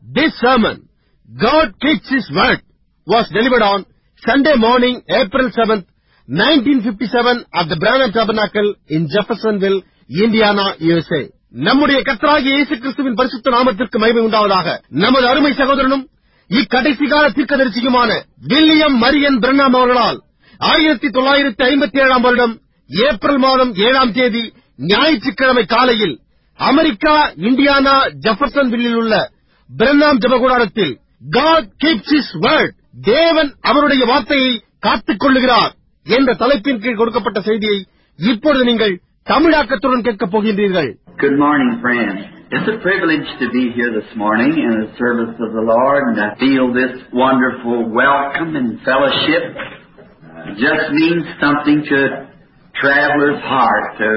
This sermon, God Keeps His Word, was delivered on Sunday morning, April 7th, 1957 at the Branham Tabernacle in Jeffersonville, Indiana, USA. நம்முடைய கர்த்தராகிய இயேசு கிறிஸ்துவின் பரிசுத்த நாமத்திற்கு மகிமை உண்டாவதாக நமது அருமை சகோதரனும் இக்கடைசி கால தீர்க்கதரிசியுமான வில்லியம் மரியன் பிரண்ணாம் அவர்களால் ஆயிரத்தி தொள்ளாயிரத்தி ஐம்பத்தி ஏழாம் வருடம் ஏப்ரல் மாதம் ஏழாம் தேதி ஞாயிற்றுக்கிழமை காலையில் அமெரிக்கா இந்தியானா ஜெஃபர்சன்வில்லில் உள்ள பிரண்ணாம் ஜபகுடாரத்தில் காட் கீப்ஸ் இஸ் வேர்ட் தேவன் அவருடைய வார்த்தையை காத்துக் கொள்ளுகிறார் என்ற தலைப்பின் கீழ் கொடுக்கப்பட்ட செய்தியை இப்பொழுது நீங்கள் தமிழாக்கத்துடன் கேட்கப் போகின்றீர்கள் Good morning, friends. It's a privilege to be here this morning in the service of the Lord and to feel this wonderful welcome and fellowship. Just means something to a traveler's heart to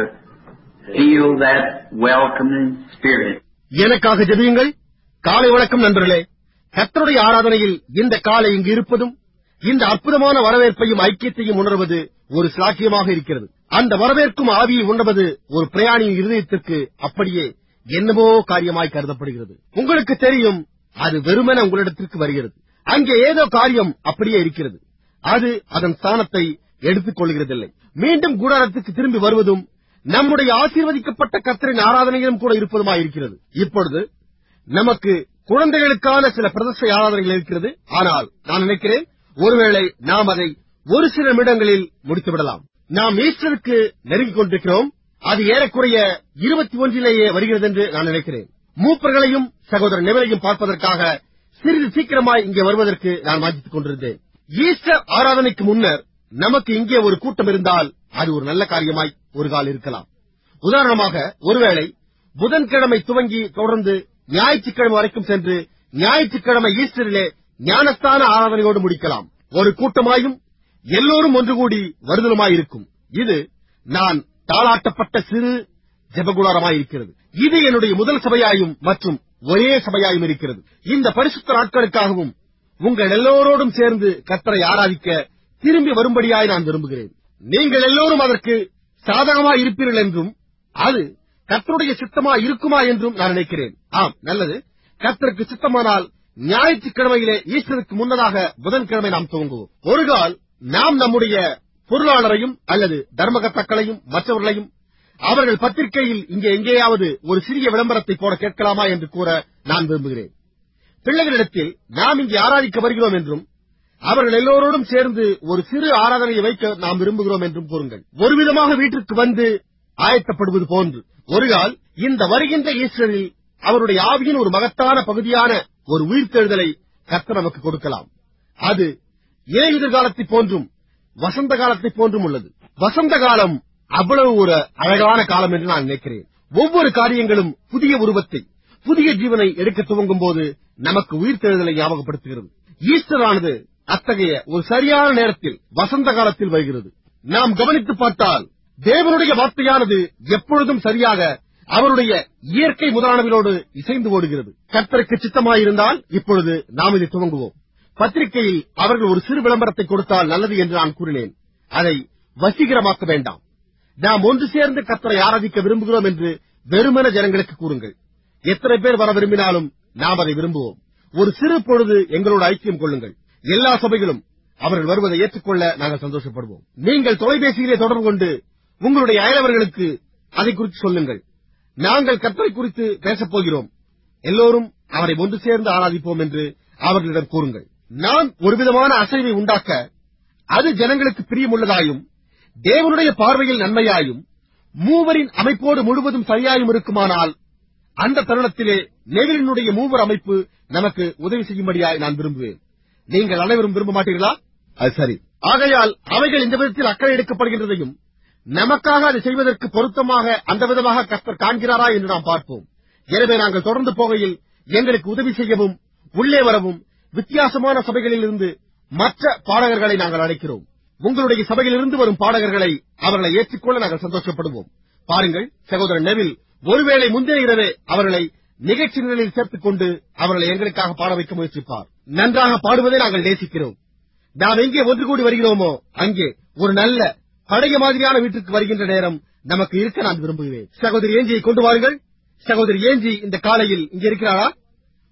feel that welcoming spirit. எனக்காக ஜெபியுங்கள் காலை வணக்கம் நண்பர்களே கர்த்தருடைய ஆராதனையில் இந்த காலை இங்கு இருப்பதும் இந்த அற்புதமான வரவேற்பையும் ஐக்கியத்தையும் உணர்வது ஒரு சாக்கியமாக இருக்கிறது அந்த வரவேற்கும் ஆவியை உணர்வது ஒரு பிரயாணியின் இருதயத்திற்கு அப்படியே என்னவோ காரியமாய் கருதப்படுகிறது உங்களுக்கு தெரியும் அது வெறுமென உங்களிடத்திற்கு வருகிறது அங்கே ஏதோ காரியம் அப்படியே இருக்கிறது அது அதன் ஸ்தானத்தை எடுத்துக் கொள்கிறதில்லை மீண்டும் கூடாரத்துக்கு திரும்பி வருவதும் நம்முடைய ஆசீர்வதிக்கப்பட்ட கத்தரின் ஆராதனையிலும் கூட இருப்பதுமாய் இருக்கிறது இப்பொழுது நமக்கு குழந்தைகளுக்கான சில பிரதர்ஷ ஆராதனைகள் இருக்கிறது ஆனால் நான் நினைக்கிறேன் ஒருவேளை நாம் அதை ஒரு சில நிமிடங்களில் முடித்துவிடலாம் நாம் ஈஸ்டருக்கு நெருங்கிக் கொண்டிருக்கிறோம் அது ஏறக்குறைய இருபத்தி ஒன்றிலேயே வருகிறது என்று நான் நினைக்கிறேன் மூப்பர்களையும் சகோதரர் நெவலையும் பார்ப்பதற்காக சிறிது சீக்கிரமாய் இங்கே வருவதற்கு நான் வாஞ்சித்துக் கொண்டிருந்தேன் ஈஸ்டர் ஆராதனைக்கு முன்னர் நமக்கு இங்கே ஒரு கூட்டம் இருந்தால் அது ஒரு நல்ல காரியமாய் ஒரு கால் இருக்கலாம் உதாரணமாக ஒருவேளை புதன்கிழமை துவங்கி தொடர்ந்து ஞாயிற்றுக்கிழமை வரைக்கும் சென்று ஞாயிற்றுக்கிழமை ஈஸ்டரிலே ஞானஸ்தான ஆராதனையோடு முடிக்கலாம் ஒரு கூட்டமாயும் எல்லோரும் ஒன்று கூடி வருதலுமாயிருக்கும் இது நான் தாளாட்டப்பட்ட சிறு ஜெபகுடாரமாயிருக்கிறது இது என்னுடைய முதல் சபையாயும் மற்றும் ஒரே சபையாயும் இருக்கிறது இந்த பரிசுத்த நாட்களுக்காகவும் உங்கள் எல்லோரோடும் சேர்ந்து கத்தரை ஆராதிக்க திரும்பி வரும்படியாய் நான் விரும்புகிறேன் நீங்கள் எல்லோரும் அதற்கு சாதகமாய் இருப்பீர்கள் என்றும் அது கர்த்தருடைய சித்தமா இருக்குமா என்றும் நான் நினைக்கிறேன் ஆம் நல்லது கர்த்தருக்கு சித்தமானால் ஞாயிற்றுக்கிழமையிலே ஈஸ்டருக்கு முன்னதாக புதன்கிழமை நாம் துவங்குவோம் ஒரு கால் நாம் நம்முடைய பொருளாளரையும் அல்லது தர்மகர்த்தாக்களையும் மற்றவர்களையும் அவர்கள் பத்திரிகையில் இங்கே எங்கேயாவது ஒரு சிறிய விளம்பரத்தை போட கேட்கலாமா என்று கூற நான் விரும்புகிறேன் பிள்ளைகளிடத்தில் நாம் இங்கே ஆராதிக்க வருகிறோம் என்றும் அவர்கள் எல்லோரோடும் சேர்ந்து ஒரு சிறு ஆராதனையை வைக்க நாம் விரும்புகிறோம் என்றும் கூறுங்கள் ஒரு விதமாக வீட்டிற்கு வந்து ஆயத்தப்படுவது போன்று ஒருகால் இந்த வருகின்ற ஈஸ்டரில் அவருடைய ஆவியின் ஒரு மகத்தான பகுதியான ஒரு உயிர்த்தெழுதலை கர்த்தர் நமக்கு கொடுக்கலாம் அது இலையுதிர் காலத்தை போன்றும் வசந்த காலத்தை போன்றும் உள்ளது வசந்த காலம் அவ்வளவு ஒரு அழகான காலம் என்று நான் நினைக்கிறேன் ஒவ்வொரு காரியங்களும் புதிய உருவத்தை புதிய ஜீவனை எடுக்க துவங்கும் போது நமக்கு உயிர்த்தெழுதலை ஞாபகப்படுத்துகிறது ஈஸ்டர் ஆனது அத்தகைய ஒரு சரியான நேரத்தில் வசந்த காலத்தில் வருகிறது நாம் கவனித்து பார்த்தால் தேவனுடைய வார்த்தையானது எப்பொழுதும் சரியாக அவருடைய இயற்கை முதலானவர்களோடு இசைந்து ஓடுகிறது கர்த்தருக்கு சித்தமாயிருந்தால் இப்பொழுது நாம் இதை துவங்குவோம் பத்திரிகையில் அவர்கள் ஒரு சிறு விளம்பரத்தை கொடுத்தால் நல்லது என்று நான் கூறினேன் அதை வசீகரமாக்க வேண்டாம் நாம் ஒன்று சேர்ந்து கர்த்தரை ஆராதிக்க விரும்புகிறோம் என்று வெறுமன ஜனங்களுக்கு கூறுங்கள் எத்தனை பேர் வர விரும்பினாலும் நாம் அதை விரும்புவோம் ஒரு சிறு பொழுது எங்களோடு ஐக்கியம் கொள்ளுங்கள் எல்லா சபைகளும் அவர்கள் வருவதை ஏற்றுக்கொள்ள நாங்கள் சந்தோஷப்படுவோம் நீங்கள் தொலைபேசியிலே தொடர்பு கொண்டு உங்களுடைய அயலவர்களுக்கு அதை குறித்து சொல்லுங்கள் நாங்கள் கர்த்தரை குறித்து பேசப் போகிறோம் எல்லோரும் அவரை ஒன்று சேர்ந்து ஆராதிப்போம் என்று அவர்களிடம் கூறுங்கள் நான் ஒருவிதமான அசைவை உண்டாக்க அது ஜனங்களுக்கு பிரியமுள்ளதாயும் தேவனுடைய பார்வையில் நன்மையாயும் மூவரின் அமைப்போடு முழுவதும் சரியாயும் இருக்குமானால் அந்த தருணத்திலே நெவிலினுடைய மூவர் அமைப்பு நமக்கு உதவி செய்யும்படியாய் நான் விரும்புவேன் நீங்கள் அனைவரும் விரும்ப மாட்டீர்களா அது சரி ஆகையால் அவைகள் இந்த விதத்தில் அக்கறை எடுக்கப்படுகின்றதையும் நமக்காக அதை செய்வதற்கு பொருத்தமாக அந்த விதமாக கர்த்தர் காண்கிறாரா என்று நாம் பார்ப்போம் எனவே நாங்கள் தொடர்ந்து போகையில் எங்களுக்கு உதவி செய்யவும் உள்ளே வரவும் வித்தியாசமான சபைகளில் இருந்து மற்ற பாடகர்களை நாங்கள் அழைக்கிறோம் உங்களுடைய சபையிலிருந்து வரும் பாடகர்களை அவர்களை ஏற்றுக்கொள்ள நாங்கள் சந்தோஷப்படுவோம் பாருங்கள் சகோதரன் நெவில் ஒருவேளை முந்தைய இரவே அவர்களை நிகழ்ச்சி நிலையில் சேர்த்துக் கொண்டு அவர்களை எங்களுக்காக பாட வைக்க முயற்சிப்பார் நன்றாக பாடுவதை நாங்கள் நேசிக்கிறோம் நாம் எங்கே ஒன்று கூடி வருகிறோமோ அங்கே ஒரு நல்ல பழைய மாதிரியான வீட்டுக்கு வருகின்ற நேரம் நமக்கு இருக்க நான் விரும்புகிறேன் சகோதரி ஏஞ்சியை கொண்டு வாருங்கள் சகோதரி ஏஞ்சி இந்த காலையில் இங்கே இருக்கிறாரா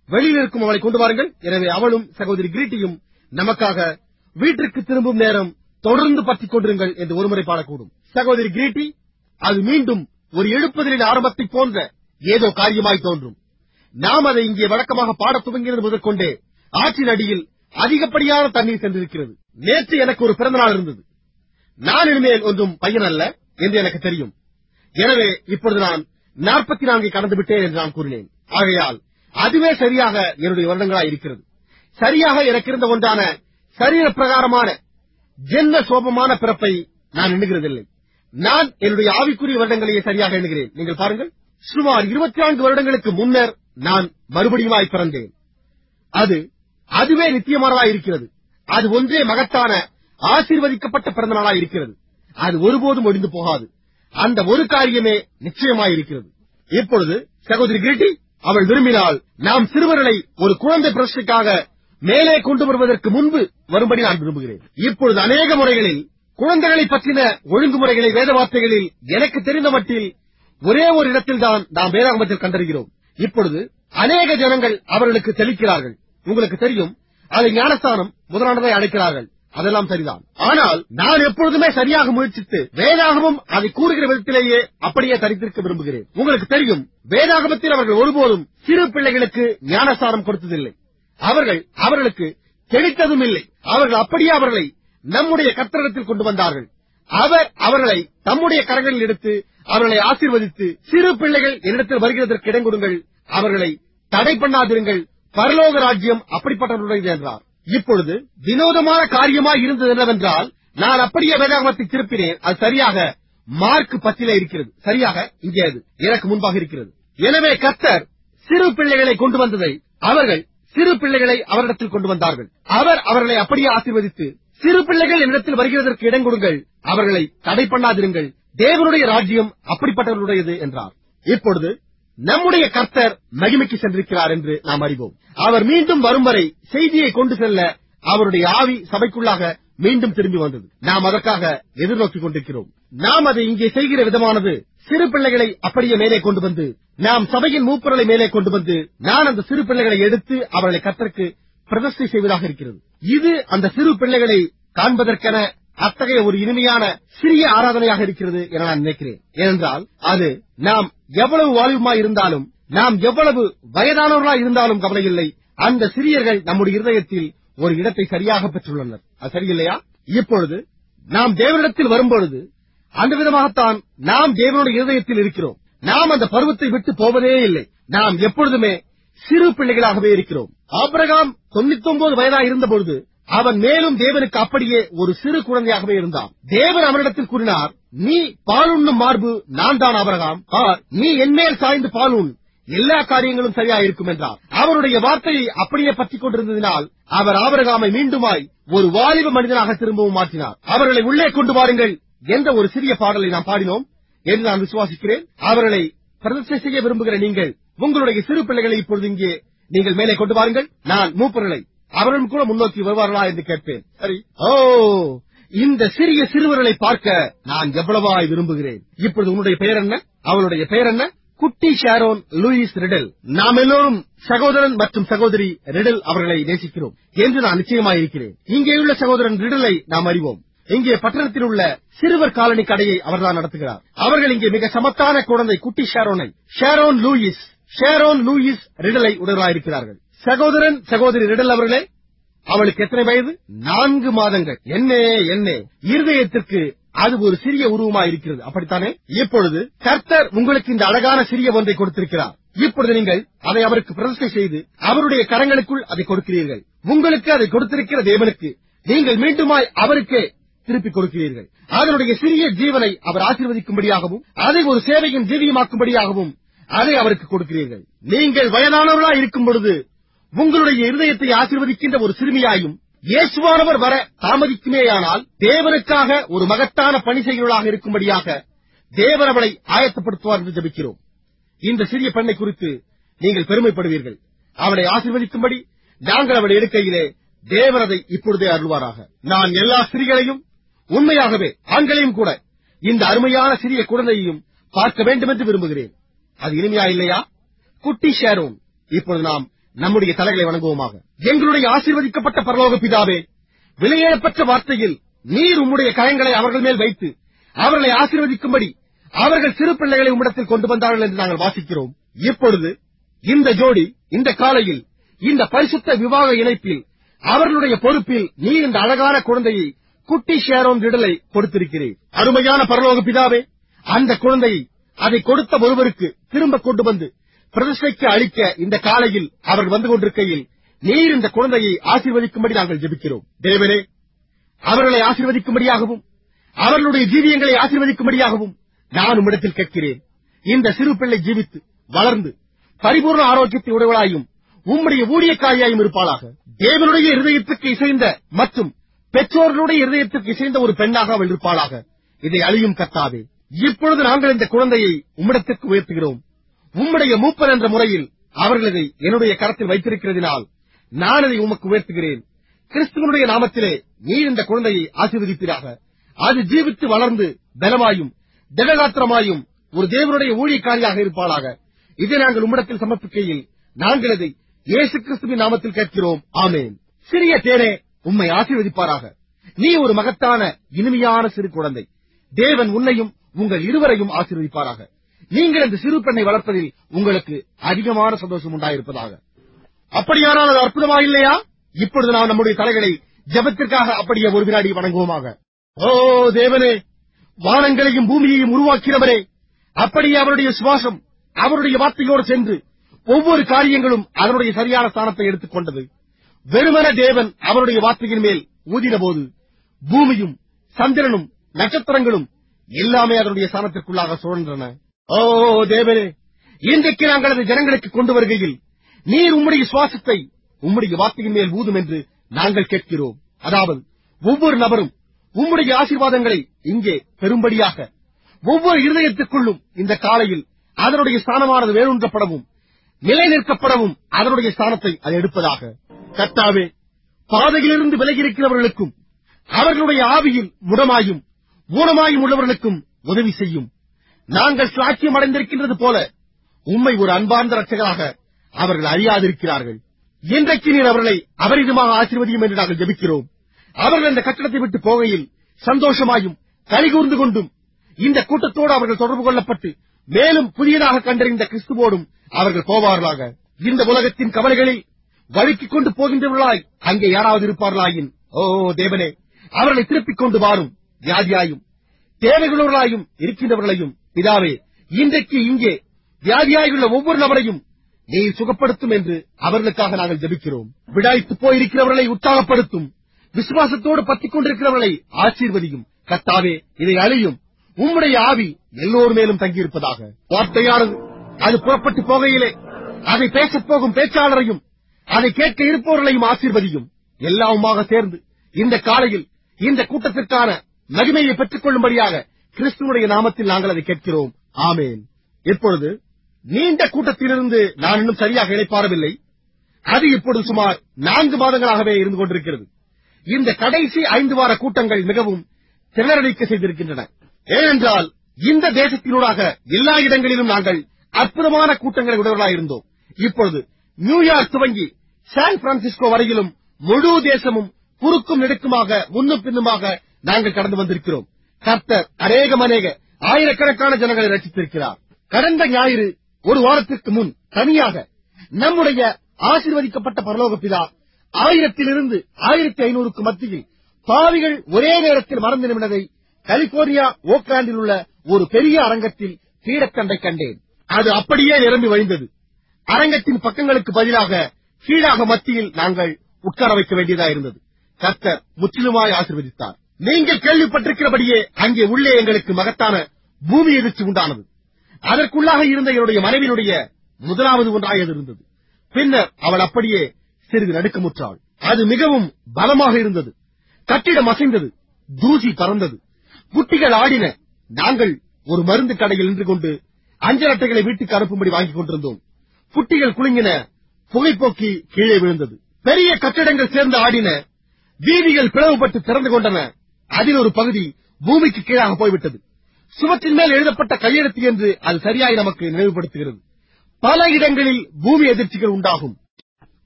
வெளியில் இருக்கும் அவளை கொண்டு வாருங்கள் எனவே அவளும் சகோதரி கிரீட்டியும் நமக்காக வீட்டிற்கு திரும்பும் நேரம் தொடர்ந்து பற்றிக் கொண்டிருங்கள் என்று ஒருமுறை பாடக்கூடும் சகோதரி கிரீட்டி அது மீண்டும் ஒரு எழுப்புதலின் ஆரம்பத்தை போன்ற ஏதோ காரியமாய் தோன்றும் நாம் அதை இங்கே வழக்கமாக பாடத் துவங்கியது முதற்கொண்டே ஆற்றின் அடியில் அதிகப்படியான தண்ணீர் சென்றிருக்கிறது நேற்று எனக்கு ஒரு பிறந்த நாள் இருந்தது நான் இனிமேல் ஒன்றும் பையன் அல்ல என்று எனக்கு தெரியும் எனவே இப்பொழுது நான் நாற்பத்தி நான்கை கடந்து விட்டேன் என்று நான் கூறினேன் ஆகையால் அதுவே சரியாக என்னுடைய வருடங்களாய் இருக்கிறது சரியாக எனக்கு இருந்த ஒன்றான சரீர பிரகாரமான ஜென்ம சோபமான பிறப்பை நான் எண்ணுகிறதில்லை நான் என்னுடைய ஆவிக்குரிய வருடங்களையே சரியாக எண்ணுகிறேன் நீங்கள் பாருங்கள் சுமார் இருபத்தி நான்கு வருடங்களுக்கு முன்னர் நான் மறுபடியுமாய் பிறந்தேன் அது அதுவே நித்தியமானதாய் இருக்கிறது அது ஒன்றே மகத்தான ஆசீர்வதிக்கப்பட்ட பிறந்த நாளாய் இருக்கிறது அது ஒருபோதும் ஒழிந்து போகாது அந்த ஒரு காரியமே நிச்சயமாய் இருக்கிறது இப்பொழுது சகோதரி கிரீட்டி அவள் விரும்பினால் நாம் சிறுவர்களை ஒரு குழந்தை பிரச்சனைக்காக மேலே கொண்டு வருவதற்கு முன்பு வரும்படி நான் விரும்புகிறேன் இப்பொழுது அநேக முறைகளில் குழந்தைகளை பற்றின ஒழுங்குமுறைகளை வேத வார்த்தைகளில் எனக்கு தெரிந்த மட்டில் ஒரே ஒரு இடத்தில் தான் நாம் வேதாகமத்தில் கண்டறிகிறோம் இப்பொழுது அநேக ஜனங்கள் அவர்களுக்கு தெளிக்கிறார்கள் உங்களுக்கு தெரியும் அதை ஞானஸ்தானம் முதலானதை அழைக்கிறார்கள் அதெல்லாம் சரிதான் ஆனால் நான் எப்பொழுதுமே சரியாக முயற்சித்து வேதாகமம் அதை கூறுகிற விதத்திலேயே அப்படியே தரித்திருக்க விரும்புகிறேன் உங்களுக்கு தெரியும் வேதாகமத்தில் அவர்கள் ஒருபோதும் சிறு பிள்ளைகளுக்கு ஞானஸ்தானம் கொடுத்ததில்லை அவர்கள் அவர்களுக்கு தெளித்ததும் இல்லை அவர்கள் அப்படியே அவர்களை நம்முடைய கத்திரத்தில் கொண்டு வந்தார்கள் அவர் அவர்களை தம்முடைய கரங்களில் எடுத்து அவர்களை ஆசீர்வதித்து சிறு பிள்ளைகள் என்னிடத்தில் வருகிறதற்கு இடம் கொடுங்கள் அவர்களை தடை பண்ணாதிருங்கள் பரலோக ராஜ்யம் அப்படிப்பட்டவர்களுடையது என்றார் இப்பொழுது வினோதமான காரியமாய் இருந்தது என்னவென்றால் நான் அப்படியே வேதாகமத்தை திருப்பினேன் அது சரியாக மார்க் பத்திலே இருக்கிறது சரியாக இங்கே அது எனக்கு முன்பாக இருக்கிறது எனவே கர்த்தர் சிறு பிள்ளைகளை கொண்டு வந்ததை அவர்கள் சிறு பிள்ளைகளை அவரிடத்தில் கொண்டு வந்தார்கள் அவர் அவர்களை அப்படியே ஆசீர்வதித்து சிறு பிள்ளைகள் என்னிடத்தில் வருகிறதற்கு இடம் கொடுங்கள் அவர்களை தடை பண்ணாதிருங்கள் தேவனுடைய ராஜ்யம் அப்படிப்பட்டவர்களுடையது என்றார் இப்பொழுது நம்முடைய கர்த்தர் மகிமைக்கு சென்றிருக்கிறார் என்று நாம் அறிவோம் அவர் மீண்டும் வரும் வரை செய்தியை கொண்டு செல்ல அவருடைய ஆவி சபைக்குள்ளாக மீண்டும் திரும்பி வந்தது நாம் அதற்காக எதிர்நோக்கிக் கொண்டிருக்கிறோம் நாம் அதை இங்கே செய்கிற விதமானது சிறு பிள்ளைகளை அப்படியே மேலே கொண்டு வந்து நாம் சபையின் மூப்பர்களை மேலே கொண்டு வந்து நான் அந்த சிறு பிள்ளைகளை எடுத்து அவர்களை கர்த்தருக்கு பிரதிஷ்டை செய்வதாக இருக்கிறது இது அந்த சிறு பிள்ளைகளை காண்பதற்கென அத்தகைய ஒரு இனிமையான சிறிய ஆராதனையாக இருக்கிறது என நான் நினைக்கிறேன் ஏனென்றால் அது நாம் எவ்வளவு வாலிபமாய் இருந்தாலும் நாம் எவ்வளவு வயதானவர்களாய் இருந்தாலும் கவலையில்லை அந்த சிறியர்கள் நம்முடைய இருதயத்தில் ஒரு இடத்தை சரியாக பெற்றுள்ளனர் அது சரியில்லையா இப்பொழுது நாம் தேவனிடத்தில் வரும்பொழுது அந்த விதமாகத்தான் நாம் தேவனுடைய இருதயத்தில் இருக்கிறோம் நாம் அந்த பருவத்தை விட்டு போவதே இல்லை நாம் எப்பொழுதுமே சிறு பிள்ளைகளாகவே இருக்கிறோம் ஆபிரகாம் தொண்ணூத்தி ஒன்பது வயதாக இருந்தபொழுது அவன் மேலும் தேவனுக்கு அப்படியே ஒரு சிறு குழந்தையாகவே இருந்தான் தேவன் அவனிடத்தில் கூறினார் நீ பாலுண்ணும் மார்பு நான் தான் ஆபிரகாம் பார் நீ என்மேல் சாய்ந்து பாலுண் எல்லா காரியங்களும் சரியா இருக்கும் என்றார் அவருடைய வார்த்தையை அப்படியே பற்றிக் கொண்டிருந்ததினால் அவர் ஆபரகாமை மீண்டுமாய் ஒரு வாலிப மனிதனாக திரும்பவும் மாற்றினார் அவர்களை உள்ளே கொண்டு வாருங்கள் என்ற ஒரு சிறிய பாடலை நாம் பாடினோம் என்று நான் விசுவாசிக்கிறேன் அவர்களை பிரதிஷ்டை செய்ய விரும்புகிற நீங்கள் உங்களுடைய சிறு பிள்ளைகளை இப்பொழுது இங்கே நீங்கள் மேலே கொண்டு வாருங்கள் நான் மூப்பர்களை அவர்களும் கூட முன்னோக்கி வருவார்களா என்று கேட்பேன் சரி ஓ இந்த சிறிய சிறுவர்களை பார்க்க நான் எவ்வளவாய் விரும்புகிறேன் இப்பொழுது உன்னுடைய பெயர் என்ன அவளுடைய பெயர் என்ன குட்டி ஷாரோன் லூயிஸ் ரிடல் நாம் எல்லோரும் சகோதரன் மற்றும் சகோதரி ரிடல் அவர்களை நேசிக்கிறோம் என்று நான் நிச்சயமாயிருக்கிறேன் இங்கேயுள்ள சகோதரன் ரிடலை நாம் அறிவோம் இங்கே பட்டணத்தில் உள்ள சிறுவர் காலனி கடையை அவர்தான் நடத்துகிறார் அவர்கள் இங்கே மிக சமத்தான குழந்தை குட்டி ஷாரோனை ஷாரோன் லூயிஸ் ஷாரோன் லூயிஸ் ரிடலை உடலாயிருக்கிறார்கள் சகோதரன் சகோதரி ரிடல் அவர்களே அவளுக்கு எத்தனை வயது நான்கு மாதங்கள் என்ன என்ன இருதயத்திற்கு அது ஒரு சிறிய உருவமா இருக்கிறது அப்படித்தானே இப்பொழுது கர்த்தர் உங்களுக்கு இந்த அழகான சிறிய ஒன்றை கொடுத்திருக்கிறார் இப்பொழுது நீங்கள் அதை அவருக்கு பிரதிஷ்டை செய்து அவருடைய கரங்களுக்குள் அதை கொடுக்கிறீர்கள் உங்களுக்கு அதை கொடுத்திருக்கிற தேவனுக்கு நீங்கள் மீண்டுமாய் அவருக்கே திருப்பிக் கொடுக்கிறீர்கள் அதனுடைய சிறிய ஜீவனை அவர் ஆசீர்வதிக்கும்படியாகவும் அதை ஒரு சேவையின் ஜீவியமாக்கும்படியாகவும் அதை அவருக்கு கொடுக்கிறீர்கள் நீங்கள் வயதானவர்களா இருக்கும் பொழுது உங்களுடைய இருதயத்தை ஆசீர்வதிக்கின்ற ஒரு சிறுமியாயும் இயேசுவானவர் வர தாமதிக்குமேயானால் தேவனுக்காக ஒரு மகத்தான பணி செய்கிறவர்களாக இருக்கும்படியாக தேவன் அவளை ஆயத்தப்படுத்துவார் என்று ஜபிக்கிறோம் இந்த சிறிய பெண்ணை குறித்து நீங்கள் பெருமைப்படுவீர்கள் அவளை ஆசீர்வதிக்கும்படி நாங்கள் அவளை எடுக்கையிலே தேவன் அதை இப்பொழுதே அருள்வாராக நான் எல்லா ஸ்திரீகளையும் உண்மையாகவே ஆண்களையும் கூட இந்த அருமையான சிறிய குழந்தையையும் பார்க்க வேண்டும் என்று விரும்புகிறேன் அது இனிமையா இல்லையா குட்டி ஷேரோன் இப்பொழுது நாம் நம்முடைய தலைகளை வணங்குவோமாக எங்களுடைய ஆசீர்வதிக்கப்பட்ட பரலோக பிதாவே விலையேறப்பட்ட வார்த்தையில் நீர் உம்முடைய கரங்களை அவர்கள் மேல் வைத்து அவர்களை ஆசீர்வதிக்கும்படி அவர்கள் சிறு பிள்ளைகளை உம்மிடத்தில் கொண்டு வந்தார்கள் என்று நாங்கள் வாசிக்கிறோம் இப்பொழுது இந்த ஜோடி இந்த காலையில் இந்த பரிசுத்த விவாக இணைப்பில் அவர்களுடைய பொறுப்பில் நீ இந்த அழகான குழந்தையை குட்டி ஷேரோன் விடலை கொடுத்திருக்கிறேன் அருமையான பரலோக பிதாவே அந்த குழந்தையை அதை கொடுத்த ஒருவருக்கு திரும்ப கொண்டு வந்து பிரதிஷ்டைக்கு அளிக்க இந்த காலையில் அவர்கள் வந்து கொண்டிருக்கையில் நீர் இந்த குழந்தையை ஆசீர்வதிக்கும்படி நாங்கள் ஜெபிக்கிறோம் தேவனே அவர்களை ஆசீர்வதிக்கும்படியாகவும் அவர்களுடைய ஜீவியங்களை ஆசீர்வதிக்கும்படியாகவும் நான் உம்மிடத்தில் கேட்கிறேன் இந்த சிறு பிள்ளை ஜீவித்து வளர்ந்து பரிபூர்ண ஆரோக்கியத்தை உடையவளாயும் உம்முடைய ஊழியக்காரியாயும் இருப்பாளாக தேவனுடைய இருதயத்துக்கு இசைந்த மற்றும் பெற்றோர்களுடைய இருதயத்துக்கு இசைந்த ஒரு பெண்ணாக அவள் இருப்பாளாக இதை அழியும் கத்தாதே இப்பொழுது நாங்கள் இந்த குழந்தையை உம்மிடத்திற்கு உயர்த்துகிறோம் உம்முடைய மூப்பன் என்ற முறையில் அவர்கள் இதை என்னுடைய கரத்தில் வைத்திருக்கிறதினால் நான் இதை உமக்கு உயர்த்துகிறேன் கிறிஸ்துவனுடைய நாமத்திலே நீர் இந்த குழந்தையை ஆசீர்வதிப்பீராக அது ஜீவித்து வளர்ந்து பலமாயும் திடகாத்திரமாயும் ஒரு தேவனுடைய ஊழியக்காரியாக இருப்பாளாக இதை நாங்கள் உம்மிடத்தில் சமர்ப்பிக்கையில் நாங்கள் இதை இயேசு கிறிஸ்துவின் நாமத்தில் கேட்கிறோம் ஆமேன் சிறிய தேனே உம்மை ஆசீர்வதிப்பாராக நீ ஒரு மகத்தான இனிமையான சிறு குழந்தை தேவன் உன்னையும் உங்கள் இருவரையும் ஆசீர்வதிப்பாராக நீங்கள் இந்த சிறு பெண்ணை வளர்ப்பதில் உங்களுக்கு அதிகமான சந்தோஷம் உண்டாயிருப்பதாக அப்படியானால் அது அற்புதமா இல்லையா இப்பொழுது நாம் நம்முடைய தலைகளை ஜெபத்திற்காக அப்படியே ஒரு வினாடி வணங்குவோமாக ஓ தேவனே வானங்களையும் பூமியையும் உருவாக்கிறவரே அப்படியே அவருடைய சுவாசம் அவருடைய வார்த்தையோடு சென்று ஒவ்வொரு காரியங்களும் அதனுடைய சரியான ஸ்தானத்தை எடுத்துக் கொண்டது வெறுமன தேவன் அவருடைய வார்த்தையின் மேல் ஊதின போது பூமியும் சந்திரனும் நட்சத்திரங்களும் எல்லாமே அதனுடைய ஸ்தானத்திற்குள்ளாக சுழன்றன ஓ தேவனே இன்றைக்கு நாங்கள் அதை ஜனங்களுக்கு கொண்டு வருகையில் நீர் உம்முடைய சுவாசத்தை உம்முடைய வார்த்தையின் மேல் ஊதும் என்று நாங்கள் கேட்கிறோம் அதாவது ஒவ்வொரு நபரும் உம்முடைய ஆசீர்வாதங்களை இங்கே பெரும்படியாக ஒவ்வொரு இருதயத்துக்குள்ளும் இந்த காலையில் அதனுடைய ஸ்தானமானது வேரூன்றப்படவும் நிலை நிற்கப்படவும் அதனுடைய ஸ்தானத்தை அது எடுப்பதாக கர்த்தாவே பாதையிலிருந்து விலகி இருக்கிறவர்களுக்கும் அவர்களுடைய ஆவியில் முடமாயும் ஊனமாயும் உள்ளவர்களுக்கும் உதவி செய்யும் நாங்கள் சாட்சியம் அடைந்திருக்கின்றது போல உம்மை ஒரு அன்பார்ந்த ரட்சகராக அவர்கள் அறியாதிருக்கிறார்கள் இன்றைக்கு நீர் அவர்களை அபரிதமாக ஆசீர்வதியும் என்று நாங்கள் ஜெபிக்கிறோம் அவர்கள் இந்த கட்டடத்தை விட்டு போகையில் சந்தோஷமாயும் கலிகூர்ந்து கொண்டும் இந்த கூட்டத்தோடு அவர்கள் தொடர்பு கொள்ளப்பட்டு மேலும் புதியதாக கண்டறிந்த கிறிஸ்துவோடும் அவர்கள் போவார்களாக இந்த உலகத்தின் கவலைகளில் வழுக்கிக் கொண்டு போகின்றவர்களாய் அங்கே யாராவது இருப்பார்களாயின் ஓ தேவனே அவர்களை திருப்பிக் கொண்டு வாரும் வியாதியாயும் தேவைகளோர்களாயும் இருக்கின்றவர்களையும் பிதாவே இன்றைக்கு இங்கே வியாதியாயுள்ள ஒவ்வொரு நபரையும் நீ சுகப்படுத்தும் என்று அவர்களுக்காக நாங்கள் ஜெபிக்கிறோம் விடாய்த்து போயிருக்கிறவர்களை உற்சாகப்படுத்தும் விசுவாசத்தோடு பற்றிக் கொண்டிருக்கிறவர்களை ஆசீர்வதியும் கத்தாவே இதை அழியும் உம்முடைய ஆவி எல்லோர் மேலும் தங்கியிருப்பதாக வார்த்தையானது அது புறப்பட்டு போகையிலே அதை பேசப் போகும் பேச்சாளரையும் அதை கேட்க இருப்பவர்களையும் ஆசீர்வதியும் எல்லாவுமாக சேர்ந்து இந்த காலையில் இந்த கூட்டத்திற்கான மகிமையை பெற்றுக் கொள்ளும்படியாக கிறிஸ்துவனுடைய நாமத்தில் நாங்கள் அதை கேட்கிறோம் ஆமேன் இப்பொழுது நீண்ட கூட்டத்திலிருந்து நான் இன்னும் சரியாக இணைப்பாரவில்லை அது இப்பொழுது சுமார் நான்கு மாதங்களாகவே இருந்து கொண்டிருக்கிறது இந்த கடைசி ஐந்து வார கூட்டங்கள் மிகவும் திணறடிக்க செய்திருக்கின்றன ஏனென்றால் இந்த தேசத்தினூடாக எல்லா இடங்களிலும் நாங்கள் அற்புதமான கூட்டங்களை உடையவர்களாயிருந்தோம் இப்பொழுது நியூயார்க் துவங்கி சான் பிரான்சிஸ்கோ வரையிலும் முழு தேசமும் குறுக்கும் நெடுக்குமாக முன்னும் பின்னுமாக நாங்கள் கடந்து வந்திருக்கிறோம் கர்த்தர் அநேகம் அநேக ஆயிரக்கணக்கான ஜனங்களை ரசித்திருக்கிறார் கடந்த ஞாயிறு ஒரு வாரத்திற்கு முன் தனியாக நம்முடைய ஆசீர்வதிக்கப்பட்ட பரலோக பிதா ஆயிரத்திலிருந்து ஆயிரத்தி ஐநூறுக்கு மத்தியில் பாவிகள் ஒரே நேரத்தில் மறந்து நிமிடதை கலிபோர்னியா ஓக்லாண்டில் உள்ள ஒரு பெரிய அரங்கத்தில் கீழக்கண்டை கண்டேன் அது அப்படியே நிரம்பி வழிந்தது அரங்கத்தின் பக்கங்களுக்கு பதிலாக கீழாக மத்தியில் நாங்கள் உட்கார வைக்க வேண்டியதாயிருந்தது கர்த்தர் முற்றிலுமாய் ஆசீர்வதித்தார் நீங்கள் கேள்விப்பட்டிருக்கிறபடியே அங்கே உள்ளே எங்களுக்கு மகத்தான பூமி எதிர்ச்சி உண்டானது அதற்குள்ளாக இருந்த என்னுடைய மனைவியினுடைய முதலாவது ஒன்றாக அது இருந்தது பின்னர் அவள் அப்படியே சிறிது நடுக்கமுற்றாள் அது மிகவும் பலமாக இருந்தது கட்டிடம் அசைந்தது தூசி பறந்தது குட்டிகள் ஆடின நாங்கள் ஒரு மருந்து கடையில் நின்று கொண்டு அஞ்சல் அட்டைகளை வீட்டுக்கு அனுப்பும்படி வாங்கிக் கொண்டிருந்தோம் புட்டிகள் குலுங்கின புகைப்போக்கி கீழே விழுந்தது பெரிய கட்டிடங்கள் சேர்ந்து ஆடின வீதிகள் பிளவுபட்டு திறந்து கொண்டன அதில் ஒரு பகுதி பூமிக்கு கீழாக போய்விட்டது சுவற்றின் மேல் எழுதப்பட்ட கையெழுத்து என்று அது சரியாய் நமக்கு நினைவுபடுத்துகிறது பல இடங்களில் பூமி எதிர்ச்சிகள் உண்டாகும்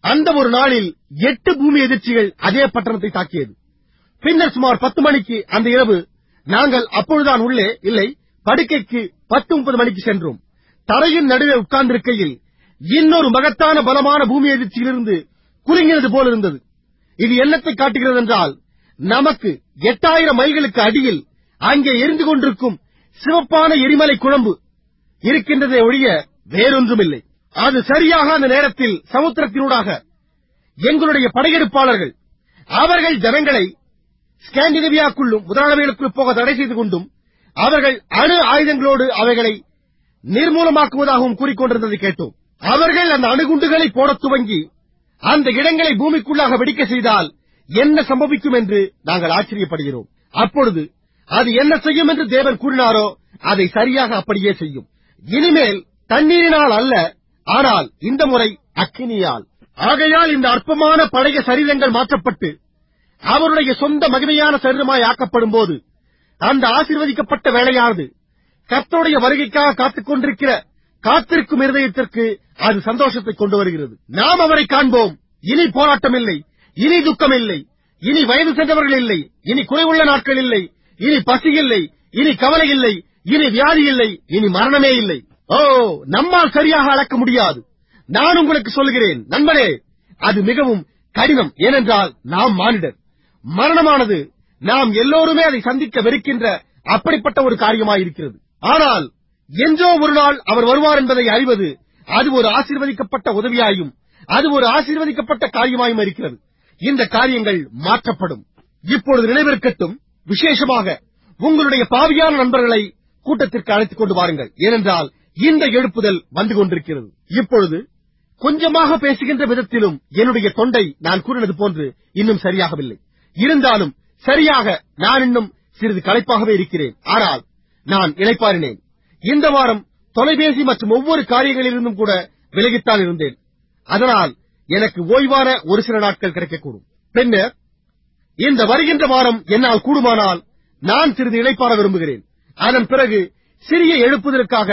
அந்த ஒரு நாளில் எட்டு பூமி எதிர்ச்சிகள் அதே பட்டணத்தை தாக்கியது பின்னர் சுமார் பத்து மணிக்கு அந்த இரவு நாங்கள் அப்பொழுதுதான் உள்ளே இல்லை படுக்கைக்கு பத்து முப்பது மணிக்கு சென்றோம் தரையின் நடுவே உட்கார்ந்திருக்கையில் இன்னொரு மகத்தான பலமான பூமி எதிர்ச்சியிலிருந்து குலுங்கினது போல் இருந்தது இது என்னத்தை காட்டுகிறது என்றால் நமக்கு எட்டாயிரம் மைல்களுக்கு அடியில் அங்கே எரிந்து கொண்டிருக்கும் சிவப்பான எரிமலை குழம்பு இருக்கின்றதே ஒழிய வேறொன்றுமில்லை அது சரியாக அந்த நேரத்தில் சமுத்திரத்தினூடாக எங்களுடைய படையெடுப்பாளர்கள் அவர்கள் ஜனங்களை ஸ்காண்டினேவியாக்குள்ளும் முதலாளவைகளுக்குள் போக தடை செய்து கொண்டும் அவர்கள் அணு ஆயுதங்களோடு அவைகளை நிர்மூலமாக்குவதாகவும் கூறிக்கொண்டிருந்ததை கேட்டோம் அவர்கள் அந்த அணுகுண்டுகளை போடத் துவங்கி அந்த இடங்களை பூமிக்குள்ளாக வெடிக்க செய்தால் என்ன சம்பவிக்கும் என்று நாங்கள் ஆச்சரியப்படுகிறோம் அப்பொழுது அது என்ன செய்யும் என்று தேவன் கூறினாரோ அதை சரியாக அப்படியே செய்யும் இனிமேல் தண்ணீரினால் அல்ல ஆனால் இந்த முறை அக்கினியால் ஆகையால் இந்த அற்பமான பழைய சரீரங்கள் மாற்றப்பட்டு அவருடைய சொந்த மகிமையான சரீரமாய் ஆக்கப்படும் போது அந்த ஆசீர்வதிக்கப்பட்ட வேலையானது கர்த்தருடைய வருகைக்காக காத்துக் கொண்டிருக்கிற காத்திருக்கும் இருதயத்திற்கு அது சந்தோஷத்தை கொண்டு வருகிறது நாம் அவரை காண்போம் இனி போராட்டம் இல்லை இனி துக்கம் இல்லை இனி வயது சென்றவர்கள் இல்லை இனி குறைவுள்ள நாட்கள் இல்லை இனி பசி இல்லை இனி கவலை இல்லை இனி வியாதி இல்லை இனி மரணமே இல்லை ஓ நம்மால் சரியாக அளக்க முடியாது நான் உங்களுக்கு சொல்கிறேன் நண்பரே அது மிகவும் கடினம் ஏனென்றால் நாம் மானிடர் மரணமானது நாம் எல்லோருமே அதை சந்திக்க வெறுக்கின்ற அப்படிப்பட்ட ஒரு காரியமாயிருக்கிறது ஆனால் என்றோ ஒரு நாள் அவர் வருவார் என்பதை அறிவது அது ஒரு ஆசீர்வதிக்கப்பட்ட உதவியாயும் அது ஒரு ஆசீர்வதிக்கப்பட்ட காரியமாயும் இருக்கிறது இந்த காரியங்கள் மாற்றப்படும் இப்பொழுது நினைவிருக்கட்டும் விசேஷமாக உங்களுடைய பாவியான நண்பர்களை கூட்டத்திற்கு அழைத்துக் கொண்டு வாருங்கள் ஏனென்றால் இந்த எழுப்புதல் வந்து கொண்டிருக்கிறது இப்பொழுது கொஞ்சமாக பேசுகின்ற விதத்திலும் என்னுடைய தொண்டை நான் கூறினது போன்று இன்னும் சரியாகவில்லை இருந்தாலும் சரியாக நான் இன்னும் சிறிது களைப்பாகவே இருக்கிறேன் ஆனால் நான் இளைப்பாறினேன் இந்த வாரம் தொலைபேசி மற்றும் ஒவ்வொரு காரியங்களிலிருந்தும் கூட விலகித்தான் இருந்தேன் அதனால் எனக்கு ஓய்வான ஒரு சில நாட்கள் கிடைக்கக்கூடும் பின்னர் இந்த வருகின்ற வாரம் என்னால் கூடுமானால் நான் சிறிது இளைப்பாற விரும்புகிறேன் அதன் பிறகு சிறிய எழுப்புதலுக்காக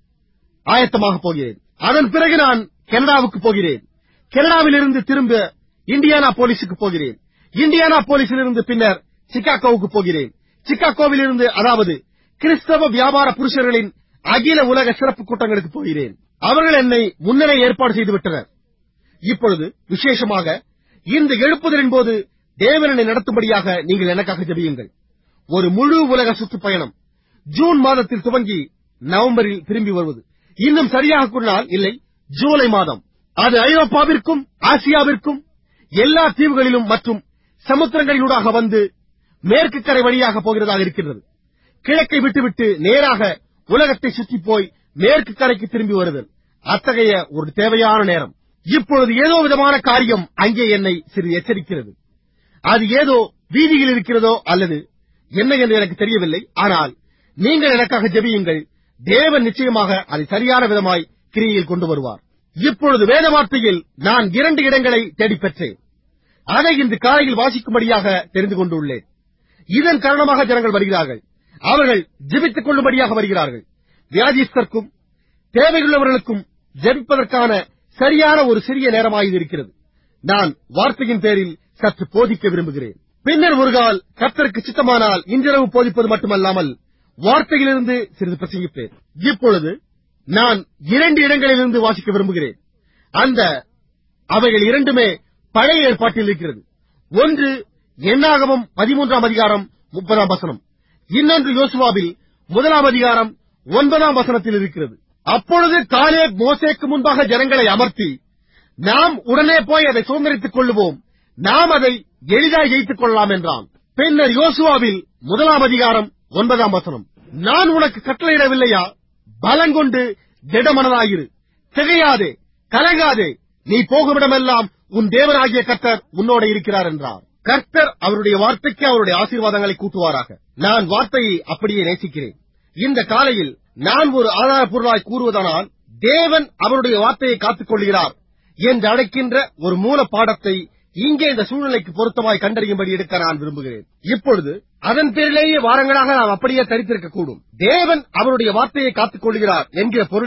ஆயத்தமாக போகிறேன் அதன் பிறகு நான் கனடாவுக்கு போகிறேன் கனடாவிலிருந்து திரும்ப இந்தியானா போலீஸுக்கு போகிறேன் இந்தியானா போலீஸிலிருந்து பின்னர் சிகாகோவுக்கு போகிறேன் சிகாகோவிலிருந்து அதாவது கிறிஸ்தவ வியாபார புருஷர்களின் அகில உலக சிறப்பு கூட்டங்களுக்கு போகிறேன் அவர்கள் என்னை முன்னரே ஏற்பாடு செய்துவிட்டனர் இப்பொழுது விசேஷமாக இந்த எழுப்புதலின் போது தேவனனை நடத்தும்படியாக நீங்கள் எனக்காக ஜெபியுங்கள் ஒரு முழு உலக சுற்றுப்பயணம் ஜூன் மாதத்தில் துவங்கி நவம்பரில் திரும்பி வருவது இன்னும் சரியாக கூறினால் இல்லை ஜூலை மாதம் அது ஐரோப்பாவிற்கும் ஆசியாவிற்கும் எல்லா தீவுகளிலும் மற்றும் சமுத்திரங்களிலூடாக வந்து மேற்கு கரை வழியாக போகிறதாக இருக்கிறது கிழக்கை விட்டுவிட்டு நேராக உலகத்தை சுற்றி போய் மேற்கு கரைக்கு திரும்பி வருதல் அத்தகைய ஒரு தேவையான நேரம் இப்பொழுது ஏதோ விதமான காரியம் அங்கே என்னை சிறிது எச்சரிக்கிறது அது ஏதோ வீதியில் இருக்கிறதோ அல்லது என்ன என்று எனக்கு தெரியவில்லை ஆனால் நீங்கள் எனக்காக ஜெபியுங்கள் தேவன் நிச்சயமாக அதை சரியான விதமாய் கிரியில் கொண்டு வருவார் இப்பொழுது வேத வார்த்தையில் நான் இரண்டு இடங்களை தேடிப் பெற்றேன் அதை இன்று காலையில் வாசிக்கும்படியாக தெரிந்து கொண்டுள்ளேன் இதன் காரணமாக ஜனங்கள் வருகிறார்கள் அவர்கள் ஜெபித்துக் கொள்ளும்படியாக வருகிறார்கள் வியாதிஸ்தர்க்கும் தேவையுள்ளவர்களுக்கும் ஜெபிப்பதற்கான சரியான ஒரு சிறிய நேரமாய் இருக்கிறது நான் வார்த்தையின் பேரில் சற்று போதிக்க விரும்புகிறேன் பின்னர் ஒரு கால் கர்த்தருக்கு சித்தமானால் இன்றிரவு போதிப்பது மட்டுமல்லாமல் வார்த்தையிலிருந்து சிறிது பிரசங்கிப்பேன் இப்பொழுது நான் இரண்டு இடங்களிலிருந்து வாசிக்க விரும்புகிறேன் அந்த அவைகள் இரண்டுமே பழைய ஏற்பாட்டில் இருக்கிறது ஒன்று எண்ணாகமம் பதிமூன்றாம் அதிகாரம் முப்பதாம் வசனம் இன்னொன்று யோசுவாவில் முதலாம் அதிகாரம் ஒன்பதாம் வசனத்தில் இருக்கிறது அப்பொழுது காலே மோசேக்கு முன்பாக ஜனங்களை அமர்த்தி நாம் உடனே போய் அதை சுதந்திரித்துக் கொள்ளுவோம் நாம் அதை எளிதாய் ஜெயித்துக் கொள்ளலாம் என்றான் பின்னர் யோசுவாவில் முதலாம் அதிகாரம் ஒன்பதாம் வசனம் நான் உனக்கு கட்டளையிடவில்லையா பலங்கொண்டு திடமனதாயிரு திகையாதே கலங்காதே நீ போகுமிடமெல்லாம் உன் தேவனாகிய கர்த்தர் உன்னோட இருக்கிறார் என்றார் கர்த்தர் அவருடைய வார்த்தைக்கு அவருடைய ஆசீர்வாதங்களை கூட்டுவாராக நான் வார்த்தையை அப்படியே நேசிக்கிறேன் இந்த காலையில் நான் ஒரு ஆதாரப்பொருளாய் கூறுவதானால் தேவன் அவருடைய வார்த்தையை காத்துக் கொள்கிறார் என்று அழைக்கின்ற ஒரு மூல பாடத்தை இங்கே இந்த சூழ்நிலைக்கு பொருத்தமாய் கண்டறியும்படி எடுக்க நான் விரும்புகிறேன் இப்பொழுது அதன் பேரிலேயே வாரங்களாக நாம் அப்படியே தரித்திருக்க கூடும் தேவன் அவருடைய வார்த்தையை காத்துக் கொள்கிறார் என்கிற பொருளில்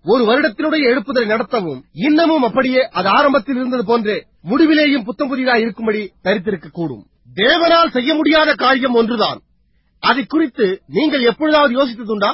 ஒரு வருடத்தினுடைய எழுப்புதலை நடத்தவும் இன்னமும் அப்படியே அது ஆரம்பத்தில் இருந்தது போன்றே முடிவிலேயும் புத்தம் புதிதாக இருக்கும்படி தரித்திருக்க கூடும் தேவனால் செய்ய முடியாத காரியம் ஒன்றுதான் அதை குறித்து நீங்கள் எப்பொழுதாவது யோசித்ததுண்டா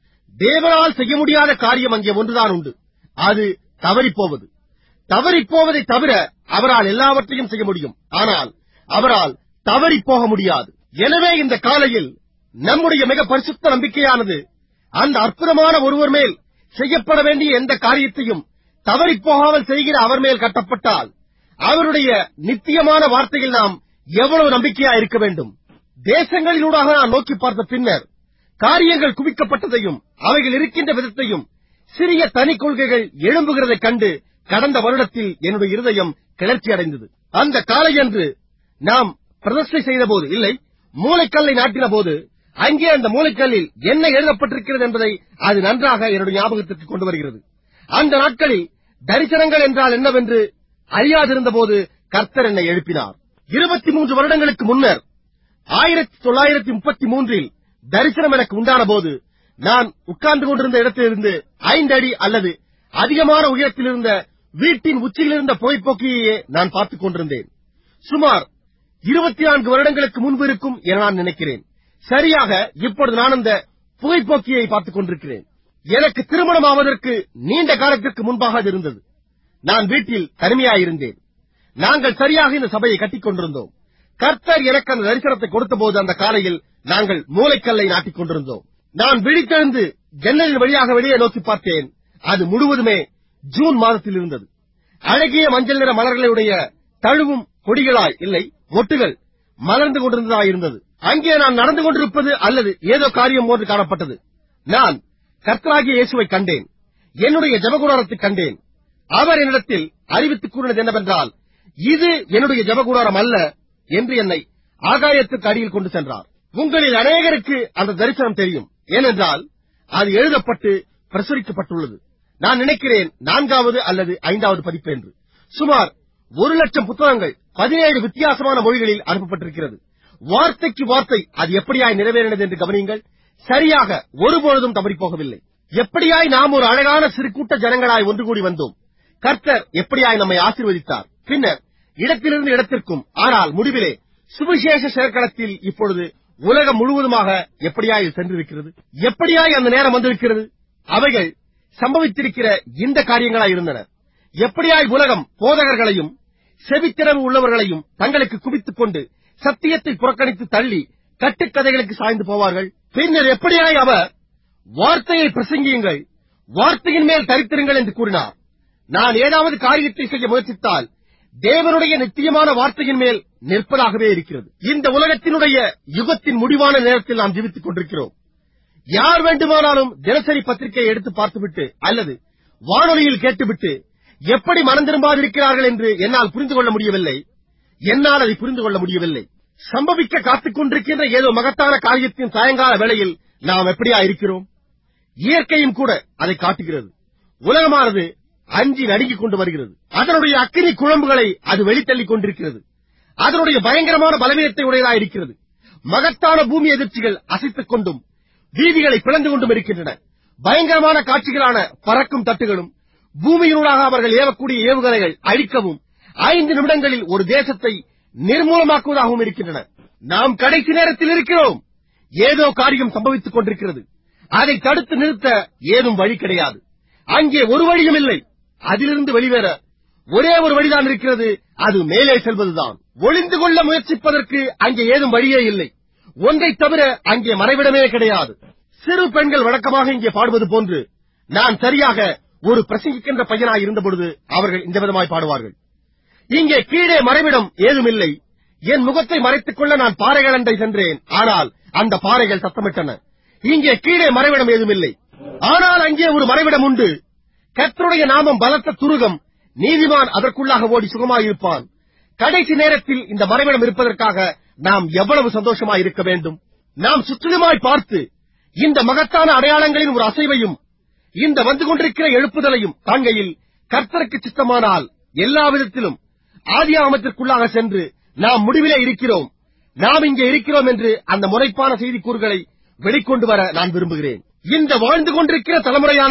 தேவனால் செய்ய முடியாத காரியம் அங்கே ஒன்றுதான் உண்டு அது தவறிப்போவது தவறிப்போவதை தவிர அவரால் எல்லாவற்றையும் செய்ய முடியும் ஆனால் அவரால் தவறிப் போக முடியாது எனவே இந்த காலையில் நம்முடைய மிக பரிசுத்த நம்பிக்கையானது அந்த அற்புதமான ஒருவர் மேல் செய்யப்பட வேண்டிய எந்த காரியத்தையும் தவறிப் போகாமல் செய்கிற அவர் மேல் கட்டப்பட்டால் அவருடைய நித்தியமான வார்த்தையில் நாம் எவ்வளவு நம்பிக்கையா இருக்க வேண்டும் தேசங்களிலூடாக நான் நோக்கி பார்த்த பின்னர் காரியங்கள் குவிக்கப்பட்டதையும் அவைகள் இருக்கின்ற விதத்தையும் சிறிய தனி கொள்கைகள் எழும்புகிறதைக் கண்டு கடந்த வருடத்தில் என்னுடைய இருதயம் கிளர்ச்சி அடைந்தது அந்த காலையன்று நாம் பிரதிஷ்டை செய்தபோது இல்லை மூளைக்கல்லை நாட்டின போது அங்கே அந்த மூளைக்கல்லில் என்ன எழுதப்பட்டிருக்கிறது என்பதை அது நன்றாக என்னுடைய ஞாபகத்திற்கு கொண்டு வருகிறது அந்த நாட்களில் தரிசனங்கள் என்றால் என்னவென்று அறியாதிருந்த போது கர்த்தர் என்னை எழுப்பினார் இருபத்தி மூன்று வருடங்களுக்கு முன்னர் ஆயிரத்தி தொள்ளாயிரத்தி முப்பத்தி மூன்றில் தரிசனம் எனக்கு உண்டான போது நான் உட்கார்ந்து கொண்டிருந்த இடத்திலிருந்து ஐந்து அடி அல்லது அதிகமான உயரத்தில் இருந்த வீட்டின் உச்சியில் இருந்த புகைப்போக்கியையே நான் பார்த்துக் கொண்டிருந்தேன் சுமார் இருபத்தி நான்கு வருடங்களுக்கு முன்பு இருக்கும் என நான் நினைக்கிறேன் சரியாக இப்பொழுது நான் அந்த புகைப்போக்கியை பார்த்துக் கொண்டிருக்கிறேன் எனக்கு திருமணம் ஆவதற்கு நீண்ட காலத்திற்கு முன்பாக அது இருந்தது நான் வீட்டில் தனிமையாயிருந்தேன் நாங்கள் சரியாக இந்த சபையை கட்டிக் கொண்டிருந்தோம் கர்த்தர் எனக்கு அந்த தரிசனத்தை கொடுத்தபோது அந்த காலையில் நாங்கள் மூளைக்கல்லை நாட்டிக் கொண்டிருந்தோம் நான் விழித்தெழுந்து ஜன்னலின் வழியாக வெளியே நோக்கி பார்த்தேன் அது முழுவதுமே ஜூன் மாதத்தில் இருந்தது அழகிய மஞ்சள் நிற மலர்களுடைய தழுவும் கொடிகளாய் இல்லை மொட்டுகள் மலர்ந்து கொண்டிருந்ததாய் இருந்தது அங்கே நான் நடந்து கொண்டிருப்பது அல்லது ஏதோ காரியம் போன்று காணப்பட்டது நான் கர்த்தராகிய இயேசுவை கண்டேன் என்னுடைய ஜபகுடாரத்தை கண்டேன் அவர் என்னிடத்தில் அறிவித்துக் கூறினது என்னவென்றால் இது என்னுடைய ஜபகுடாரம் அல்ல என்று என்னை ஆகாயத்துக்கு அடியில் கொண்டு சென்றார் உங்களில் அநேகருக்கு அந்த தரிசனம் தெரியும் ஏனென்றால் அது எழுதப்பட்டு பிரசுரிக்கப்பட்டுள்ளது நான் நினைக்கிறேன் நான்காவது அல்லது ஐந்தாவது பதிப்பு என்று சுமார் ஒரு லட்சம் புத்தகங்கள் பதினேழு வித்தியாசமான மொழிகளில் அனுப்பப்பட்டிருக்கிறது வார்த்தைக்கு வார்த்தை அது எப்படியாய் நிறைவேறினது என்று கவனியுங்கள் சரியாக ஒருபொழுதும் தவறி போகவில்லை எப்படியாய் நாம் ஒரு அழகான சிறு கூட்ட ஜனங்களாய் ஒன்று கூடி வந்தோம் கர்த்தர் எப்படியாய் நம்மை ஆசீர்வதித்தார் பின்னர் இடத்திலிருந்து இடத்திற்கும் ஆனால் முடிவிலே சுவிசேஷ செயற்களத்தில் இப்பொழுது உலகம் முழுவதுமாக எப்படியாய் இது சென்றிருக்கிறது எப்படியாய் அந்த நேரம் வந்திருக்கிறது அவைகள் சம்பவித்திருக்கிற இந்த காரியங்களாய் இருந்தன எப்படியாய் உலகம் போதகர்களையும் செவித்திறவு உள்ளவர்களையும் தங்களுக்கு குவித்துக் கொண்டு சத்தியத்தை புறக்கணித்து தள்ளி கட்டுக்கதைகளுக்கு சாய்ந்து போவார்கள் பின்னர் எப்படியாய் அவர் வார்த்தையை பிரசங்கியுங்கள் வார்த்தையின் மேல் தரித்திருங்கள் என்று கூறினார் நான் ஏதாவது காரியத்தை செய்ய முயற்சித்தால் தேவனுடைய நித்தியமான வார்த்தையின் மேல் நிற்பதாகவே இருக்கிறது இந்த உலகத்தினுடைய யுகத்தின் முடிவான நேரத்தில் நாம் ஜீவித்துக் கொண்டிருக்கிறோம் யார் வேண்டுமானாலும் தினசரி பத்திரிகையை எடுத்து பார்த்துவிட்டு அல்லது வானொலியில் கேட்டுவிட்டு எப்படி மனம் திரும்பாதிருக்கிறார்கள் என்று என்னால் புரிந்து கொள்ள முடியவில்லை என்னால் அதை புரிந்து கொள்ள முடியவில்லை சம்பவிக்க காத்துக் கொண்டிருக்கின்ற ஏதோ மகத்தான காரியத்தின் சாயங்கால வேளையில் நாம் எப்படியா இருக்கிறோம் இயற்கையும் கூட அதை காட்டுகிறது உலகமானது அஞ்சி நடுங்கிக் கொண்டு வருகிறது அதனுடைய அக்கினி குழம்புகளை அது வெளித்தள்ளிக் கொண்டிருக்கிறது அதனுடைய பயங்கரமான பலவீனத்தை உடையதாக இருக்கிறது மகத்தான பூமி எதிர்ச்சிகள் அசைத்துக் கொண்டும் வீதிகளை பிளந்து கொண்டும் இருக்கின்றன பயங்கரமான காட்சிகளான பறக்கும் தட்டுகளும் பூமியினூடாக அவர்கள் ஏவக்கூடிய ஏவுகணைகள் அழிக்கவும் ஐந்து நிமிடங்களில் ஒரு தேசத்தை நிர்மூலமாக்குவதாகவும் இருக்கின்றன நாம் கடைசி நேரத்தில் இருக்கிறோம் ஏதோ காரியம் சம்பவித்துக் கொண்டிருக்கிறது அதை தடுத்து நிறுத்த ஏதும் வழி கிடையாது அங்கே ஒரு வழியும் இல்லை அதிலிருந்து வெளிவேற ஒரே ஒரு வழிதான் இருக்கிறது அது மேலே செல்வதுதான் ஒளிந்து கொள்ள முயற்சிப்பதற்கு அங்கே ஏதும் வழியே இல்லை ஒன்றை தவிர அங்கே மறைவிடமே கிடையாது சிறு பெண்கள் வழக்கமாக இங்கே பாடுவது போன்று நான் சரியாக ஒரு பிரசங்கிக்கின்ற பையனாய் இருந்தபொழுது அவர்கள் இந்த விதமாய் பாடுவார்கள் இங்கே கீழே மறைவிடம் ஏதும் இல்லை என் முகத்தை மறைத்துக் கொள்ள நான் பாறைகள் அண்டை சென்றேன் ஆனால் அந்த பாறைகள் சத்தமிட்டன இங்கே கீழே மறைவிடம் ஏதும் இல்லை ஆனால் அங்கே ஒரு மறைவிடம் உண்டு கர்த்தருடைய நாமம் பலத்த துருகம் நீதிமான் அதற்குள்ளாக ஓடி சுகமாயிருப்பான் கடைசி நேரத்தில் இந்த மறைவிடம் இருப்பதற்காக நாம் எவ்வளவு சந்தோஷமாய் இருக்க வேண்டும் நாம் சுற்றிலுமாய் பார்த்து இந்த மகத்தான அடையாளங்களின் ஒரு அசைவையும் இந்த வந்து கொண்டிருக்கிற எழுப்புதலையும் காண்கையில் கர்த்தருக்கு சித்தமானால் எல்லா விதத்திலும் ஆதியாகமத்திற்குள்ளாக சென்று நாம் முடிவிலே இருக்கிறோம் நாம் இங்கே இருக்கிறோம் என்று அந்த முறைப்பான செய்திக்கூறுகளை வெளிக்கொண்டு வர நான் விரும்புகிறேன் இந்த வாழ்ந்து கொண்டிருக்கிற தலைமுறையானது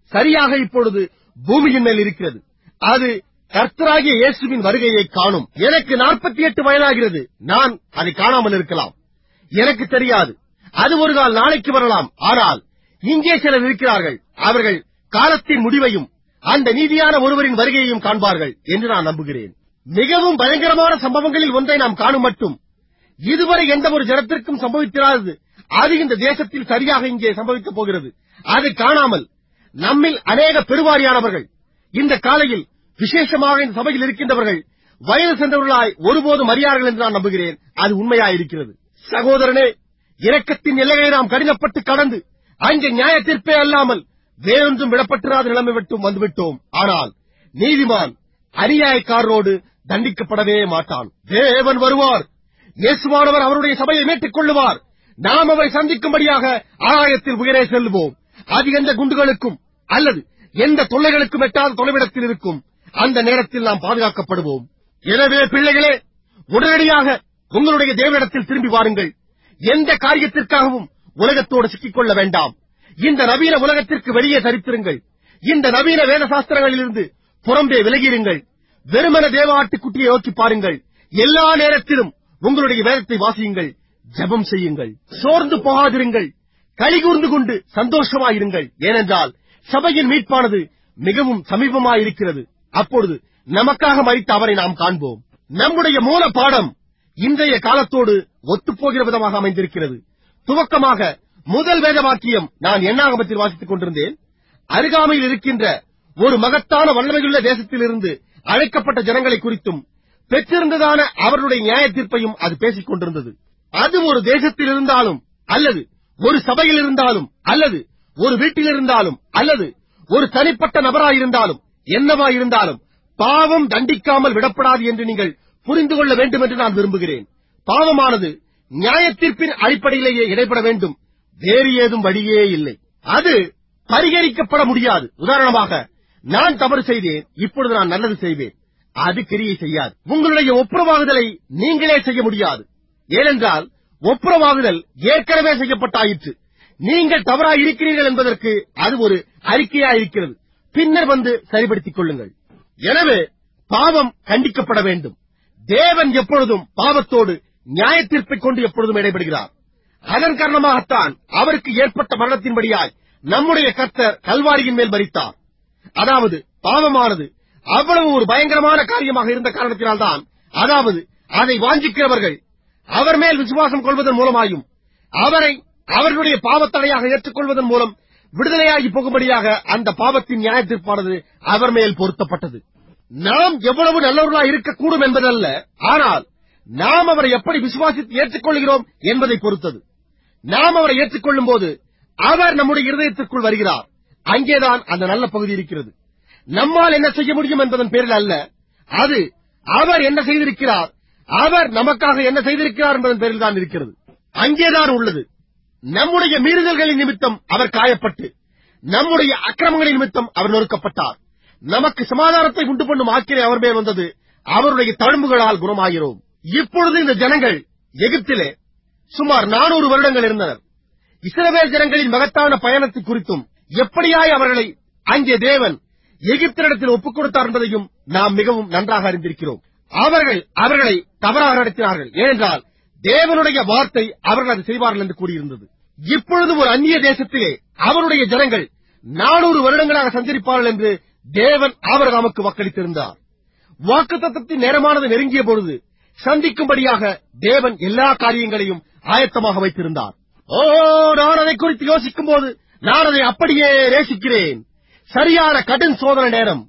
சரியாக இப்பொழுது பூமியின் மேல் இருக்கிறது அது கர்த்தராகிய இயேசுவின் வருகையை காணும் எனக்கு 48 வயதாகிறது நான் அதை காணாமல் இருக்கலாம் எனக்கு தெரியாது அது ஒரு கால் நாளைக்கு வரலாம் ஆனால் இங்கே சிலர் இருக்கிறார்கள் அவர்கள் காலத்தின் முடிவையும் அந்த நீதியான ஒருவரின் வருகையையும் காண்பார்கள் என்று நான் நம்புகிறேன் மிகவும் பயங்கரமான சம்பவங்களில் ஒன்றை நாம் காணும் மட்டும் இதுவரை எந்த ஒரு ஜனத்திற்கும் சம்பவித்திராதது அது இந்த தேசத்தில் சரியாக இங்கே சம்பவிக்கப் போகிறது அதை காணாமல் நம்மில் அநேக பெருவாரியானவர்கள் இந்த காலையில் விசேஷமாக இந்த சபையில் இருக்கின்றவர்கள் வயது சென்றவர்களாய் ஒருபோதும் அறியார்கள் என்று நான் நம்புகிறேன் அது உண்மையாயிருக்கிறது சகோதரனே இரக்கத்தின் எல்லைகளை நாம் கடினப்பட்டு கடந்து அங்கே நியாய தீர்ப்பே அல்லாமல் வேறொன்றும் விடப்பட்டிராத நிலைமை விட்டும் வந்துவிட்டோம் ஆனால் நீதிமான் அநியாயக்காரரோடு தண்டிக்கப்படவே மாட்டான் தேவன் வருவார் இயேசுவானவர் அவருடைய சபையை மீட்டுக் கொள்ளுவார் நாம் அவரை சந்திக்கும்படியாக ஆகாயத்தில் உயரே செல்வோம் அது எந்த குண்டுகளுக்கும் அல்லது எந்த தொல்லைகளுக்கும் எட்டாத தொலைவிடத்தில் இருக்கும் அந்த நேரத்தில் நாம் பாதுகாக்கப்படுவோம் எனவே பிள்ளைகளே உடனடியாக உங்களுடைய தேவனிடத்தில் திரும்பி வாருங்கள் எந்த காரியத்திற்காகவும் உலகத்தோடு சிக்கிக்கொள்ள வேண்டாம் இந்த நவீன உலகத்திற்கு வெளியே தரித்திருங்கள் இந்த நவீன வேத சாஸ்திரங்களிலிருந்து புறம்பே விலகியிருங்கள் வெறுமன தேவ ஆட்டுக்குட்டியை நோக்கி பாருங்கள் எல்லா நேரத்திலும் உங்களுடைய வேதத்தை வாசியுங்கள் ஜெபம் செய்யுங்கள் சோர்ந்து போகாதிருங்கள் கலிகூர்ந்து கொண்டு சந்தோஷமாயிருங்கள் ஏனென்றால் சபையின் மீட்பானது மிகவும் சமீபமாயிருக்கிறது அப்பொழுது நமக்காக மறித்த அவரை நாம் காண்போம் நம்முடைய மூல பாடம் இன்றைய காலத்தோடு ஒத்துப்போகிற விதமாக அமைந்திருக்கிறது துவக்கமாக முதல் வேத வாக்கியம் நான் எண்ணாகமத்தில் வாசித்துக் கொண்டிருந்தேன் அருகாமையில் இருக்கின்ற ஒரு மகத்தான வல்லமையுள்ள தேசத்திலிருந்து அழைக்கப்பட்ட ஜனங்களை குறித்தும் பெற்றிருந்ததான அவர்களுடைய நியாய தீர்ப்பையும் அது பேசிக் கொண்டிருந்தது அது ஒரு தேசத்தில் இருந்தாலும் அல்லது ஒரு சபையில் இருந்தாலும் அல்லது ஒரு வீட்டில் இருந்தாலும் அல்லது ஒரு தனிப்பட்ட நபராயிருந்தாலும் என்னவாயிருந்தாலும் பாவம் தண்டிக்காமல் விடப்படாது என்று நீங்கள் புரிந்து கொள்ள வேண்டும் என்று நான் விரும்புகிறேன் பாவமானது நியாய தீர்ப்பின் அடிப்படையிலேயே இடைபட வேண்டும் வேறு ஏதும் வழியே இல்லை அது பரிகரிக்கப்பட முடியாது உதாரணமாக நான் தவறு செய்தேன் இப்பொழுது நான் நல்லது செய்வேன் அது கிரியை செய்யாது உங்களுடைய ஒப்புரவாகுதலை நீங்களே செய்ய முடியாது ஏனென்றால் ஒப்புரவாகுதல் ஏற்கனவே செய்யப்பட்டாயிற்று நீங்கள் தவறாய் இருக்கிறீர்கள் என்பதற்கு அது ஒரு அறிக்கையாயிருக்கிறது பின்னர் வந்து சரிபடுத்திக் கொள்ளுங்கள் எனவே பாவம் கண்டிக்கப்பட வேண்டும் தேவன் எப்பொழுதும் பாவத்தோடு நியாய தீர்ப்பைக் கொண்டு எப்பொழுதும் இடைபடுகிறார் அதன் காரணமாகத்தான் அவருக்கு ஏற்பட்ட மரணத்தின்படியாய் நம்முடைய கர்த்தர் கல்வாரியின் மேல் மரித்தார் அதாவது பாவமானது அவ்வளவு ஒரு பயங்கரமான காரியமாக இருந்த காரணத்தினால்தான் அதாவது அதை வாஞ்சிக்கிறவர்கள் அவர் மேல் விசுவாசம் கொள்வதன் மூலமாயும் அவரை அவர்களுடைய பாவத்தடையாக ஏற்றுக்கொள்வதன் மூலம் விடுதலையாகி போகும்படியாக அந்த பாவத்தின் நியாய தீர்ப்பானது அவர் மேல் பொருத்தப்பட்டது நாம் எவ்வளவு நல்லவர்களாக இருக்கக்கூடும் என்பதல்ல ஆனால் நாம் அவரை எப்படி விசுவாசித்து ஏற்றுக்கொள்கிறோம் என்பதை பொறுத்தது நாம் அவரை ஏற்றுக்கொள்ளும் போது அவர் நம்முடைய இருதயத்திற்குள் வருகிறார் அங்கேதான் அந்த நல்ல பகுதி இருக்கிறது நம்மால் என்ன செய்ய முடியும் என்பதன் பேரில் அல்ல அது அவர் என்ன செய்திருக்கிறார் அவர் நமக்காக என்ன செய்திருக்கிறார் என்பதன் பேரில் தான் இருக்கிறது அங்கேதான் உள்ளது நம்முடைய மீறுதல்களின் நிமித்தம் அவர் காயப்பட்டு நம்முடைய அக்கிரமங்களின் நிமித்தம் அவர் நொறுக்கப்பட்டார் நமக்கு சமாதானத்தை உண்டு பண்ணும் ஆக்கிரை அவர் மேல் வந்தது அவருடைய தழும்புகளால் குணமாகிறோம் இப்பொழுது இந்த ஜனங்கள் எகிப்திலே சுமார் நானூறு வருடங்கள் இருந்தனர் இஸ்ரவேல் ஜனங்களின் மகத்தான பயணத்தை குறித்தும் எப்படியாய் அவர்களை அங்கே தேவன் எகிப்தினிடத்தில் ஒப்புக் கொடுத்தார் என்பதையும் நாம் மிகவும் நன்றாக அறிந்திருக்கிறோம் அவர்கள் அவர்களை தவறாக நடத்தினார்கள் ஏனென்றால் தேவனுடைய வார்த்தை அவர்கள் அதை செய்வார்கள் என்று கூறியிருந்தது இப்பொழுது ஒரு அந்நிய தேசத்திலே அவருடைய ஜனங்கள் நானூறு வருடங்களாக சஞ்சரிப்பார்கள் என்று தேவன் ஆபரகாமுக்கு வாக்களித்திருந்தார் வாக்குத்தத்தத்தின் நேரமானது நெருங்கிய பொழுது சந்திக்கும்படியாக தேவன் எல்லா காரியங்களையும் ஆயத்தமாக வைத்திருந்தார் ஓ நான் அதை குறித்து யோசிக்கும் போது நான் அதை அப்படியே நேசிக்கிறேன் சரியான கடும் சோதனை நேரம்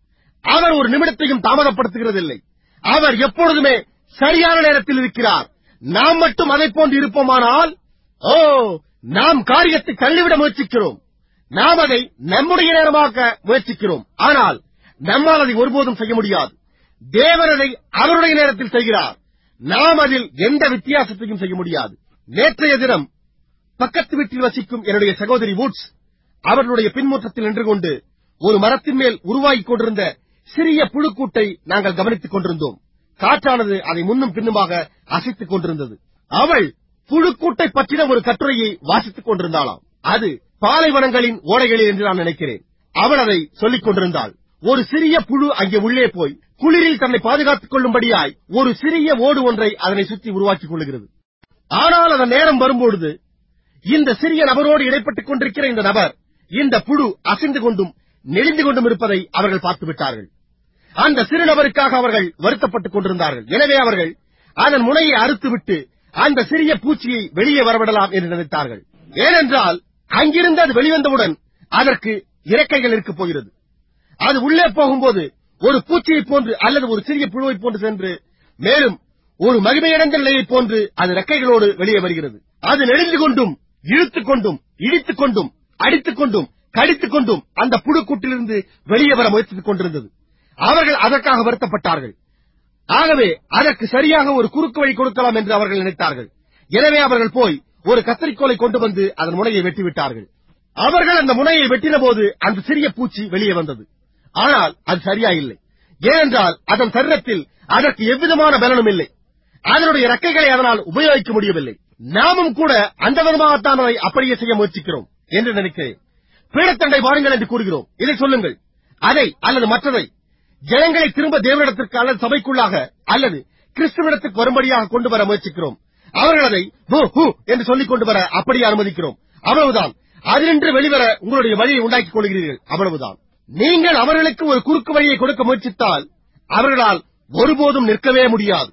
அவர் ஒரு நிமிடத்தையும் தாமதப்படுத்துகிறதில்லை அவர் எப்பொழுதுமே சரியான நேரத்தில் இருக்கிறார் நாம் மட்டும் அதை போன்று இருப்போமானால் ஓ நாம் காரியத்தை தள்ளிவிட முயற்சிக்கிறோம் நாம் அதை நம்முடைய நேரமாக்க முயற்சிக்கிறோம் ஆனால் நம்மால் அதை ஒருபோதும் செய்ய முடியாது தேவன் அதை அவருடைய நேரத்தில் செய்கிறார் நாம் அதில் எந்த வித்தியாசத்தையும் செய்ய முடியாது நேற்றைய தினம் பக்கத்து வீட்டில் வசிக்கும் என்னுடைய சகோதரி வுட்ஸ் அவர்களுடைய பின்முற்றத்தில் நின்று கொண்டு ஒரு மரத்தின் மேல் உருவாகிக் கொண்டிருந்த சிறிய புழுக்கூட்டை நாங்கள் கவனித்துக் கொண்டிருந்தோம் காற்றானது அதை முன்னும் பின்னுமாக அசைத்துக் கொண்டிருந்தது அவள் புழுக்கூட்டை பற்றின ஒரு கட்டுரையை வாசித்துக் கொண்டிருந்தாளாம் அது பாலைவனங்களின் ஓடைகளில் என்று நான் நினைக்கிறேன் அவள் அதை சொல்லிக் கொண்டிருந்தாள் ஒரு சிறிய புழு அங்கே உள்ளே போய் குளிரில் தன்னை பாதுகாத்துக் கொள்ளும்படியாய் ஒரு சிறிய ஓடு ஒன்றை அதனை சுற்றி உருவாக்கிக் கொள்கிறது ஆனால் அதன் நேரம் வரும்பொழுது இந்த சிறிய நபரோடு இடைப்பட்டுக் கொண்டிருக்கிற இந்த நபர் இந்த புழு அசைந்து கொண்டும் நெளிந்து கொண்டும் இருப்பதை அவர்கள் பார்த்து விட்டார்கள் அந்த சிறு நபருக்காக அவர்கள் வருத்தப்பட்டுக் கொண்டிருந்தார்கள் எனவே அவர்கள் அதன் முனையை அறுத்துவிட்டு அந்த சிறிய பூச்சியை வெளியே வரவிடலாம் என்று நினைத்தார்கள் ஏனென்றால் அங்கிருந்து அது வெளிவந்தவுடன் அதற்கு இறக்கைகள் இருக்கப் போகிறது அது உள்ளே போகும்போது ஒரு பூச்சியைப் போன்று அல்லது ஒரு சிறிய புழுவைப் போன்று சென்று மேலும் ஒரு மகிமையடைந்த நிலையைப் போன்று அது ரெக்கைகளோடு வெளியே வருகிறது அது நெளிந்து கொண்டும் இழுத்துக் கொண்டும் இடித்துக் கொண்டும் அடித்துக் கொண்டும் கடித்துக் கொண்டும் அந்த புழுக்கூட்டிலிருந்து வெளியே வர முயற்சித்துக் கொண்டிருந்தது அவர்கள் அதற்காக வருத்தப்பட்டார்கள் ஆகவே அதற்கு சரியாக ஒரு குறுக்கு வழி கொடுக்கலாம் என்று அவர்கள் நினைத்தார்கள் எனவே அவர்கள் போய் ஒரு கத்தரிக்கோலை கொண்டு வந்து அதன் முனையை வெட்டிவிட்டார்கள் அவர்கள் அந்த முனையை வெட்டின போது அந்த சிறிய பூச்சி வெளியே வந்தது ஆனால் அது சரியா இல்லை ஏனென்றால் அதன் சரீரத்தில் அதற்கு எவ்விதமான பலனும் இல்லை அதனுடைய ரெக்கைகளை அதனால் உபயோகிக்க முடியவில்லை நாமும் கூட அந்த விதமாகத்தான் அதை அப்படியே செய்ய முயற்சிக்கிறோம் என்று நினைக்கிறேன் பீடத்தண்டை வாருங்கள் என்று கூறுகிறோம் இதை சொல்லுங்கள் அதை அல்லது மற்றதை ஜனங்களை திரும்ப தேவனிடத்திற்கு அல்லது சபைக்குள்ளாக அல்லது கிறிஸ்துவிடத்துக்கு வரும்படியாக கொண்டு வர முயற்சிக்கிறோம் அவர்கள் அதை ஹூ ஹூ என்று சொல்லிக் கொண்டு வர அப்படியே அனுமதிக்கிறோம் அவ்வளவுதான் அதினின்று வெளிவர உங்களுடைய வழியை உண்டாக்கிக் கொள்கிறீர்கள் அவ்வளவுதான் நீங்கள் அவர்களுக்கு ஒரு குறுக்கு வழியை கொடுக்க முயற்சித்தால் அவர்களால் ஒருபோதும் நிற்கவே முடியாது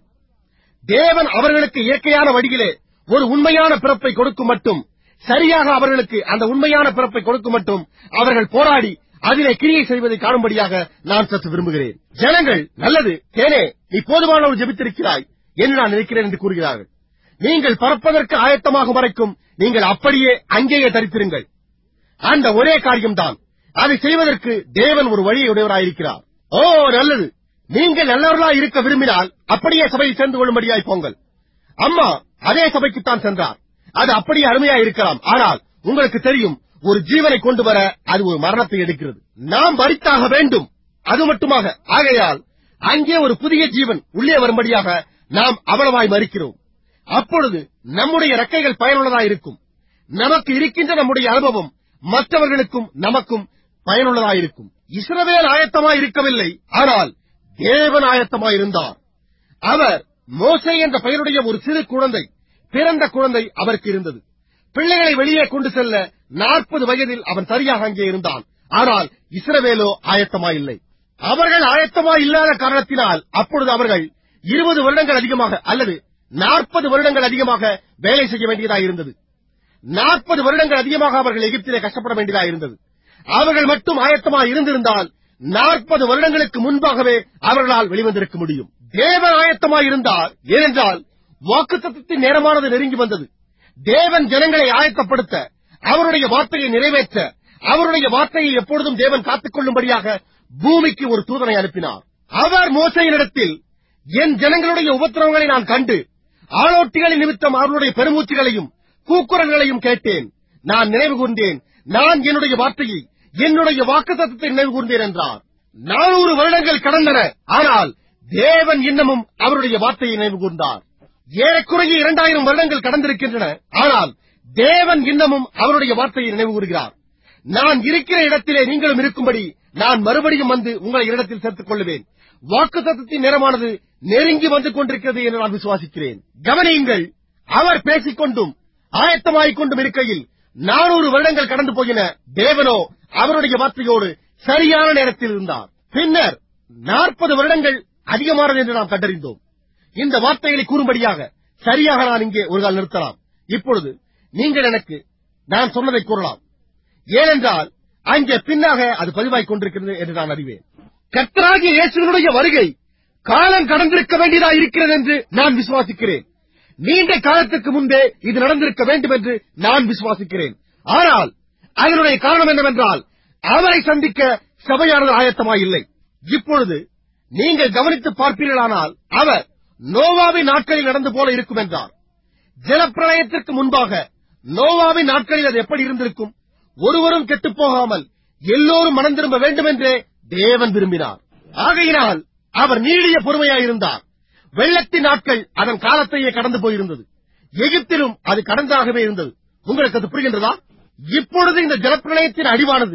தேவன் அவர்களுக்கு இயற்கையான வழியிலே ஒரு உண்மையான பிறப்பை கொடுக்கும் மட்டும் சரியாக அவர்களுக்கு அந்த உண்மையான பிறப்பை கொடுக்கும் மட்டும் அவர்கள் போராடி அதிலே கிரியை செய்வதை காணும்படியாக நான் சற்று விரும்புகிறேன் ஜனங்கள் நல்லது தேனே நீ போதுமான ஒரு ஜெபித்திருக்கிறாய் என்று நான் நினைக்கிறேன் என்று கூறுகிறார்கள் நீங்கள் பறப்பதற்கு ஆயத்தமாகும் வரைக்கும் நீங்கள் அப்படியே அங்கேயே தரித்திருங்கள் அந்த ஒரே காரியம்தான் அதை செய்வதற்கு தேவன் ஒரு வழியை உடையவராயிருக்கிறார் ஓ நல்லது நீங்கள் நல்லவர்களாய் இருக்க விரும்பினால் அப்படியே சபையில் சேர்ந்து கொள்ளும்படியாய் போங்கள் அம்மா அதே சபைக்குத்தான் சென்றார் அது அப்படியே அருமையாய் இருக்கலாம் ஆனால் உங்களுக்கு தெரியும் ஒரு ஜீவனை கொண்டு வர அது ஒரு மரணத்தை எடுக்கிறது நாம் மறித்தாக வேண்டும் அது மட்டுமாக ஆகையால் அங்கே ஒரு புதிய ஜீவன் உள்ளே வரும்படியாக நாம் அவ்வளவாய் மறிக்கிறோம் அப்பொழுது நம்முடைய ரெக்கைகள் பயனுள்ளதாய் இருக்கும் நமக்கு இருக்கின்ற நம்முடைய அனுபவம் மற்றவர்களுக்கும் நமக்கும் பயனுள்ளதாய் இருக்கும் இஸ்ரவேல் ஆயத்தமாய் இருக்கவில்லை ஆனால் தேவன் ஆயத்தமாய் இருந்தார் அவர் மோசே என்ற பெயருடைய ஒரு சிறு குழந்தை பிறந்த குழந்தை அவருக்கு இருந்தது பிள்ளைகளை வெளியே கொண்டு செல்ல நாற்பது வயதில் அவன் சரியாக அங்கே இருந்தான் ஆனால் இஸ்ரவேலோ ஆயத்தமாயில்லை அவர்கள் ஆயத்தமாய் இல்லாத காரணத்தினால் அப்பொழுது அவர்கள் இருபது வருடங்கள் அதிகமாக அல்லது நாற்பது வருடங்கள் அதிகமாக வேலை செய்ய வேண்டியதாக இருந்தது நாற்பது வருடங்கள் அதிகமாக அவர்கள் எகிப்திலே கஷ்டப்பட வேண்டியதாக இருந்தது அவர்கள் மட்டும் ஆயத்தமாய் இருந்திருந்தால் நாற்பது வருடங்களுக்கு முன்பாகவே அவர்களால் வெளிவந்திருக்க முடியும் தேவன் ஆயத்தமாய் இருந்தார் ஏனென்றால் வாக்குத்தத்தின் நேரமானது நெருங்கி வந்தது தேவன் ஜனங்களை ஆயத்தப்படுத்த அவருடைய வார்த்தையை நிறைவேற்ற அவருடைய வார்த்தையை எப்பொழுதும் தேவன் காத்துக் கொள்ளும்படியாக பூமிக்கு ஒரு தூதனை அனுப்பினார் அவர் மோசையினிடத்தில் என் ஜனங்களுடைய உபத்திரவங்களை நான் கண்டு ஆளோட்டிகளின் நிமித்தம் அவர்களுடைய பெருமூச்சுகளையும் கூக்குரல்களையும் கேட்டேன் நான் நினைவு கூர்ந்தேன் நான் என்னுடைய வார்த்தையை என்னுடைய வாக்குத்தத்தை நினைவு கூர்ந்தேன் என்றார் நானூறு வருடங்கள் கடந்தன ஆனால் தேவன் இன்னமும் அவருடைய வார்த்தையை நினைவு கூர்ந்தார் ஏறக்குறைய இரண்டாயிரம் வருடங்கள் கடந்திருக்கின்றன ஆனால் தேவன் இன்னமும் அவருடைய வார்த்தையை நினைவு கூறுகிறார் நான் இருக்கிற இடத்திலே நீங்களும் இருக்கும்படி நான் மறுபடியும் வந்து உங்களை இடத்தில் சேர்த்துக் கொள்ளுவேன் வாக்கு தத்துவத்தின் நேரமானது நெருங்கி வந்து கொண்டிருக்கிறது என்று நான் விசுவாசிக்கிறேன் கவனியுங்கள் அவர் பேசிக் கொண்டும் ஆயத்தமாகிக் கொண்டும் இருக்கையில் நானூறு வருடங்கள் கடந்து போயின தேவனோ அவருடைய வார்த்தையோடு சரியான நேரத்தில் இருந்தார் பின்னர் நாற்பது வருடங்கள் அதிகமானது என்று நாம் கண்டறிந்தோம் இந்த வார்த்தைகளை கூறும்படியாக சரியாக நான் இங்கே ஒரு கால் நிறுத்தலாம் இப்பொழுது நீங்கள் எனக்கு நான் சொன்னதை கூறலாம் ஏனென்றால் அங்கே பின்னாக அது பதிவாய்க் கொண்டிருக்கிறது என்று நான் அறிவேன் கர்த்தராகிய இயேசுவினுடைய வருகை காலம் கடந்திருக்க வேண்டியதா இருக்கிறது என்று நான் விசுவாசிக்கிறேன் நீண்ட காலத்துக்கு முன்பே இது நடந்திருக்க வேண்டும் என்று நான் விசுவாசிக்கிறேன் ஆனால் அதனுடைய காரணம் என்னவென்றால் அவரை சந்திக்க சபையானது ஆயத்தமாயில்லை இப்பொழுது நீங்கள் கவனித்து பார்ப்பீர்களானால் அவர் நோவாவின் நாட்களில் நடந்து போல இருக்கும் என்றார் ஜலப்பிரளயத்திற்கு முன்பாக நோவாவின் நாட்களில் அது எப்படி இருந்திருக்கும் ஒருவரும் கெட்டுப் போகாமல் எல்லோரும் மனம் திரும்ப வேண்டும் என்றே தேவன் விரும்பினார் ஆகையினால் அவர் நீடிய பொறுமையாயிருந்தார் வெள்ளத்தின் நாட்கள் அதன் காலத்தையே கடந்து போயிருந்தது எகிப்திலும் அது கடந்தாகவே இருந்தது உங்களுக்கு அது புரிகின்றதா இப்பொழுது இந்த ஜலப்பிரளயத்தின் அடிவானது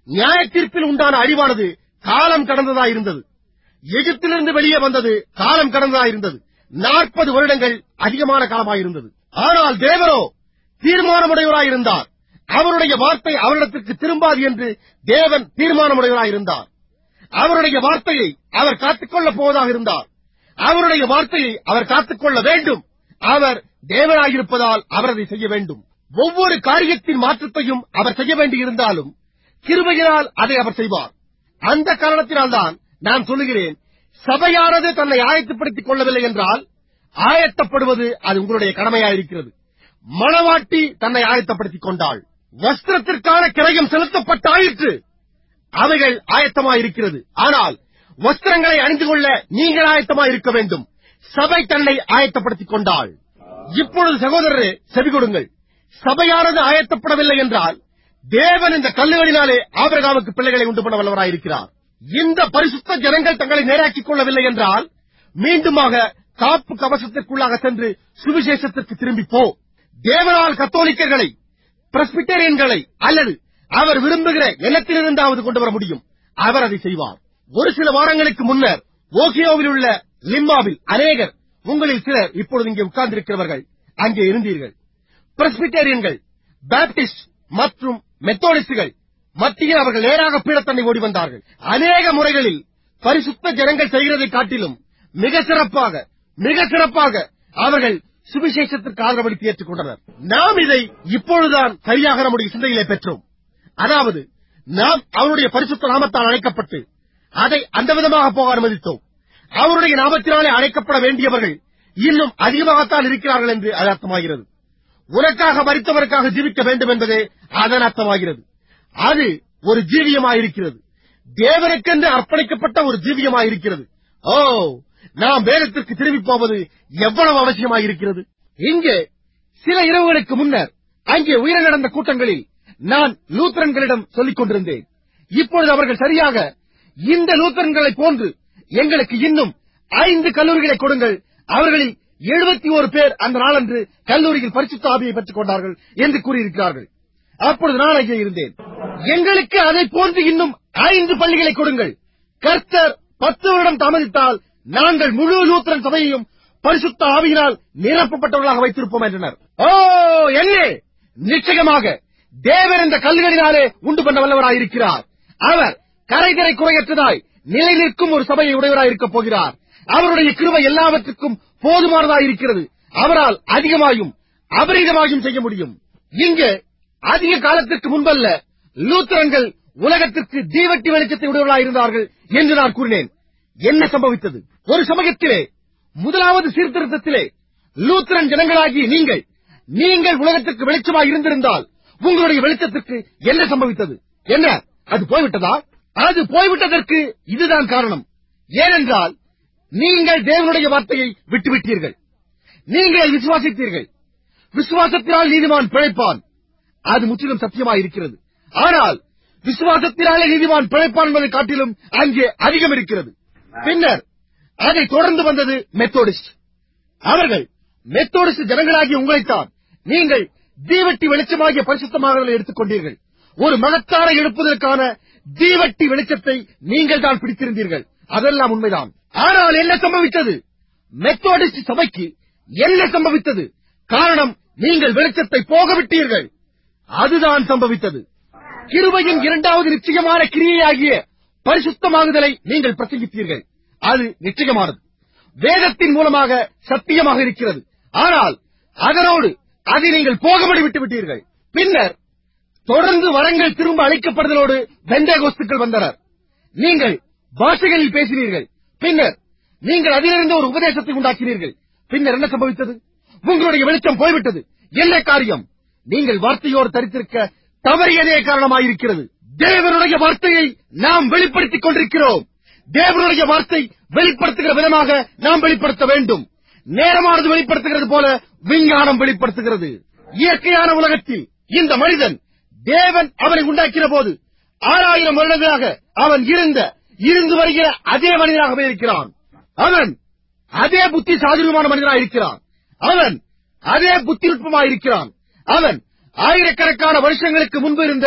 நியாயத்தீர்ப்பில் உண்டான அழிவானது காலம் கடந்ததாயிருந்தது எகிப்திலிருந்து வெளியே வந்தது காலம் கடந்ததாயிருந்தது நாற்பது வருடங்கள் அதிகமான காலமாயிருந்தது ஆனால் தேவரோ தீர்மானமுடையவராயிருந்தார் அவருடைய வார்த்தை அவரிடத்திற்கு திரும்பாது என்று தேவன் தீர்மானமுடையவராயிருந்தார் அவருடைய வார்த்தையை அவர் காத்துக்கொள்ளப் போவதாக இருந்தார் அவருடைய வார்த்தையை அவர் காத்துக்கொள்ள வேண்டும் அவர் தேவனாயிருப்பதால் அவர் அதை செய்ய வேண்டும் ஒவ்வொரு காரியத்தின் மாற்றத்தையும் அவர் செய்ய வேண்டியிருந்தாலும் கிருபையினால் அதை அவர் செய்வார் அந்த காரணத்தினால்தான் நான் சொல்லுகிறேன் சபையானது தன்னை ஆயத்தப்படுத்திக் கொள்ளவில்லை என்றால் ஆயத்தப்படுவது அது உங்களுடைய கடமையாயிருக்கிறது மணவாட்டி தன்னை ஆயத்தப்படுத்திக் கொண்டாள் வஸ்திரத்திற்கான கிரயம் செலுத்தப்பட்டாயிற்று அவைகள் ஆயத்தமாயிருக்கிறது ஆனால் வஸ்திரங்களை அணிந்து கொள்ள நீங்கள் ஆயத்தமாயிருக்க வேண்டும் சபை தன்னை ஆயத்தப்படுத்திக் கொண்டாள் இப்பொழுது சகோதரரே செவி கொடுங்கள் சபையானது ஆயத்தப்படவில்லை என்றால் தேவன் இந்த கல்லுகளினாலே ஆபிரகாமுக்கு பிள்ளைகளை உண்டு பண்ண வல்லவராயிருக்கிறார் இந்த பரிசுத்த ஜனங்கள் தங்களை நேராக்கிக் கொள்ளவில்லை என்றால் மீண்டுமாக காப்பு கவசத்திற்குள்ளாக சென்று சுவிசேஷத்திற்கு திரும்பி போ தேவனால் கத்தோலிக்கர்களை பிரஸ்பிட்டேரியன்களை அல்லது அவர் விரும்புகிற எண்ணத்திலிருந்தாவது கொண்டு வர முடியும் அவர் அதை செய்வார் ஒரு சில வாரங்களுக்கு முன்னர் ஓகியோவில் உள்ள லிம்மாவில் அநேகர் உங்களில் சிலர் இப்பொழுது இங்கே உட்கார்ந்திருக்கிறவர்கள் அங்கே இருந்தீர்கள் பிரஸ்பிட்டேரியன்கள் பாப்டிஸ்ட் மற்றும் மெத்தோடிஸ்டுகள் மத்தியில் அவர்கள் நேராக பீடத்தன்னை ஓடி வந்தார்கள் அநேக முறைகளில் பரிசுத்த ஜனங்கள் செய்கிறதை காட்டிலும் மிக சிறப்பாக மிக சிறப்பாக அவர்கள் சுவிசேஷத்திற்கு ஆதரவளித்து ஏற்றுக்கொண்டனர் நாம் இதை இப்பொழுதுதான் சரியாக நம்முடைய சிந்தையிலே பெற்றோம் அதாவது நாம் அவருடைய பரிசுத்த நாமத்தால் அழைக்கப்பட்டு அதை அந்த விதமாக போக அனுமதித்தோம் அவருடைய நாமத்தினாலே அழைக்கப்பட வேண்டியவர்கள் இன்னும் அதிகமாகத்தான் இருக்கிறார்கள் என்று அது அர்த்தமாகிறது உனக்காக மறித்தவருக்காக ஜீவிக்க வேண்டும் என்பதே அதன் அர்த்தமாகிறது அது ஒரு ஜீவியமாயிருக்கிறது தேவனுக்கென்று அர்ப்பணிக்கப்பட்ட ஒரு ஜீவியமாயிருக்கிறது ஓ நாம் வேதத்திற்கு திரும்பி போவது எவ்வளவு அவசியமாயிருக்கிறது இங்கே சில இரவுகளுக்கு முன்னர் அங்கே உயிர நடந்த கூட்டங்களில் நான் லூத்தரன்களிடம் சொல்லிக் கொண்டிருந்தேன் இப்பொழுது அவர்கள் சரியாக இந்த லூத்தரன்களைப் போன்று எங்களுக்கு இன்னும் ஐந்து கல்லூரிகளை கொடுங்கள் அவர்களில் எழுபத்தி ஒரு பேர் அந்த நாளன்று கல்லூரியில் பரிசுத்த ஆவியை பெற்றுக் கொண்டார்கள் என்று கூறியிருக்கிறார்கள் அப்பொழுது நான் அங்கே இருந்தேன் எங்களுக்கு அதை போன்று இன்னும் ஐந்து பள்ளிகளை கொடுங்கள் கர்த்தர் பத்து வருடம் தாமதித்தால் நாங்கள் முழு லூத்திரன் சபையையும் பரிசுத்த ஆவியினால் நிரப்பப்பட்டவர்களாக வைத்திருப்போம் என்றனர் ஓ என்ன நிச்சயமாக தேவர் இந்த கல்லுகளினாலே உண்டு பண்ண வல்லவராயிருக்கிறார் அவர் கரைகரை குறையற்றதாய் நிலை நிற்கும் ஒரு சபையை உடையவராயிருக்கப் போகிறார் அவருடைய கிருபை எல்லாவற்றுக்கும் போதுமானதாயிருக்கிறது அவரால் அதிகமாயும் அபரீதமாயும் செய்ய முடியும் இங்கே அதிக காலத்திற்கு முன்பல்ல லூத்தரன்கள் உலகத்திற்கு தீவட்டி வெளிச்சத்தை உடையவர்களாயிருந்தார்கள் என்று நான் கூறினேன் என்ன சம்பவித்தது ஒரு சமயத்திலே முதலாவது சீர்திருத்தத்திலே லூத்தரன் ஜனங்களாகிய நீங்கள் நீங்கள் உலகத்திற்கு வெளிச்சமாய் இருந்திருந்தால் உங்களுடைய வெளிச்சத்திற்கு என்ன சம்பவித்தது என்ன அது போய்விட்டதா அது போய்விட்டதற்கு இதுதான் காரணம் ஏனென்றால் நீங்கள் தேவனுடைய வார்த்தையை விட்டுவிட்டீர்கள் நீங்கள் விசுவாசித்தீர்கள் விசுவாசத்தினால் நீதிமான் பிழைப்பான் அது முற்றிலும் சத்தியமாயிருக்கிறது ஆனால் விசுவாசத்தினாலே நீதிமான் பிழைப்பான் என்பதை காட்டிலும் அங்கே அதிகம் இருக்கிறது பின்னர் அதை தொடர்ந்து வந்தது மெத்தோடிஸ்ட் அவர்கள் மெத்தோடிஸ்ட் ஜனங்களாகிய உங்களைத்தான் நீங்கள் தீவட்டி வெளிச்சமாகிய பரிசுத்தமாக எடுத்துக்கொண்டீர்கள் ஒரு மகத்தான எழுப்புதலுக்கான தீவட்டி வெளிச்சத்தை நீங்கள் தான் பிடித்திருந்தீர்கள் அதெல்லாம் உண்மைதான் ஆனால் என்ன சம்பவித்தது மெத்தோடிஸ்ட் சபைக்கு என்ன சம்பவித்தது காரணம் நீங்கள் வெளிச்சத்தை போக விட்டீர்கள் அதுதான் சம்பவித்தது கிருபையின் இரண்டாவது நிச்சயமான கிரியையாகிய பரிசுத்தமாகுதலை நீங்கள் பிரசங்கித்தீர்கள் அது நிச்சயமானது வேதத்தின் மூலமாக சத்தியமாக இருக்கிறது ஆனால் அதனோடு அதை நீங்கள் போகபடி விட்டு விட்டீர்கள் பின்னர் தொடர்ந்து வரங்கள் திரும்ப அளிக்கப்படுதலோடு பெந்தேகோஸ்துக்கள் வந்தனர் நீங்கள் பாஷைகளில் பேசினீர்கள் பின்னர் நீங்கள் அதிலிருந்து ஒரு உபதேசத்தை உண்டாக்கினீர்கள் பின்னர் என்ன சம்பவித்தது உங்களுடைய வெளிச்சம் போய்விட்டது என்ன காரியம் நீங்கள் வார்த்தையோடு தரித்திருக்க தவறியதே காரணமாயிருக்கிறது தேவனுடைய வார்த்தையை நாம் வெளிப்படுத்திக் கொண்டிருக்கிறோம் தேவனுடைய வார்த்தை வெளிப்படுத்துகிற விதமாக நாம் வெளிப்படுத்த வேண்டும் நேரமானது வெளிப்படுத்துகிறது போல விஞ்ஞானம் வெளிப்படுத்துகிறது இயற்கையான உலகத்தில் இந்த மனிதன் தேவன் அவனை உண்டாக்கிற போது ஆறாயிரம் வருடங்களாக அவன் இருந்த இருந்து வருகிற அதே மனிதனாகவே இருக்கிறான் அவன் அதே புத்தி சாதுரியமான மனிதனாக இருக்கிறான் அவன் அதே புத்திநுட்பமாயிருக்கிறான் அவன் ஆயிரக்கணக்கான வருஷங்களுக்கு முன்பு இருந்த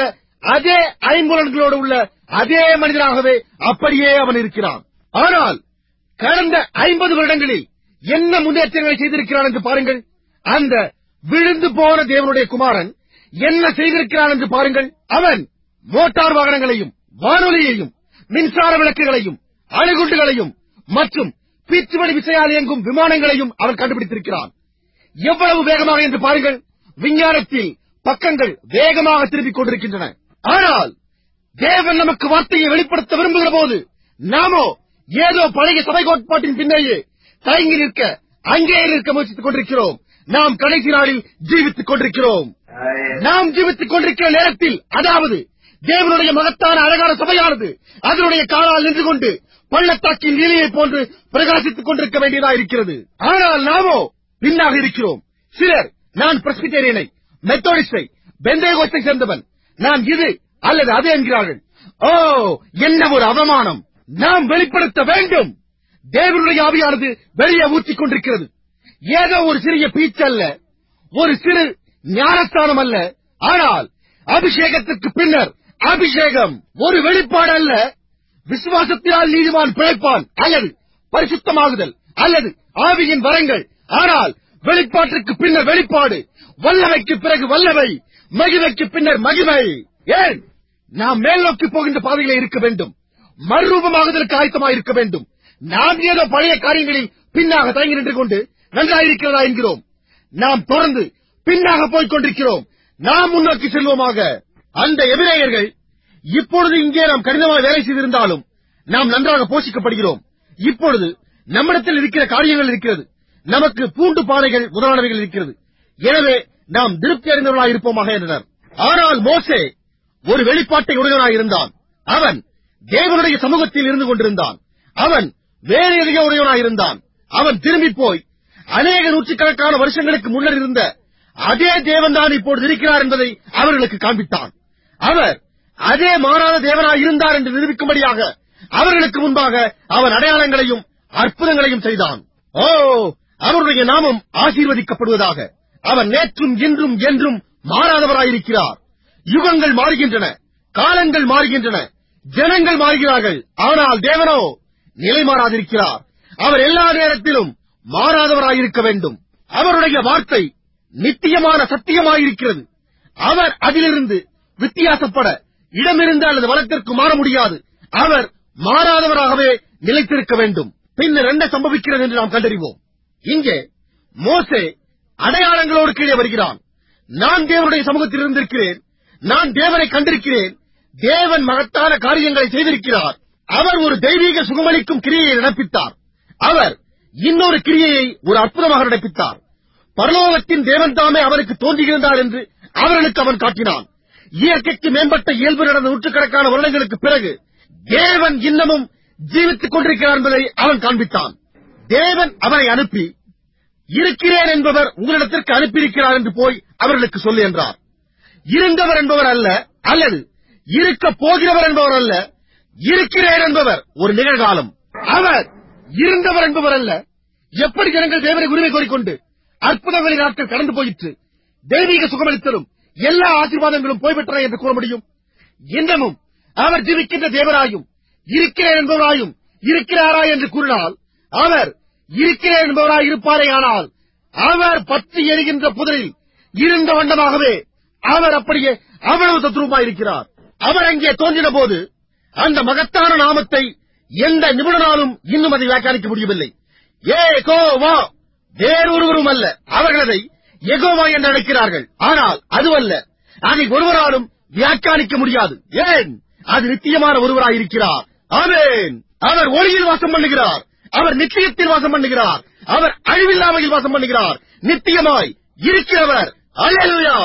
அதே ஐம்புலன்களோடு உள்ள அதே மனிதனாகவே அப்படியே அவன் இருக்கிறான் ஆனால் கடந்த ஐம்பது வருடங்களில் என்ன முன்னேற்றங்களை செய்திருக்கிறான் என்று பாருங்கள் அந்த விழுந்து போன தேவனுடைய குமாரன் என்ன செய்திருக்கிறான் என்று பாருங்கள் அவன் மோட்டார் வாகனங்களையும் வானொலியையும் மின்சார விளக்குகளையும் அணுகுண்டுகளையும் மற்றும் பீச்சுவடி விசையால் இயங்கும் விமானங்களையும் அவன் கண்டுபிடித்திருக்கிறான் எவ்வளவு வேகமாக என்று பாருங்கள் விஞ்ஞானத்தில் பக்கங்கள் வேகமாக திரும்பிக் கொண்டிருக்கின்றன ஆனால் தேவன் நமக்கு வார்த்தையை வெளிப்படுத்த விரும்புகிற போது நாமோ ஏதோ பழைய சபை கோட்பாட்டின் பின்னேயே தயங்கி நிற்க அங்கே நிற்க முயற்சித்துக் கொண்டிருக்கிறோம் நாம் கடைசி நாளில் ஜீவித்துக் கொண்டிருக்கிறோம் நாம் ஜீவித்துக் கொண்டிருக்கிற நேரத்தில் அதாவது தேவனுடைய மகத்தான அழகான சபையானது அதனுடைய காலால் நின்று கொண்டு பள்ளத்தாக்கின் நீலையை போன்று பிரகாசித்துக் கொண்டிருக்க வேண்டியதா இருக்கிறது ஆனால் நாமோ பின்னாக இருக்கிறோம் சிலர் நான் பிரஸ்பிட்டேரியனை மெத்தோடிஸ்டை பெந்தேகோஸ்டை சேர்ந்தவன் நான் இது அல்லது அது என்கிறார்கள் ஓ என்ன ஒரு அவமானம் நாம் வெளிப்படுத்த வேண்டும் தேவனுடைய ஆவியானது வெளியே ஊற்றிக் கொண்டிருக்கிறது ஏதோ ஒரு சிறிய பீச்சு அல்ல ஒரு சிறு ஞானஸ்தானம் அல்ல ஆனால் அபிஷேகத்திற்கு பின்னர் அபிஷேகம் ஒரு வெளிப்பாடு அல்ல விசுவாசத்தினால் நீதிமான் பிழைப்பான் அல்லது பரிசுத்தமாகுதல் அல்லது ஆவியின் வரங்கள் ஆனால் வெளிப்பாட்டிற்கு பின்னர் வெளிப்பாடு வல்லமைக்கு பிறகு வல்லமை மகிமைக்கு பின்னர் மகிமை ஏன் நாம் மேல் நோக்கி போகின்ற பாதையிலே இருக்க வேண்டும் மறுரூபமாகுதலுக்கு ஆயத்தமாக இருக்க வேண்டும் நாம் ஏதோ பழைய காரியங்களில் பின்னாக தயங்கி நின்று கொண்டு நன்றாயிருக்கிறதா என்கிறோம் நாம் தொடர்ந்து பின்னாக போய்க் கொண்டிருக்கிறோம் நாம் முன்னோக்கி செல்வோமாக அந்த எபிரேயர்கள் இப்பொழுது இங்கே நாம் கடினமாக வேலை செய்திருந்தாலும் நாம் நன்றாக போஷிக்கப்படுகிறோம் இப்பொழுது நம்மிடத்தில் இருக்கிற காரியங்கள் இருக்கிறது நமக்கு பூண்டு பானைகள் முதலானவைகள் இருக்கிறது எனவே நாம் திருப்தி அடைந்தவர்களாக இருப்போமாக என்றனர் ஆனால் மோசே ஒரு வெளிப்பாட்டை உடையவனாக இருந்தான் அவன் தேவனுடைய சமூகத்தில் இருந்து கொண்டிருந்தான் அவன் வேறு எதையோ உடையவனாக இருந்தான் அவன் திரும்பி போய் அநேக நூற்றுக்கணக்கான வருஷங்களுக்கு முன்னர் இருந்த அதே தேவன் தான் இப்பொழுது இருக்கிறார் என்பதை அவர்களுக்கு காண்பித்தான் அவர் அதே மாறாத தேவனாய் இருந்தார் என்று நிரூபிக்கும்படியாக அவர்களுக்கு முன்பாக அவன் அடையாளங்களையும் அற்புதங்களையும் செய்தான் ஓ அவருடைய நாமம் ஆசீர்வதிக்கப்படுவதாக அவர் நேற்றும் இன்றும் என்றும் மாறாதவராயிருக்கிறார் யுகங்கள் மாறுகின்றன காலங்கள் மாறுகின்றன ஜனங்கள் மாறுகிறார்கள் ஆனால் தேவனோ நிலை மாறாதிருக்கிறார் அவர் எல்லா நேரத்திலும் மாறாதவராயிருக்க வேண்டும் அவருடைய வார்த்தை நித்தியமான சத்தியமாயிருக்கிறது அவர் அதிலிருந்து வித்தியாசப்பட இடமிருந்து அல்லது வளத்திற்கு மாற முடியாது அவர் மாறாதவராகவே நிலைத்திருக்க வேண்டும் பின்னர் என்ன சம்பவிக்கிறது என்று நாம் கண்டறிவோம் இங்கே மோசே அடையாளங்களோடு கீழே வருகிறான் நான் தேவனுடைய சமூகத்தில் இருந்திருக்கிறேன் நான் தேவனை கண்டிருக்கிறேன் தேவன் மகத்தான காரியங்களை செய்திருக்கிறார் அவர் ஒரு தெய்வீக சுகமளிக்கும் கிரியையை நடப்பித்தார் அவர் இன்னொரு கிரியையை ஒரு அற்புதமாக நடப்பித்தார் பரலோகத்தின் தேவன் தாமே அவருக்கு தோன்றியிருந்தார் என்று அவர்களுக்கு அவன் காட்டினான் இயற்கைக்கு மேம்பட்ட இயல்பு நடந்த நூற்றுக்கணக்கான வருடங்களுக்கு பிறகு தேவன் இன்னமும் ஜீவித்துக் கொண்டிருக்கிறார் என்பதை அவன் காண்பித்தான் தேவன் அவனை அனுப்பி இருக்கிறேன் என்பவர் உங்களிடத்திற்கு அனுப்பியிருக்கிறார் என்று போய் அவர்களுக்கு சொல்லு என்றார் இருந்தவர் என்பவர் அல்ல அல்லது இருக்க போகிறவர் என்பவர் அல்ல இருக்கிறேன் என்பவர் ஒரு நிகழ்காலம் அவர் இருந்தவர் என்பவர் அல்ல எப்படி ஜனங்கள் தேவனை உரிமை கோரிக்கொண்டு அற்புதங்களின் நாட்கள் கடந்து போயிற்று தெய்வீக சுகமளித்தலும் எல்லா ஆசீர்வாதங்களும் போய்விட்டன என்று கூற முடியும் இன்னமும் அவர் ஜீவிக்கின்ற தேவராயும் இருக்கிறேன் என்பவராயும் இருக்கிறாரா என்று கூறினால் அவர் இருக்கிறேன் என்பவராய் இருப்பாரே ஆனால் அவர் பற்றி எரிகின்ற புதரில் இருந்த வண்ணமாகவே அவர் அப்படியே அவ்வளவு தத்ரூபமாயிருக்கிறார் அவர் அங்கே தோன்றின போது அந்த மகத்தான நாமத்தை எந்த நிபுணனாலும் இன்னும் அதை வியாக்கியானிக்க முடியவில்லை ஏ கோவா வேறொருவரும் அல்ல அவர்கள் அதை எகோவா என்று அழைக்கிறார்கள் ஆனால் அதுவல்ல அதை ஒருவராலும் வியாக்கியானிக்க முடியாது ஏன் அது நித்தியமான ஒருவராயிருக்கிறார் ஆமென் அவர் ஒளியில் வாசம் பண்ணுகிறார் அவர் நிச்சயத்தில் வாசம் பண்ணுகிறார் அவர் அழிவில்லாமையில் வாசம் பண்ணுகிறார் நித்தியமாய் இருக்கிறவர் அல்லேலூயா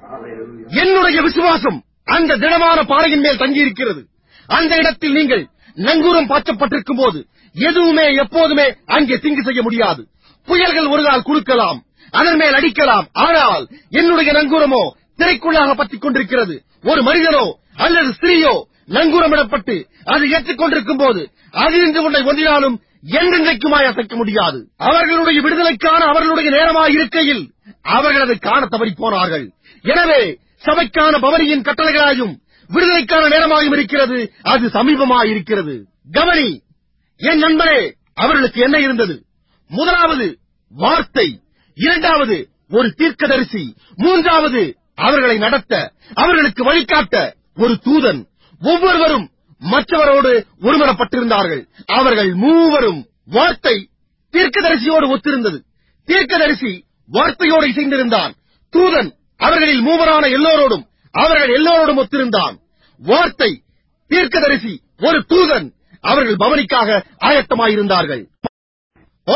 என்னுடைய விசுவாசம் அந்த திடமான பாறையின் மேல் தங்கியிருக்கிறது அந்த இடத்தில் நீங்கள் நங்கூரம் பாய்ச்சப்பட்டிருக்கும் போது எதுவுமே எப்போதுமே அங்கே திங்கு செய்ய முடியாது புயல்கள் ஒரு நாள் குறுக்கலாம் அதன் மேல் அடிக்கலாம் ஆனால் என்னுடைய நங்கூரமோ திரைக்குள்ளாக பற்றிக் கொண்டிருக்கிறது ஒரு மனிதனோ அல்லது ஸ்திரீயோ நங்கூரமிடப்பட்டு அது ஏற்றுக் கொண்டிருக்கும் போது அதிலிருந்து உன்னை ஒன்றினாலும் என்றென்றைக்குமாய் அசைக்க முடியாது அவர்களுடைய விடுதலைக்கான அவர்களுடைய நேரமாய் இருக்கையில் அவர்கள் அதை காண தவறி போனார்கள் எனவே சபைக்கான பவனியின் கட்டளைகளாயும் விடுதலைக்கான நேரமாயும் இருக்கிறது அது சமீபமாய் இருக்கிறது கவனி என் நண்பரே அவர்களுக்கு என்ன இருந்தது முதலாவது வார்த்தை இரண்டாவது ஒரு தீர்க்கதரிசி மூன்றாவது அவர்களை நடத்த அவர்களுக்கு வழிகாட்ட ஒரு தூதன் ஒவ்வொருவரும் மற்றவரோடு ஒருமரப்பட்டிருந்தார்கள் அவர்கள் மூவரும் வார்த்தை தீர்க்கதரிசியோடு ஒத்திருந்தது தீர்க்கதரிசி வார்த்தையோடு இசைந்திருந்தான் தூதன் அவர்களில் மூவரான எல்லோரோடும் அவர்கள் எல்லோரோடும் ஒத்திருந்தான் வார்த்தை தீர்க்கதரிசி ஒரு தூதன் அவர்கள் பவனிக்காக ஆயத்தமாயிருந்தார்கள் ஓ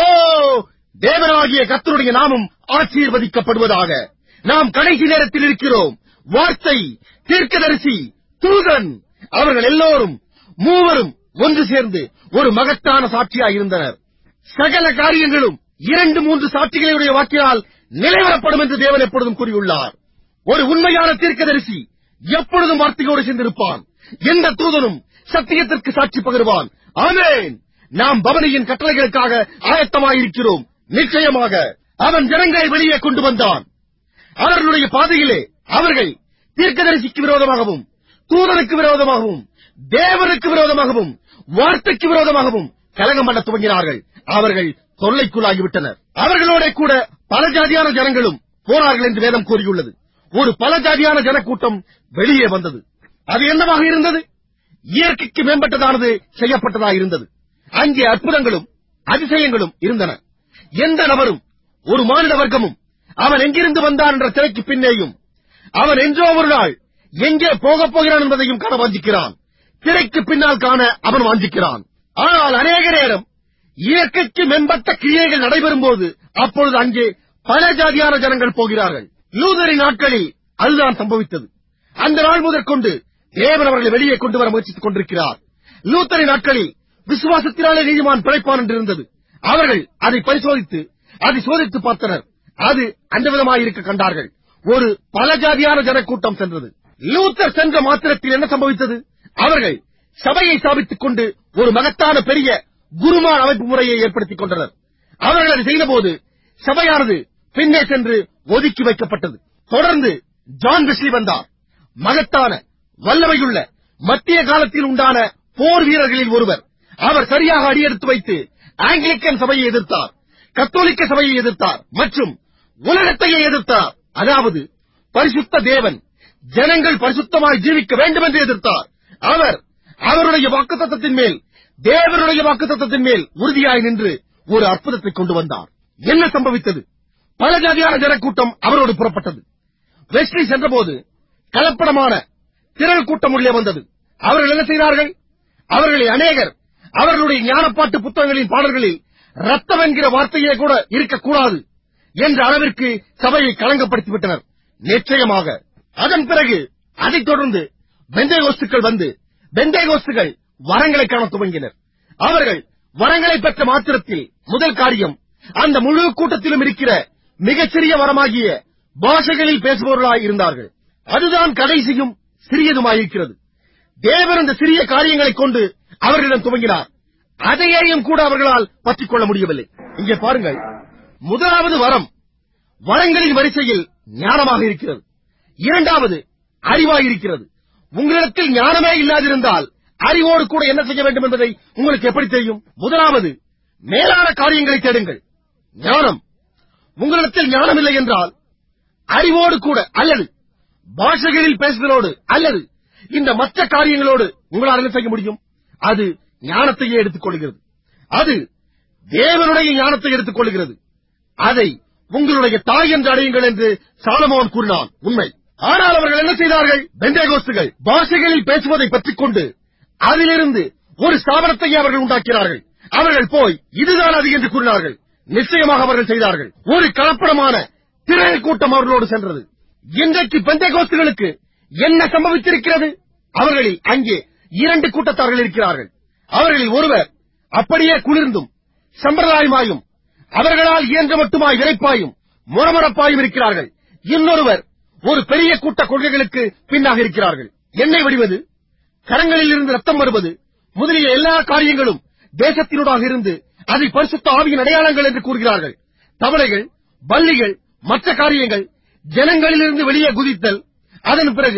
தேவனாகிய கர்த்தருடைய நாமம் ஆசீர்வதிக்கப்படுவதாக நாம் கடைசி நேரத்தில் இருக்கிறோம் வார்த்தை தீர்க்கதரிசி தூதன் அவர்கள் எல்லோரும் மூவரும் ஒன்று சேர்ந்து ஒரு மகத்தான சாட்சியாயிருந்தனர் சகல காரியங்களும் இரண்டு மூன்று சாட்சிகளுடைய வாக்கினால் நிலைவரப்படும் என்று தேவன் எப்பொழுதும் கூறியுள்ளார் ஒரு உண்மையான தீர்க்கதரிசி எப்பொழுதும் வார்த்தையோடு சேர்ந்திருப்பான் எந்த தூதனும் சத்தியத்திற்கு சாட்சி பகிர்வான் ஆமென் நாம் பவனியின் கட்டளைகளுக்காக ஆயத்தமாயிருக்கிறோம் நிச்சயமாக அவன் ஜனங்களை வெளியே கொண்டு வந்தான் அவர்களுடைய பாதையிலே அவர்கள் தீர்க்கதரிசிக்கு விரோதமாகவும் தூதனுக்கு விரோதமாகவும் தேவனுக்கு விரோதமாகவும் வார்த்தைக்கு விரோதமாகவும் கலகம் பண்ண துவங்கினார்கள் அவர்கள் தொல்லைக்குள்ளாகிவிட்டனர் அவர்களோட கூட பல ஜாதியான ஜனங்களும் போனார்கள் என்று வேதம் கூறியுள்ளது ஒரு பல ஜாதியான ஜனக்கூட்டம் வெளியே வந்தது அது என்னவாக இருந்தது இயற்கைக்கு மேம்பட்டதானது செய்யப்பட்டதாக இருந்தது அங்கே அற்புதங்களும் அதிசயங்களும் இருந்தன எந்த நபரும் ஒரு மானிட வர்க்கமும் அவன் எங்கிருந்து வந்தான் என்ற திரைக்கு பின்னேயும் அவன் என்றோ ஒரு நாள் எங்கே போகப் போகிறான் என்பதையும் காண வாஞ்சிக்கிறான் திரைக்கு பின்னால் காண அவன் வாஞ்சிக்கிறான் ஆனால் அநேக நேரம் இயற்கைக்கு மேம்பட்ட கிரியைகள் நடைபெறும் போது அப்பொழுது அங்கே பல ஜாதியான ஜனங்கள் போகிறார்கள் லூதரின் நாட்களில் அதுதான் சம்பவித்தது அந்த நாள் முதற்கொண்டு தேவன் அவர்களை வெளியே கொண்டு வர முயற்சித்துக் கொண்டிருக்கிறார் லூத்தரின் நாட்களில் விசுவாசத்தினாலே நீதிமான் பிழைப்பான் என்று இருந்தது அவர்கள் அதை பரிசோதித்து அதை சோதித்து பார்த்தனர் அது அந்த விதமாயிருக்க கண்டார்கள் ஒரு பல ஜாதியான ஜனக்கூட்டம் சென்றது லூத்தர் சென்ற மாத்திரத்தில் என்ன சம்பவித்தது அவர்கள் சபையை ஸ்தாபித்துக் கொண்டு ஒரு மகத்தான பெரிய குருமான் அமைப்பு முறையை ஏற்படுத்திக் கொண்டனர் அவர்கள் அதை செய்தபோது சபையானது பின்னே சென்று ஒதுக்கி வைக்கப்பட்டது தொடர்ந்து ஜான் வெஸ்லி வந்தார் மகத்தான வல்லமையுள்ள மத்திய காலத்தில் உண்டான போர் வீரர்களில் ஒருவர் அவர் சரியாக அடியெடுத்து வைத்து ஆங்கிலிக்கன் சபையை எதிர்த்தார் கத்தோலிக்க சபையை எதிர்த்தார் மற்றும் உலகத்தையே எதிர்த்தார் அதாவது பரிசுத்த தேவன் ஜனங்கள் பரிசுத்தமாய் ஜீவிக்க வேண்டும் என்று எதிர்த்தார் அவர் அவருடைய வாக்குத்தத்தத்தின் மேல் தேவனுடைய வாக்குத்தத்தத்தின் மேல் உறுதியாய் நின்று ஒரு அற்புதத்தை கொண்டு வந்தார் என்ன சம்பவித்தது பல ஜாதியான ஜனக்கூட்டம் அவரோடு புறப்பட்டது வெஸ்லி சென்றபோது கலப்படமான திரள் கூட்டம் உள்ளே வந்தது அவர்கள் என்ன செய்தார்கள் அவர்களில் அநேகர் அவர்களுடைய ஞானப்பாட்டு புத்தகங்களின் பாடல்களில் ரத்தம் என்கிற வார்த்தையே கூட இருக்கக்கூடாது என்ற அளவிற்கு சபையை களங்கப்படுத்திவிட்டனர் நிச்சயமாக அதன் பிறகு அதைத் தொடர்ந்து பெந்தேகோஸ்துக்கள் வந்து பெந்தேகோஸ்துகள் வரங்களை காண துவங்கினர் அவர்கள் வரங்களை பெற்ற மாத்திரத்தில் முதல் காரியம் அந்த முழு கூட்டத்திலும் இருக்கிற மிகச்சிறிய வரமாகிய பாஷைகளில் பேசுபவர்களாய் இருந்தார்கள் அதுதான் கடைசியும் சிறியதுமாயிருக்கிறது தேவன் அந்த சிறிய காரியங்களைக் கொண்டு அவர்களிடம் துவங்கினார் அதையேயும் கூட அவர்களால் பற்றிக் கொள்ள முடியவில்லை இங்கே பாருங்கள் முதலாவது வரம் வரங்களின் வரிசையில் ஞானமாக இருக்கிறது இரண்டாவது அறிவாயிருக்கிறது உங்களிடத்தில் ஞானமே இல்லாதிருந்தால் அறிவோடு கூட என்ன செய்ய வேண்டும் என்பதை உங்களுக்கு எப்படி தெரியும் முதலாவது மேலான காரியங்களை தேடுங்கள் ஞானம் உங்களிடத்தில் ஞானம் இல்லை என்றால் அறிவோடு கூட அல்லது பாஷைகளில் பேசுதலோடு அல்லது இந்த மற்ற காரியங்களோடு உங்களால் என்ன செய்ய முடியும் அது ஞானத்தையே எடுத்துக் கொள்கிறது அது தேவனுடைய ஞானத்தை எடுத்துக் கொள்கிறது அதை உங்களுடைய தாய் என்று அடையுங்கள் என்று சாலமோன் கூறினான் உண்மை ஆனால் அவர்கள் என்ன செய்தார்கள் பெந்தேகோஸ்துகள் பாஷைகளில் பேசுவதை பற்றிக் கொண்டு அதிலிருந்து ஒரு ஸ்தாபனத்தையே அவர்கள் உண்டாக்கினார்கள் அவர்கள் போய் இதுதான் அது என்று கூறினார்கள் நிச்சயமாக அவர்கள் செய்தார்கள் ஒரு கலப்படமான திரள் கூட்டம் அவர்களோடு சென்றது இன்றைக்கு பெந்தேகோஸ்துகளுக்கு என்ன சம்பவித்திருக்கிறது அவர்களில் அங்கே இரண்டு கூட்டத்தார்கள் இருக்கிறார்கள் அவர்களில் ஒருவர் அப்படியே குளிர்ந்தும் சம்பிரதாயமாயும் அவர்களால் இயன்ற மட்டுமாய் விரைப்பாயும் முறமுறப்பாயும் இருக்கிறார்கள் இன்னொருவர் ஒரு பெரிய கூட்ட கொள்கைகளுக்கு பின்னாக இருக்கிறார்கள் எண்ணெய் வடிவது கரங்களில் இருந்து ரத்தம் வருவது முதலிய எல்லா காரியங்களும் தேசத்தினூடாக இருந்து அதை பரிசுத்த ஆவியின் அடையாளங்கள் என்று கூறுகிறார்கள் தவளைகள் பல்லிகள் மற்ற காரியங்கள் ஜனங்களிலிருந்து வெளியே குதித்தல் அதன் பிறகு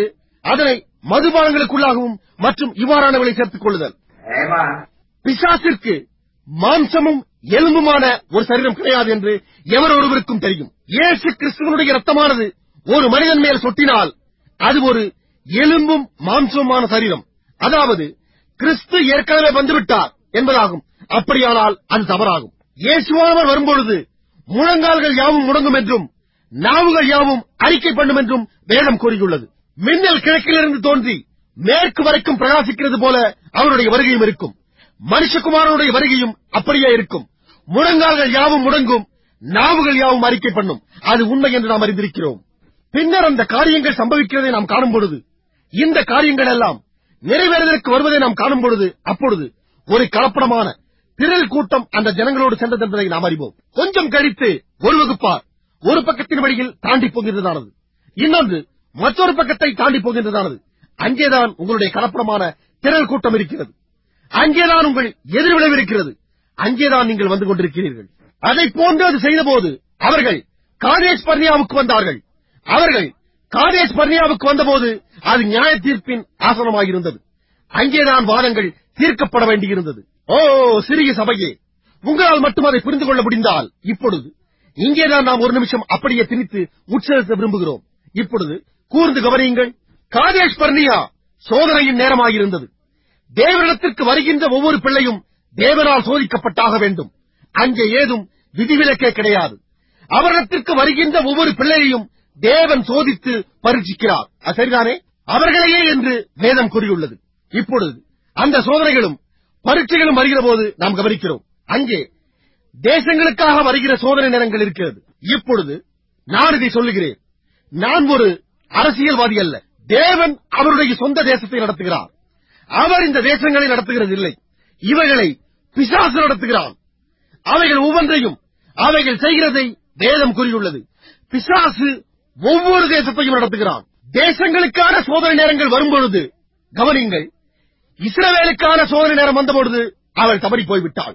அதனை மதுபானங்களுக்குள்ளாகவும் மற்றும் இவ்வாறானவர்களை சேர்த்துக் கொள்ளுதல் Amen. பிசாசிற்கு மாம்சமும் எலும்புமான ஒரு சரீரம் கிடையாது என்று எவர் ஒருவருக்கும் தெரியும் இயேசு கிறிஸ்துவனுடைய ரத்தமானது ஒரு மனிதன் மேல் சொட்டினால் அது ஒரு எலும்பும் மாம்சமுமான சரீரம் அதாவது கிறிஸ்து ஏற்கனவே வந்துவிட்டார் என்பதாகும் அப்படியானால் அது தவறாகும் இயேசுவானவர் வரும்பொழுது முழங்கால்கள் யாவும் முடங்கும் என்றும் நாவுகள் யாவும் அறிக்கை பண்ணும் என்றும் வேதம் கூறியுள்ளது மின்னல் கிழக்கிலிருந்து தோன்றி மேற்கு வரைக்கும் பிரகாசிக்கிறது போல அவருடைய வருகையும் இருக்கும் மனுஷகுமாரனுடைய வருகையும் அப்படியே இருக்கும் முழங்கால்கள் யாவும் முடங்கும் நாவுகள் யாவும் அறிக்கை பண்ணும் அது உண்மை என்று நாம் அறிந்திருக்கிறோம் பின்னர் அந்த காரியங்கள் சம்பவிக்கிறதை நாம் காணும் பொழுது இந்த காரியங்கள் எல்லாம் நிறைவேறுவதற்கு வருவதை நாம் காணும் பொழுது அப்பொழுது ஒரு கலப்படமான திரள் கூட்டம் அந்த ஜனங்களோடு சென்றது என்பதை நாம் அறிவோம் கொஞ்சம் கழித்து ஒரு வகுப்பார் ஒரு பக்கத்தின் வழியில் தாண்டி போகின்றதானது இன்னொன்று மற்றொரு பக்கத்தை தாண்டி போகின்றதானது அங்கேதான் உங்களுடைய கலப்படமான திரள் கூட்டம் இருக்கிறது அங்கேதான் உங்கள் எதிர்விளைவு இருக்கிறது அங்கேதான் நீங்கள் வந்து கொண்டிருக்கிறீர்கள் அதை போன்று அது செய்தபோது அவர்கள் காதேஷ் பர்னியாவுக்கு வந்தார்கள் அவர்கள் காதேஷ் பர்னியாவுக்கு வந்தபோது அது நியாய தீர்ப்பின் ஆசனமாயிருந்தது அங்கேதான் வாதங்கள் தீர்க்கப்பட வேண்டியிருந்தது ஓ சிறிய சபையே உங்களால் மட்டும் அதை புரிந்து கொள்ள முடிந்தால் இப்பொழுது இங்கேதான் நாம் ஒரு நிமிஷம் அப்படியே திணித்து உட்செலுத்த விரும்புகிறோம் இப்பொழுது கூர்ந்து கவனியுங்கள் காதேஷ் பர்னியா சோதனையின் நேரமாயிருந்தது தேவனிடத்திற்கு வருகின்ற ஒவ்வொரு பிள்ளையும் தேவனால் சோதிக்கப்பட்டாக வேண்டும் அங்கே ஏதும் விதிவிலக்கே கிடையாது அவரிடத்திற்கு வருகின்ற ஒவ்வொரு பிள்ளையையும் தேவன் சோதித்து பரீட்சிக்கிறார் அது சரிதானே அவர்களையே என்று வேதம் கூறியுள்ளது இப்பொழுது அந்த சோதனைகளும் பரீட்சைகளும் வருகிற போது நாம் கவனிக்கிறோம் அங்கே தேசங்களுக்காக வருகிற சோதனை நேரங்கள் இருக்கிறது இப்பொழுது நான் இதை சொல்லுகிறேன் நான் ஒரு அரசியல்வாதி அல்ல தேவன் அவருடைய சொந்த தேசத்தை நடத்துகிறார் அவர் இந்த தேசங்களை நடத்துகிறது இல்லை இவைகளை பிசாசு நடத்துகிறான் அவைகள் ஒவ்வொன்றையும் அவைகள் செய்கிறதை வேதம் கூறியுள்ளது பிசாசு ஒவ்வொரு தேசத்தையும் நடத்துகிறான் தேசங்களுக்கான சோதனை நேரங்கள் வரும்பொழுது கவனிங்கள் இஸ்ரவேலுக்கான சோதனை நேரம் வந்தபொழுது அவள் தவறி போய்விட்டாள்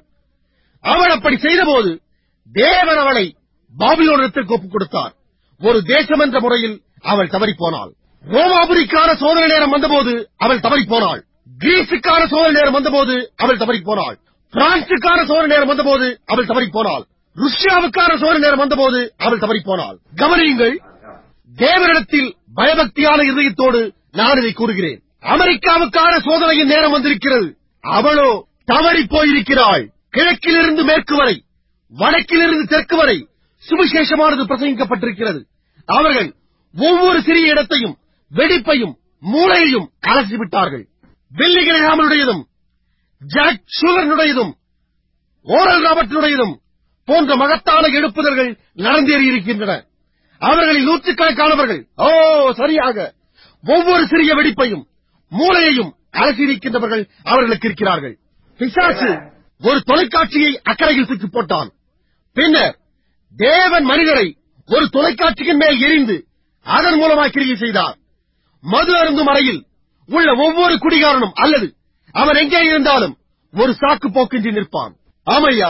அவள் அப்படி செய்தபோது தேவன் அவளை பாபிலோனத்திற்கு ஒப்புக் கொடுத்தார் ஒரு தேசம் என்ற முறையில் அவள் தவறி போனாள் ரோமாபுரிக்கான சோதனை நேரம் வந்தபோது அவள் தவறி போனாள் கிரீஸுக்கான சோதனை நேரம் வந்தபோது அவள் தவறி போனாள் பிரான்சுக்கான சோதனை நேரம் வந்தபோது அவள் தவறி போனாள் ருஷ்யாவுக்கான சோதனை நேரம் வந்தபோது அவள் தவறி போனாள் கவனியுங்கள் தேவனிடத்தில் பயபக்தியான இதயத்தோடு நான் இதை கூறுகிறேன் அமெரிக்காவுக்கான சோதனையின் நேரம் வந்திருக்கிறது அவளோ தவறி போயிருக்கிறாள் கிழக்கிலிருந்து மேற்கு வரை வடக்கிலிருந்து தெற்கு வரை சுவிசேஷமானது பிரசங்கிக்கப்பட்டிருக்கிறது அவர்கள் ஒவ்வொரு சிறிய இடத்தையும் வெடிப்பையும் மூளையையும் அலசிவிட்டார்கள் பில்லி கிரகாமனுடையதும் ஜாக் ஷுகர்னுடையதும் ஓரல் ராபர்ட்டினுடையதும் போன்ற மகத்தான எழுப்புதல்கள் நடந்தேறியிருக்கின்றன அவர்களில் நூற்றுக்கணக்கானவர்கள் ஓ சரியாக ஒவ்வொரு சிறிய வெடிப்பையும் மூளையையும் அலசியிருக்கின்றவர்கள் அவர்களுக்கு இருக்கிறார்கள் பிசாசு ஒரு தொலைக்காட்சியை அக்கறையில் தூக்கி போட்டான் பின்னர் தேவன் மனிதரை ஒரு தொலைக்காட்சியின் மேல் எரிந்து அதன் மூலமாக கிரியை செய்தார் மது அருந்தும் அறையில் உள்ள ஒவ்வொரு குடிகாரனும் அல்லது அவன் எங்கே இருந்தாலும் ஒரு சாக்கு போக்கின்றி நிற்பான் ஆமையா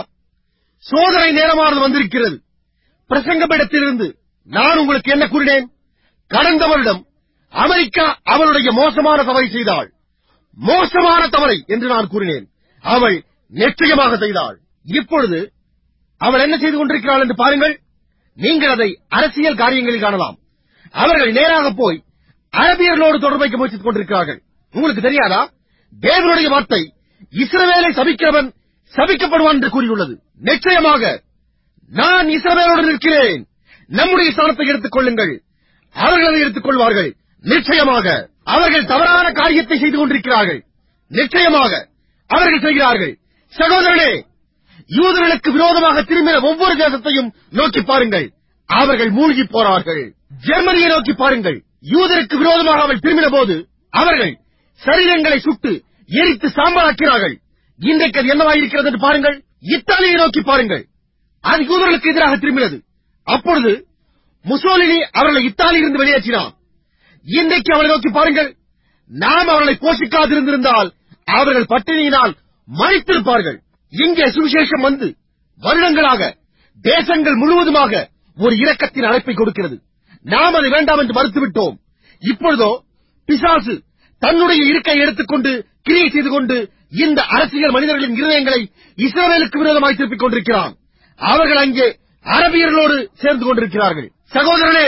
சோதனை நேரமானது வந்திருக்கிறது பிரசங்கமிடத்திலிருந்து நான் உங்களுக்கு என்ன கூறினேன் கடந்த வருடம் அமெரிக்கா அவளுடைய மோசமான தவறை செய்தாள் மோசமான தவறை என்று நான் கூறினேன் அவள் நிச்சயமாக செய்தாள் இப்பொழுது அவள் என்ன செய்து கொண்டிருக்கிறாள் என்று பாருங்கள் நீங்கள் அதை அரசியல் காரியங்களில் காணலாம் அவர்கள் நேராக போய் அரபியர்களோடு தொடர்பு வைக்க முயற்சித்துக் கொண்டிருக்கிறார்கள் உங்களுக்கு தெரியாதா தேவனுடைய வார்த்தை இஸ்ரவேலை சபிக்கிறவன் சபிக்கப்படுவான் என்று கூறியுள்ளது நிச்சயமாக நான் இஸ்ரவேலோடு நிற்கிறேன் நம்முடைய ஸ்தானத்தை எடுத்துக் கொள்ளுங்கள் அவர்கள் அதை எடுத்துக் கொள்வார்கள் நிச்சயமாக அவர்கள் தவறான காரியத்தை செய்து கொண்டிருக்கிறார்கள் நிச்சயமாக அவர்கள் செய்கிறார்கள் சகோதரனே யூதர்களுக்கு விரோதமாக திரும்பின ஒவ்வொரு தேசத்தையும் நோக்கி பாருங்கள் அவர்கள் மூழ்கி போறார்கள் ஜெர்மனியை நோக்கி பாருங்கள் யூதருக்கு விரோதமாக அவள் திரும்பின போது அவர்கள் சரீரங்களை சுட்டு எரித்து சாம்பலாக்கிறார்கள் இன்றைக்கு அது என்னவாயிருக்கிறது என்று பாருங்கள் இத்தாலியை நோக்கி பாருங்கள் அது யூதர்களுக்கு எதிராக திரும்பினது அப்பொழுது முசோலினி அவர்களை இத்தாலியிலிருந்து வெளியேற்றினான் இன்றைக்கு அவளை நோக்கி பாருங்கள் நாம் அவர்களை போஷிக்காதிருந்திருந்தால் அவர்கள் பட்டினியினால் மறித்திருப்பார்கள் இங்கே சுவிசேஷம் வந்து வருடங்களாக தேசங்கள் முழுவதுமாக ஒரு இரக்கத்தின் அழைப்பை கொடுக்கிறது நாம் அதை வேண்டாம் என்று மறுத்துவிட்டோம் இப்பொழுதோ பிசாசு தன்னுடைய இருக்கை எடுத்துக்கொண்டு கிரியை செய்து கொண்டு இந்த அரசியல் மனிதர்களின் இருதயங்களை இஸ்ரவேலுக்கு விரோதமாய் திருப்பிக் கொண்டிருக்கிறான் அவர்கள் அங்கே அரபியர்களோடு சேர்ந்து கொண்டிருக்கிறார்கள் சகோதரனே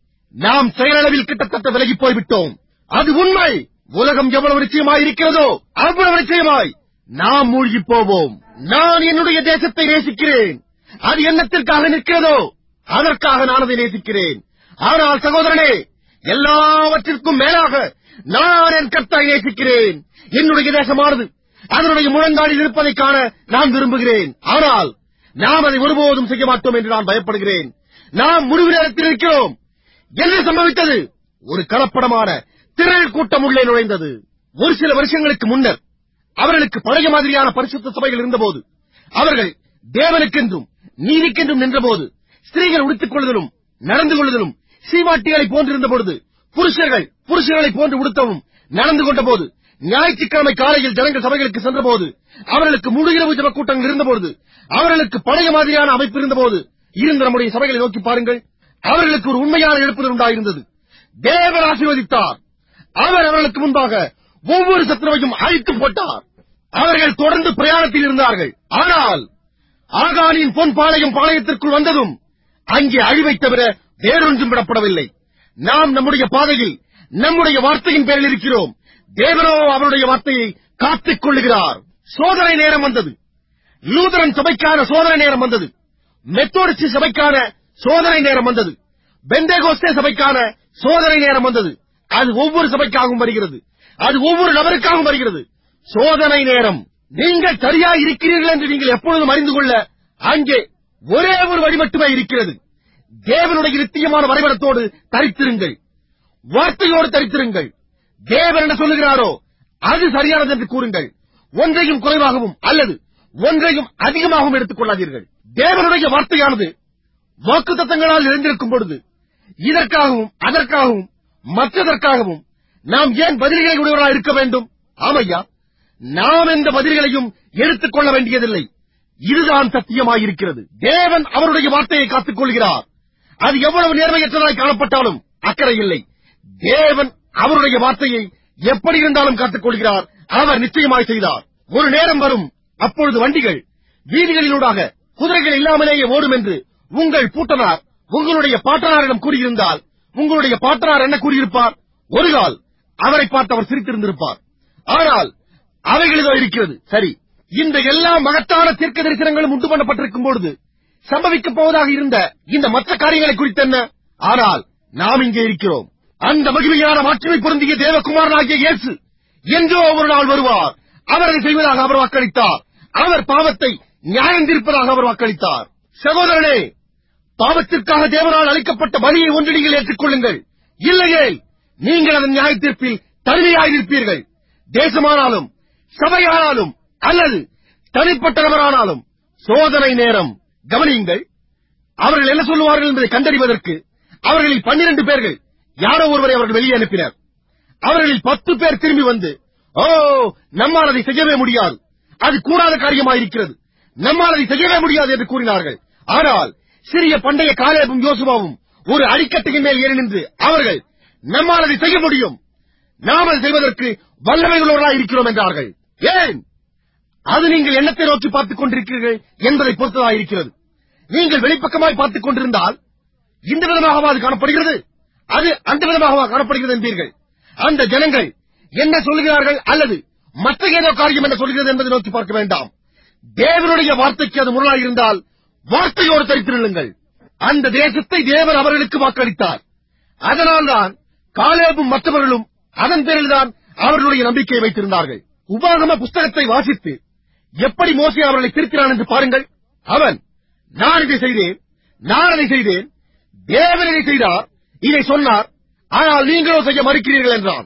நாம் செயலளவில் கிட்டத்தட்ட விலகி போய்விட்டோம் அது உண்மை உலகம் எவ்வளவு நிச்சயமாய் இருக்கிறதோ அவ்வளவு நிச்சயமாய் நாம் மூழ்கி போவோம் நான் என்னுடைய தேசத்தை நேசிக்கிறேன் அது என்னத்திற்காக நிற்கிறதோ அதற்காக நான் அதை நேசிக்கிறேன் ஆனால் சகோதரனே எல்லாவற்றிற்கும் மேலாக நான் என் கர்த்தாவை நேசிக்கிறேன் என்னுடைய தேசமானது அதனுடைய முழங்காலில் இருப்பதைக் காண நான் விரும்புகிறேன் ஆனால் நாம் அதை ஒருபோதும் செய்ய மாட்டோம் என்று நான் பயப்படுகிறேன் நாம் முடிவு நேரத்தில் இருக்கிறோம் என்ன சம்பவித்தது ஒரு கலப்படமான திரள் கூட்டம் உள்ளே நுழைந்தது ஒரு சில வருஷங்களுக்கு முன்னர் அவர்களுக்கு பழைய மாதிரியான பரிசுத்த சபைகள் இருந்தபோது அவர்கள் தேவனுக்கென்றும் நீதிக்கென்றும் நின்றபோது ஸ்திரீகள் உடுத்திக் கொள்ளுதலும் நடந்து கொள்ளுதலும் சீமாட்டிகளை போன்றிருந்த பொழுது புருஷர்கள் புருஷர்களை போன்று உடுத்தவும் நடந்து கொண்ட போது ஞாயிற்றுக்கிழமை காலையில் ஜனங்கள் சபைகளுக்கு சென்றபோது அவர்களுக்கு முழு இரவு ஜப கூட்டங்கள் இருந்தபோது அவர்களுக்கு பழைய மாதிரியான அமைப்பு இருந்தபோது இருந்த நம்முடைய சபைகளை நோக்கி பாருங்கள் அவர்களுக்கு ஒரு உண்மையான எழுப்புதல் உண்டாயிருந்தது தேவன் ஆசீர்வதித்தார் அவர் அவர்களுக்கு முன்பாக ஒவ்வொரு சத்துருவையும் அழித்து போட்டார் அவர்கள் தொடர்ந்து பிரயாணத்தில் இருந்தார்கள் ஆனால் ஆகானின் பொன் பாளையம் பாளையத்திற்குள் வந்ததும் அங்கே அழிவைத் தவிர வேறொன்றும் விடப்படவில்லை நாம் நம்முடைய பாதையில் நம்முடைய வார்த்தையின் பேரில் இருக்கிறோம் தேவனோ அவருடைய வார்த்தையை காத்துக் கொள்ளுகிறார் சோதனை நேரம் வந்தது லூதரன் சபைக்கான சோதனை நேரம் வந்தது மெத்தோடிஸ்ட் சபைக்கான சோதனை நேரம் வந்தது பெந்தேகோஸ்தே சபைக்கான சோதனை நேரம் வந்தது அது ஒவ்வொரு சபைக்காகவும் வருகிறது அது ஒவ்வொரு நபருக்காகவும் வருகிறது சோதனை நேரம் நீங்கள் சரியா இருக்கிறீர்கள் என்று நீங்கள் எப்பொழுதும் அறிந்து கொள்ள அங்கே ஒரே ஒரு வழி மட்டுமே இருக்கிறது தேவனுடைய நித்தியமான வரைபடத்தோடு தரித்திருங்கள் வார்த்தையோடு தரித்திருங்கள் தேவன் என்ன சொல்லுகிறாரோ அது சரியானது என்று கூறுங்கள் ஒன்றையும் குறைவாகவும் அல்லது ஒன்றையும் அதிகமாகவும் எடுத்துக் கொள்ளாதீர்கள் தேவனுடைய வார்த்தையானது வாக்கு தத்தங்களால் நிறைந்திருக்கும் பொழுது இதற்காகவும் அதற்காகவும் மற்றதற்காகவும் நாம் ஏன் பதில்களை உடையவராக இருக்க வேண்டும் ஆமையா நாம் எந்த பதில்களையும் எடுத்துக் கொள்ள வேண்டியதில்லை இதுதான் சத்தியமாயிருக்கிறது தேவன் அவருடைய வார்த்தையை காத்துக் கொள்கிறார் அது எவ்வளவு நேர்மையற்றதாய் காணப்பட்டாலும் அக்கறை இல்லை தேவன் அவருடைய வார்த்தையை எப்படி இருந்தாலும் காத்துக் கொள்கிறார் அவர் நிச்சயமாய் செய்தார் ஒரு நேரம் வரும் அப்பொழுது வண்டிகள் வீதிகளிலூடாக குதிரைகள் இல்லாமலேயே ஓடும் என்று உங்கள் பூட்டனார் உங்களுடைய பாட்டனாரிடம் கூறியிருந்தால் உங்களுடைய பாட்டனார் என்ன கூறியிருப்பார் ஒரு கால் அவரை பார்த்து அவர் சிரித்திருந்திருப்பார் ஆனால் அவைகளிதோ இருக்கிறது சரி இந்த எல்லா மகத்தான தீர்க்க தரிசனங்களும் உண்டு பண்ணப்பட்டிருக்கும் பொழுது சம்பவிக்கப் போவதாக இருந்த இந்த மற்ற காரியங்களை குறித்து என்ன ஆனால் நாம் இங்கே இருக்கிறோம் அந்த மகிமையான மாற்றுமை பொருந்திய தேவகுமாரனாகிய இயேசு என்றோ ஒரு நாள் வருவார் அவர் அதை செய்வதாக அவர் வாக்களித்தார் அவர் பாவத்தை நியாயம் தீர்ப்பதாக அவர் வாக்களித்தார் சகோதரனே பாவத்திற்காக தேவனால் அளிக்கப்பட்ட பலியை ஒன்று நீங்கள் ஏற்றுக்கொள்ளுங்கள் இல்லையே நீங்கள் அதன் நியாய தீர்ப்பில் தனிமையாயிருப்பீர்கள் தேசமானாலும் சபையானாலும் அல்லது தனிப்பட்ட நபரானாலும் சோதனை நேரம் கவனியுங்கள் அவர்கள் என்ன சொல்லுவார்கள் என்பதை கண்டறிவதற்கு அவர்களில் பன்னிரண்டு பேர்கள் யாரோ ஒருவரை அவர்கள் வெளியே அனுப்பினர் அவர்களில் பத்து பேர் திரும்பி வந்து ஓ நம்மால் அதை செய்யவே முடியாது அது கூடாத காரியமாயிருக்கிறது நம்மால் அதை செய்யவே முடியாது என்று கூறினார்கள் ஆனால் சிறிய பண்டைய காலேபும் யோசுவாவும் ஒரு அடிக்கட்டையின் மேல் ஏறி நின்று அவர்கள் நம்மால் அதை செய்ய முடியும் நாம் அதை செய்வதற்கு வல்லமைகளோடாக இருக்கிறோம் என்றார்கள் ஏன் அது நீங்கள் எண்ணத்தை நோக்கி பார்த்துக் கொண்டிருக்கிறீர்கள் என்பதை பொறுத்ததாக இருக்கிறது நீங்கள் வெளிப்பக்கமாய் பார்த்துக் கொண்டிருந்தால் இந்த விதமாகவா அது காணப்படுகிறது அது அந்த விதமாகவா காணப்படுகிறது என்பீர்கள் அந்த ஜனங்கள் என்ன சொல்லுகிறார்கள் அல்லது மற்ற ஏதோ காரியம் என்ன சொல்கிறது என்பதை நோக்கி பார்க்க வேண்டாம் தேவனுடைய வார்த்தைக்கு அது முரணாயிருந்தால் வார்த்தையோடு தரித்திருளுங்கள் அந்த தேசத்தை தேவன் அவர்களுக்கு வாக்களித்தார் அதனால்தான் காலேபும் மற்றவர்களும் அதன் பேரில்தான் அவர்களுடைய நம்பிக்கையை வைத்திருந்தார்கள் உபாகம புஸ்தகத்தை வாசித்து எப்படி மோசே அவர்களை திருத்தினான் என்று பாருங்கள் அவன் நான் இதை செய்தேன் நான் அதை செய்தேன் தேவன் இதை செய்தார் இதை சொன்னார் ஆனால் நீங்களோ செய்ய மறுக்கிறீர்கள் என்றான்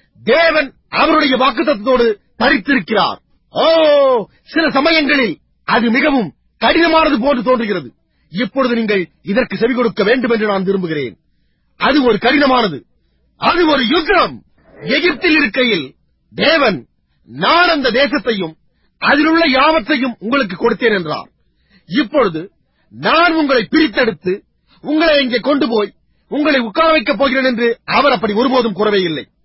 தேவன் அவருடைய வாக்குத்தத்தோடு தரித்திருக்கிறார் ஓ சில சமயங்களில் அது மிகவும் கடினமானது போன்று தோன்றுகிறது இப்பொழுது நீங்கள் இதற்கு செவி கொடுக்க வேண்டும் என்று நான் விரும்புகிறேன் அது ஒரு கடினமானது அது ஒரு யுத்தம் எகிப்தில் இருக்கையில் தேவன் நான் அந்த தேசத்தையும் அதிலுள்ள யாவற்றையும் உங்களுக்கு கொடுத்தேன் என்றார் இப்பொழுது நான் உங்களை பிரித்தெடுத்து உங்களை இங்கே கொண்டு போய் உங்களை உட்கார வைக்கப் போகிறேன் என்று அவர் அப்படி ஒருபோதும் கூறவே இல்லை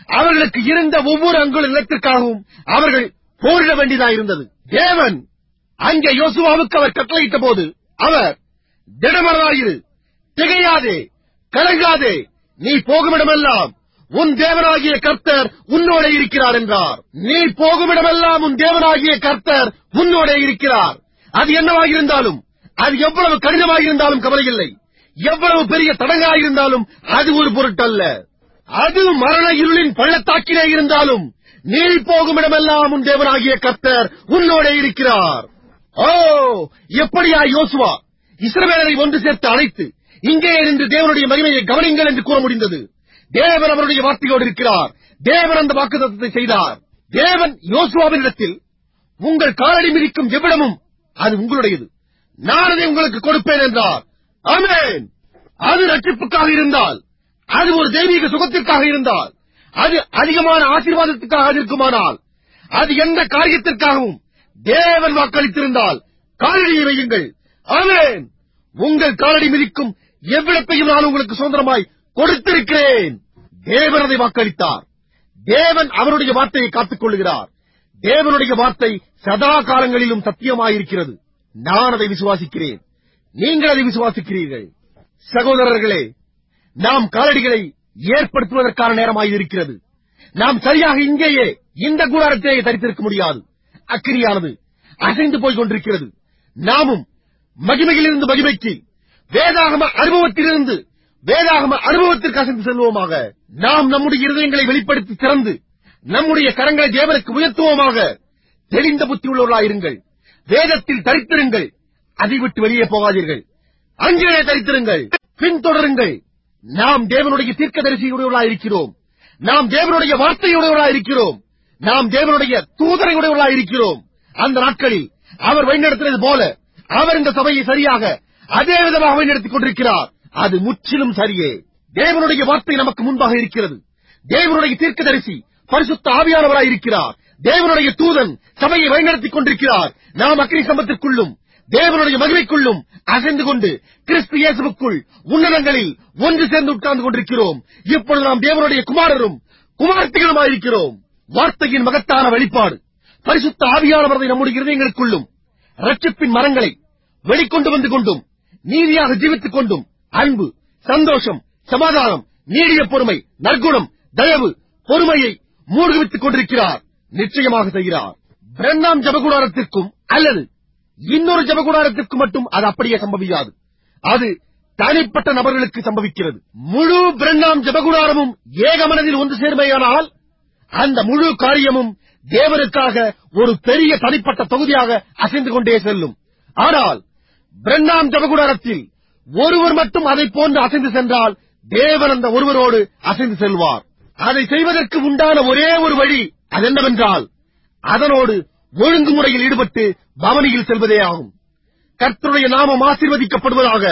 அவர்களுக்கு இருந்த ஒவ்வொரு அங்குல நிலத்திற்காகவும் அவர்கள் போரிட வேண்டியதாயிருந்தது தேவன் அங்கே யோசுவாவுக்கு அவர் கட்டளையிட்ட போது அவர் திடமராயிரு திகையாதே கலங்காதே நீ போகுமிடமெல்லாம் உன் தேவனாகிய கர்த்தர் உன்னோட இருக்கிறார் என்றார் நீ போகுமிடமெல்லாம் உன் தேவனாகிய கர்த்தர் உன்னோட இருக்கிறார் அது என்னவாயிருந்தாலும் அது எவ்வளவு கடினமாயிருந்தாலும் கவலையில்லை எவ்வளவு பெரிய தடங்காயிருந்தாலும் அது ஒரு பொருட்டல்ல அது மரண இருளின் பள்ளத்தாக்கிலே இருந்தாலும் நீ போகுமிடமெல்லாம் உன் தேவனாகிய கர்த்தர் உன்னோட இருக்கிறார் ஓ எப்படியா யோசுவா இஸ்ரவேலரை ஒன்று சேர்த்து அழைத்து இங்கே நின்று தேவனுடைய மகிமையை கவனிங்கள் என்று கூற முடிந்தது தேவன் அவருடைய வார்த்தையோடு இருக்கிறார் தேவன் அந்த வாக்குத்தத்தத்தை செய்தார் தேவன் யோசுவாவினிடத்தில் உங்கள் காலடி மிதிக்கும் எவ்விடமும் அது உங்களுடையது நான் அதை உங்களுக்கு கொடுப்பேன் என்றார் ஆமென் அது ரட்சிப்புக்காக இருந்தால் அது ஒரு தெய்வீக சுகத்திற்காக இருந்தால் அது அதிகமான ஆசீர்வாதத்துக்காக இருக்குமானால் அது எந்த காரியத்திற்காகவும் தேவன் வாக்களித்திருந்தால் காலடியை வையுங்கள் ஆமென் உங்கள் காலடி மிதிக்கும் எவ்விடத்தையும் நான் உங்களுக்கு சுதந்திரமாய் கொடுத்திருக்கிறேன் தேவன் அதை வாக்களித்தார் தேவன் அவருடைய வார்த்தையை காத்துக் கொள்ளுகிறார் தேவனுடைய வார்த்தை சதா காலங்களிலும் சத்தியமாயிருக்கிறது நான் அதை விசுவாசிக்கிறேன் நீங்கள் அதை விசுவாசிக்கிறீர்கள் சகோதரர்களே நாம் காலடிகளை ஏற்படுத்துவதற்கான நேரமாயிருக்கிறது நாம் சரியாக இங்கேயே இந்த கூடாரத்திலேயே தரித்திருக்க முடியாது அக்கிரியானது அசைந்து போய் கொண்டிருக்கிறது நாமும் மகிமையிலிருந்து மகிமைக்கு வேதாகம அனுபவத்திலிருந்து வேதாகம அனுபவத்திற்கு அசைந்து செல்வோமாக நாம் நம்முடைய இருதயங்களை வெளிப்படுத்தி திறந்து நம்முடைய கரங்களை தேவனுக்கு உயர்த்துவோமாக தெளிந்த புத்தி உள்ளவர்களாயிருங்கள் வேதத்தில் தரித்திருங்கள் அதை விட்டு வெளியே போகாதீர்கள் அங்கே தரித்திருங்கள் பின்தொடருங்கள் நாம் தேவனுடைய தீர்க்கதரிசியுடையவர்களாயிருக்கிறோம் நாம் தேவனுடைய வார்த்தையுடையவர்களாயிருக்கிறோம் நாம் தேவனுடைய தூதரையுடையவர்களாயிருக்கிறோம் அந்த நாட்களில் அவர் வழிநடத்தினது போல அவர் இந்த சபையை சரியாக அதே விதமாக வழிநடத்திக் கொண்டிருக்கிறார் அது முற்றிலும் சரியே தேவனுடைய வார்த்தை நமக்கு முன்பாக இருக்கிறது தேவனுடைய தீர்க்கதரிசி பரிசுத்த ஆவியானவராய் இருக்கிறார் தேவனுடைய தூதன் சபையை வழிநடத்திக் கொண்டிருக்கிறார் நாம் அக்னி சம்பத்திற்குள்ளும் தேவனுடைய மகிமைக்குள்ளும் அசைந்து கொண்டு கிறிஸ்து இயேசுவுக்குள் உன்னதங்களில் ஒன்று சேர்ந்து உட்கார்ந்து கொண்டிருக்கிறோம் இப்பொழுது நாம் தேவனுடைய குமாரரும் குமார்த்திகளுமாயிருக்கிறோம் வார்த்தையின் மகத்தான வெளிப்பாடு பரிசுத்த ஆவியானவரதை நம்முடைய இருதயங்களுக்குள்ளும் ரட்சிப்பின் மரங்களை வெளிக்கொண்டு வந்து கொண்டும் நீதியாக ஜீவித்துக் கொண்டும் அன்பு சந்தோஷம் சமாதானம் நீடிய பொறுமை நற்குணம் தயவு பொறுமையை மூழ்குவித்துக் கொண்டிருக்கிறார் நிச்சயமாக செய்கிறார் பிரண்ணாம் ஜபகுடாரத்திற்கும் அல்லது இன்னொரு ஜபகுடாரத்திற்கு மட்டும் அது அப்படியே சம்பவியாது அது தனிப்பட்ட நபர்களுக்கு சம்பவிக்கிறது முழு பிரண்ணாம் ஜபகுடாரமும் ஏகமனதில் ஒன்று சேர்மையானால் அந்த முழு காரியமும் தேவனுக்காக ஒரு பெரிய தனிப்பட்ட தொகுதியாக அசைந்து கொண்டே செல்லும் ஆனால் பிரண்ணாம் ஜபகுடாரத்தில் ஒருவர் மட்டும் அதை போன்று அசைந்து சென்றால் தேவன் அந்த ஒருவரோடு அசைந்து செல்வார் அதை செய்வதற்கு உண்டான ஒரே ஒரு வழி அதென்னவென்றால் அதனோடு ஒழுங்குமுறையில் ஈடுபட்டு பவனியில் செல்வதே ஆகும் கர்த்தருடைய நாமம் ஆசீர்வதிக்கப்படுவதாக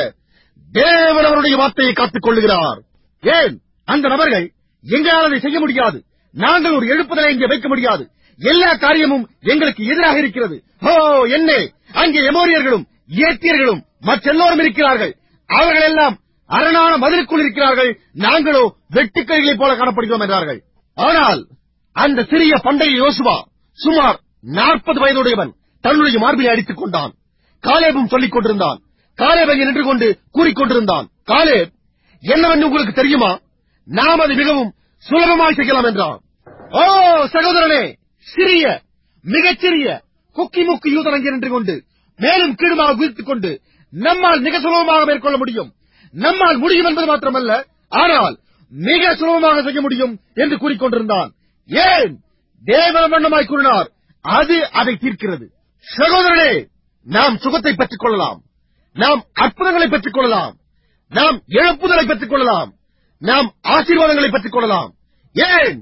தேவன் அவருடைய வார்த்தையை காத்துக் கொள்ளுகிறார் ஏன் அந்த நபர்கள் எங்களால் அதை செய்ய முடியாது நாங்கள் ஒரு எழுப்புதலை இங்கே வைக்க முடியாது எல்லா காரியமும் எங்களுக்கு எதிராக இருக்கிறது ஓ என்ன அங்கே எமோரியர்களும் ஏத்தியர்களும் மற்றெல்லோரும் இருக்கிறார்கள் அவர்கள் எல்லாம் அரணான மதிலுக்குள் இருக்கிறார்கள் நாங்களோ வெட்டுக்கழிகளைப் போல காணப்படுகிறோம் என்றார்கள் ஆனால் அந்த சிறிய பண்டைய யோசுவா சுமார் நாற்பது வயதுடையவன் தன்னுடைய மார்பிலை அடித்துக் கொண்டான் காலேபும் சொல்லிக் கொண்டிருந்தான் காலேப் அங்கே நின்று கொண்டு கூறிக்கொண்டிருந்தான் காலேப் என்னவென்று உங்களுக்கு தெரியுமா நாம் அதை மிகவும் சுலபமாய் செய்யலாம் என்றான் ஓ சகோதரனே சிறிய மிகச்சிறிய குக்கி முக்கி யூதன் அங்கே நின்று கொண்டு மேலும் கீழுமாக குதித்துக் கொண்டு நம்மால் மிக சுலபமாக மேற்கொள்ள முடியும் நம்மால் முடியும் என்பது மாத்திரமல்ல ஆனால் மிக சுலபமாக செய்ய முடியும் என்று கூறிக்கொண்டிருந்தான் ஏன் தேவன வண்ணமாய் கூறினார் அது அதை தீர்க்கிறது சகோதரனே நாம் சுகத்தை பெற்றுக் கொள்ளலாம் நாம் அற்புதங்களை பெற்றுக் கொள்ளலாம் நாம் இழப்புதலை பெற்றுக் கொள்ளலாம் நாம் ஆசீர்வாதங்களை பெற்றுக் கொள்ளலாம் ஏன்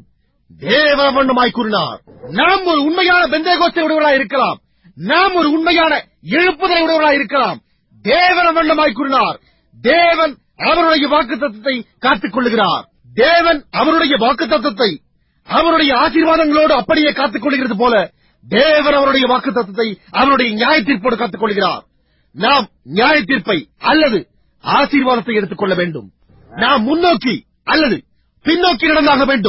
தேவ வண்ணமாய் கூறினார் நாம் ஒரு உண்மையான பெந்தேகோஸ்தை உடையவர்களாய் இருக்கலாம் நாம் ஒரு உண்மையான எழுப்புதலை உடையவர்களாய் இருக்கலாம் தேவன வண்ணமாய் கூறினார் தேவன் அவருடைய வாக்கு தத்துவத்தை காத்துக் கொள்ளுகிறார் தேவன் அவருடைய வாக்கு தத்துவத்தை அவருடைய ஆசீர்வாதங்களோடு அப்படியே காத்துக் கொள்கிறது போல தேவன் அவருடைய வாக்கு தத்துவத்தை அவருடைய நியாய தீர்ப்போடு காத்துக் கொள்கிறார் நாம் நியாய தீர்ப்பை அல்லது ஆசீர்வாதத்தை எடுத்துக் கொள்ள வேண்டும் நாம் முன்னோக்கி அல்லது பின்னோக்கி நடந்தாக வேண்டும்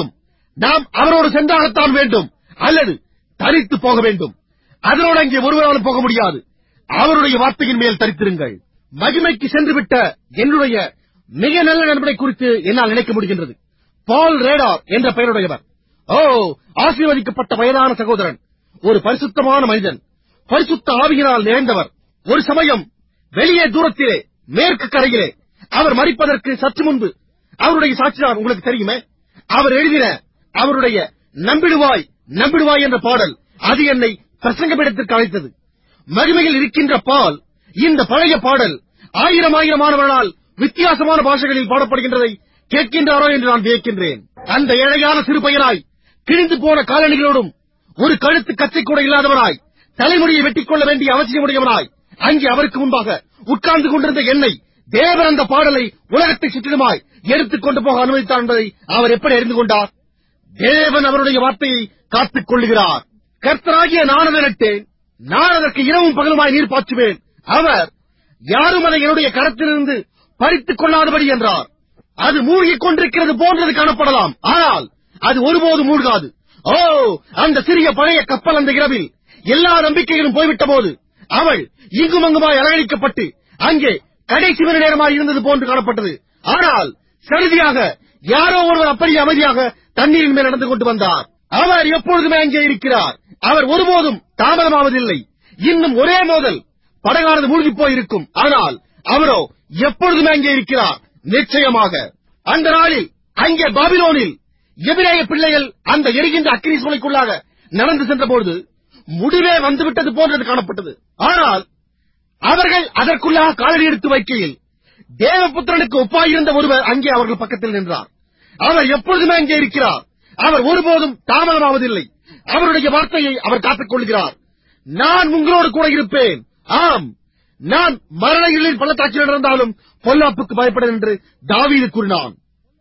நாம் அவரோடு சென்றாகத்தான் வேண்டும் அல்லது தரித்து போக வேண்டும் அதனோடு அங்கே ஒருவராலும் போக முடியாது அவருடைய வார்த்தையின் மேல் தரித்திருங்கள் மகிமைக்கு சென்றுவிட்ட என்னுடைய மிக நல்ல நண்பனை குறித்து என்னால் நினைக்க முடிகின்றது பால் ரேடார் என்ற பெயருடையவர் ஓ ஆசீர்வதிக்கப்பட்ட வயதான சகோதரன் ஒரு பரிசுத்தமான மனிதன் பரிசுத்த ஆவியினால் நிறைந்தவர் ஒரு சமயம் வெளியே தூரத்திலே மேற்கு கரையிலே அவர் மறிப்பதற்கு சற்று முன்பு அவருடைய சாட்சிதான் உங்களுக்கு தெரியுமே அவர் எழுதின அவருடைய நம்பிடுவாய் நம்பிடுவாய் என்ற பாடல் அது என்னை பிரசங்கமிடத்திற்கு அழைத்தது மகிமையில் இருக்கின்ற பால் இந்த பழைய பாடல் ஆயிரம் ஆயிரமானவர்களால் வித்தியாசமான பாஷைகளில் பாடப்படுகின்றதை கேட்கின்றாரோ என்று நான் வியக்கின்றேன் அந்த ஏழையான சிறு பையனாய் கிழிந்து போன காலணிகளோடும் ஒரு கழுத்து கச்சை கூட இல்லாதவனாய் தலைமுடியை வெட்டிக் கொள்ள வேண்டிய அவசியமுடையவனாய் அங்கே அவருக்கு முன்பாக உட்கார்ந்து கொண்டிருந்த என்னை தேவன் அந்த பாடலை உலகத்தை சுற்றிலுமாய் எடுத்துக் கொண்டு போக அனுமதித்தார் என்பதை அவர் எப்படி அறிந்து கொண்டார் தேவன் அவருடைய வார்த்தையை காத்துக் கொள்ளுகிறார் கர்த்தராகிய நான் அதை நட்டேன் நான் அதற்கு இரவும் பகலுமாய் நீர் பாய்ச்சுவேன் அவர் யாரும் அதை என்னுடைய கரத்திலிருந்து பறித்துக் கொள்ளாதபடி என்றார் அது மூழ்கிக் கொண்டிருக்கிறது போன்றது காணப்படலாம் ஆனால் அது ஒருபோதும் மூழ்காது ஓ அந்த சிறிய பழைய கப்பல் அந்த இரவில் எல்லா நம்பிக்கைகளும் போய்விட்ட போது அவள் இங்கும் அங்குமாய் அலங்கரிக்கப்பட்டு அங்கே கடைசி மணி நேரமாய் இருந்தது போன்று காணப்பட்டது ஆனால் சருதியாக யாரோ ஒருவர் அப்படி அமைதியாக தண்ணீரின் மேல் நடந்து கொண்டு வந்தார் அவர் எப்பொழுதுமே அங்கே இருக்கிறார் அவர் ஒருபோதும் தாமதமாவதில்லை இன்னும் ஒரே மோதல் படகானது மூழ்கி போயிருக்கும் ஆனால் அவரோ எப்பொழுதுமே அங்கே இருக்கிறார் நிச்சயமாக அந்த நாளில் அங்கே பாபிலோனில் எபிரேய பிள்ளைகள் அந்த எரிகின்ற அக்கினி சூளைக்குள்ளாக நடந்து சென்றபொழுது முடிவே வந்துவிட்டது போன்றது காணப்பட்டது ஆனால் அவர்கள் அதற்குள்ளாக காலடி எடுத்து வைக்கையில் தேவபுத்திரனுக்கு ஒப்பாயிருந்த ஒருவர் அங்கே அவர்கள் பக்கத்தில் நின்றார் அவர் எப்பொழுதுமே அங்கே இருக்கிறார் அவர் ஒருபோதும் தாமதமாவதில்லை அவருடைய வார்த்தையை அவர் காத்துக் கொள்கிறார் நான் உங்களோடு கூட இருப்பேன் ஆம் நான் மரண இருளின் பள்ளத்தாக்கில் நடந்தாலும் பொல்லாப்புக்கு பயப்பட என்று தாவீது கூறினான்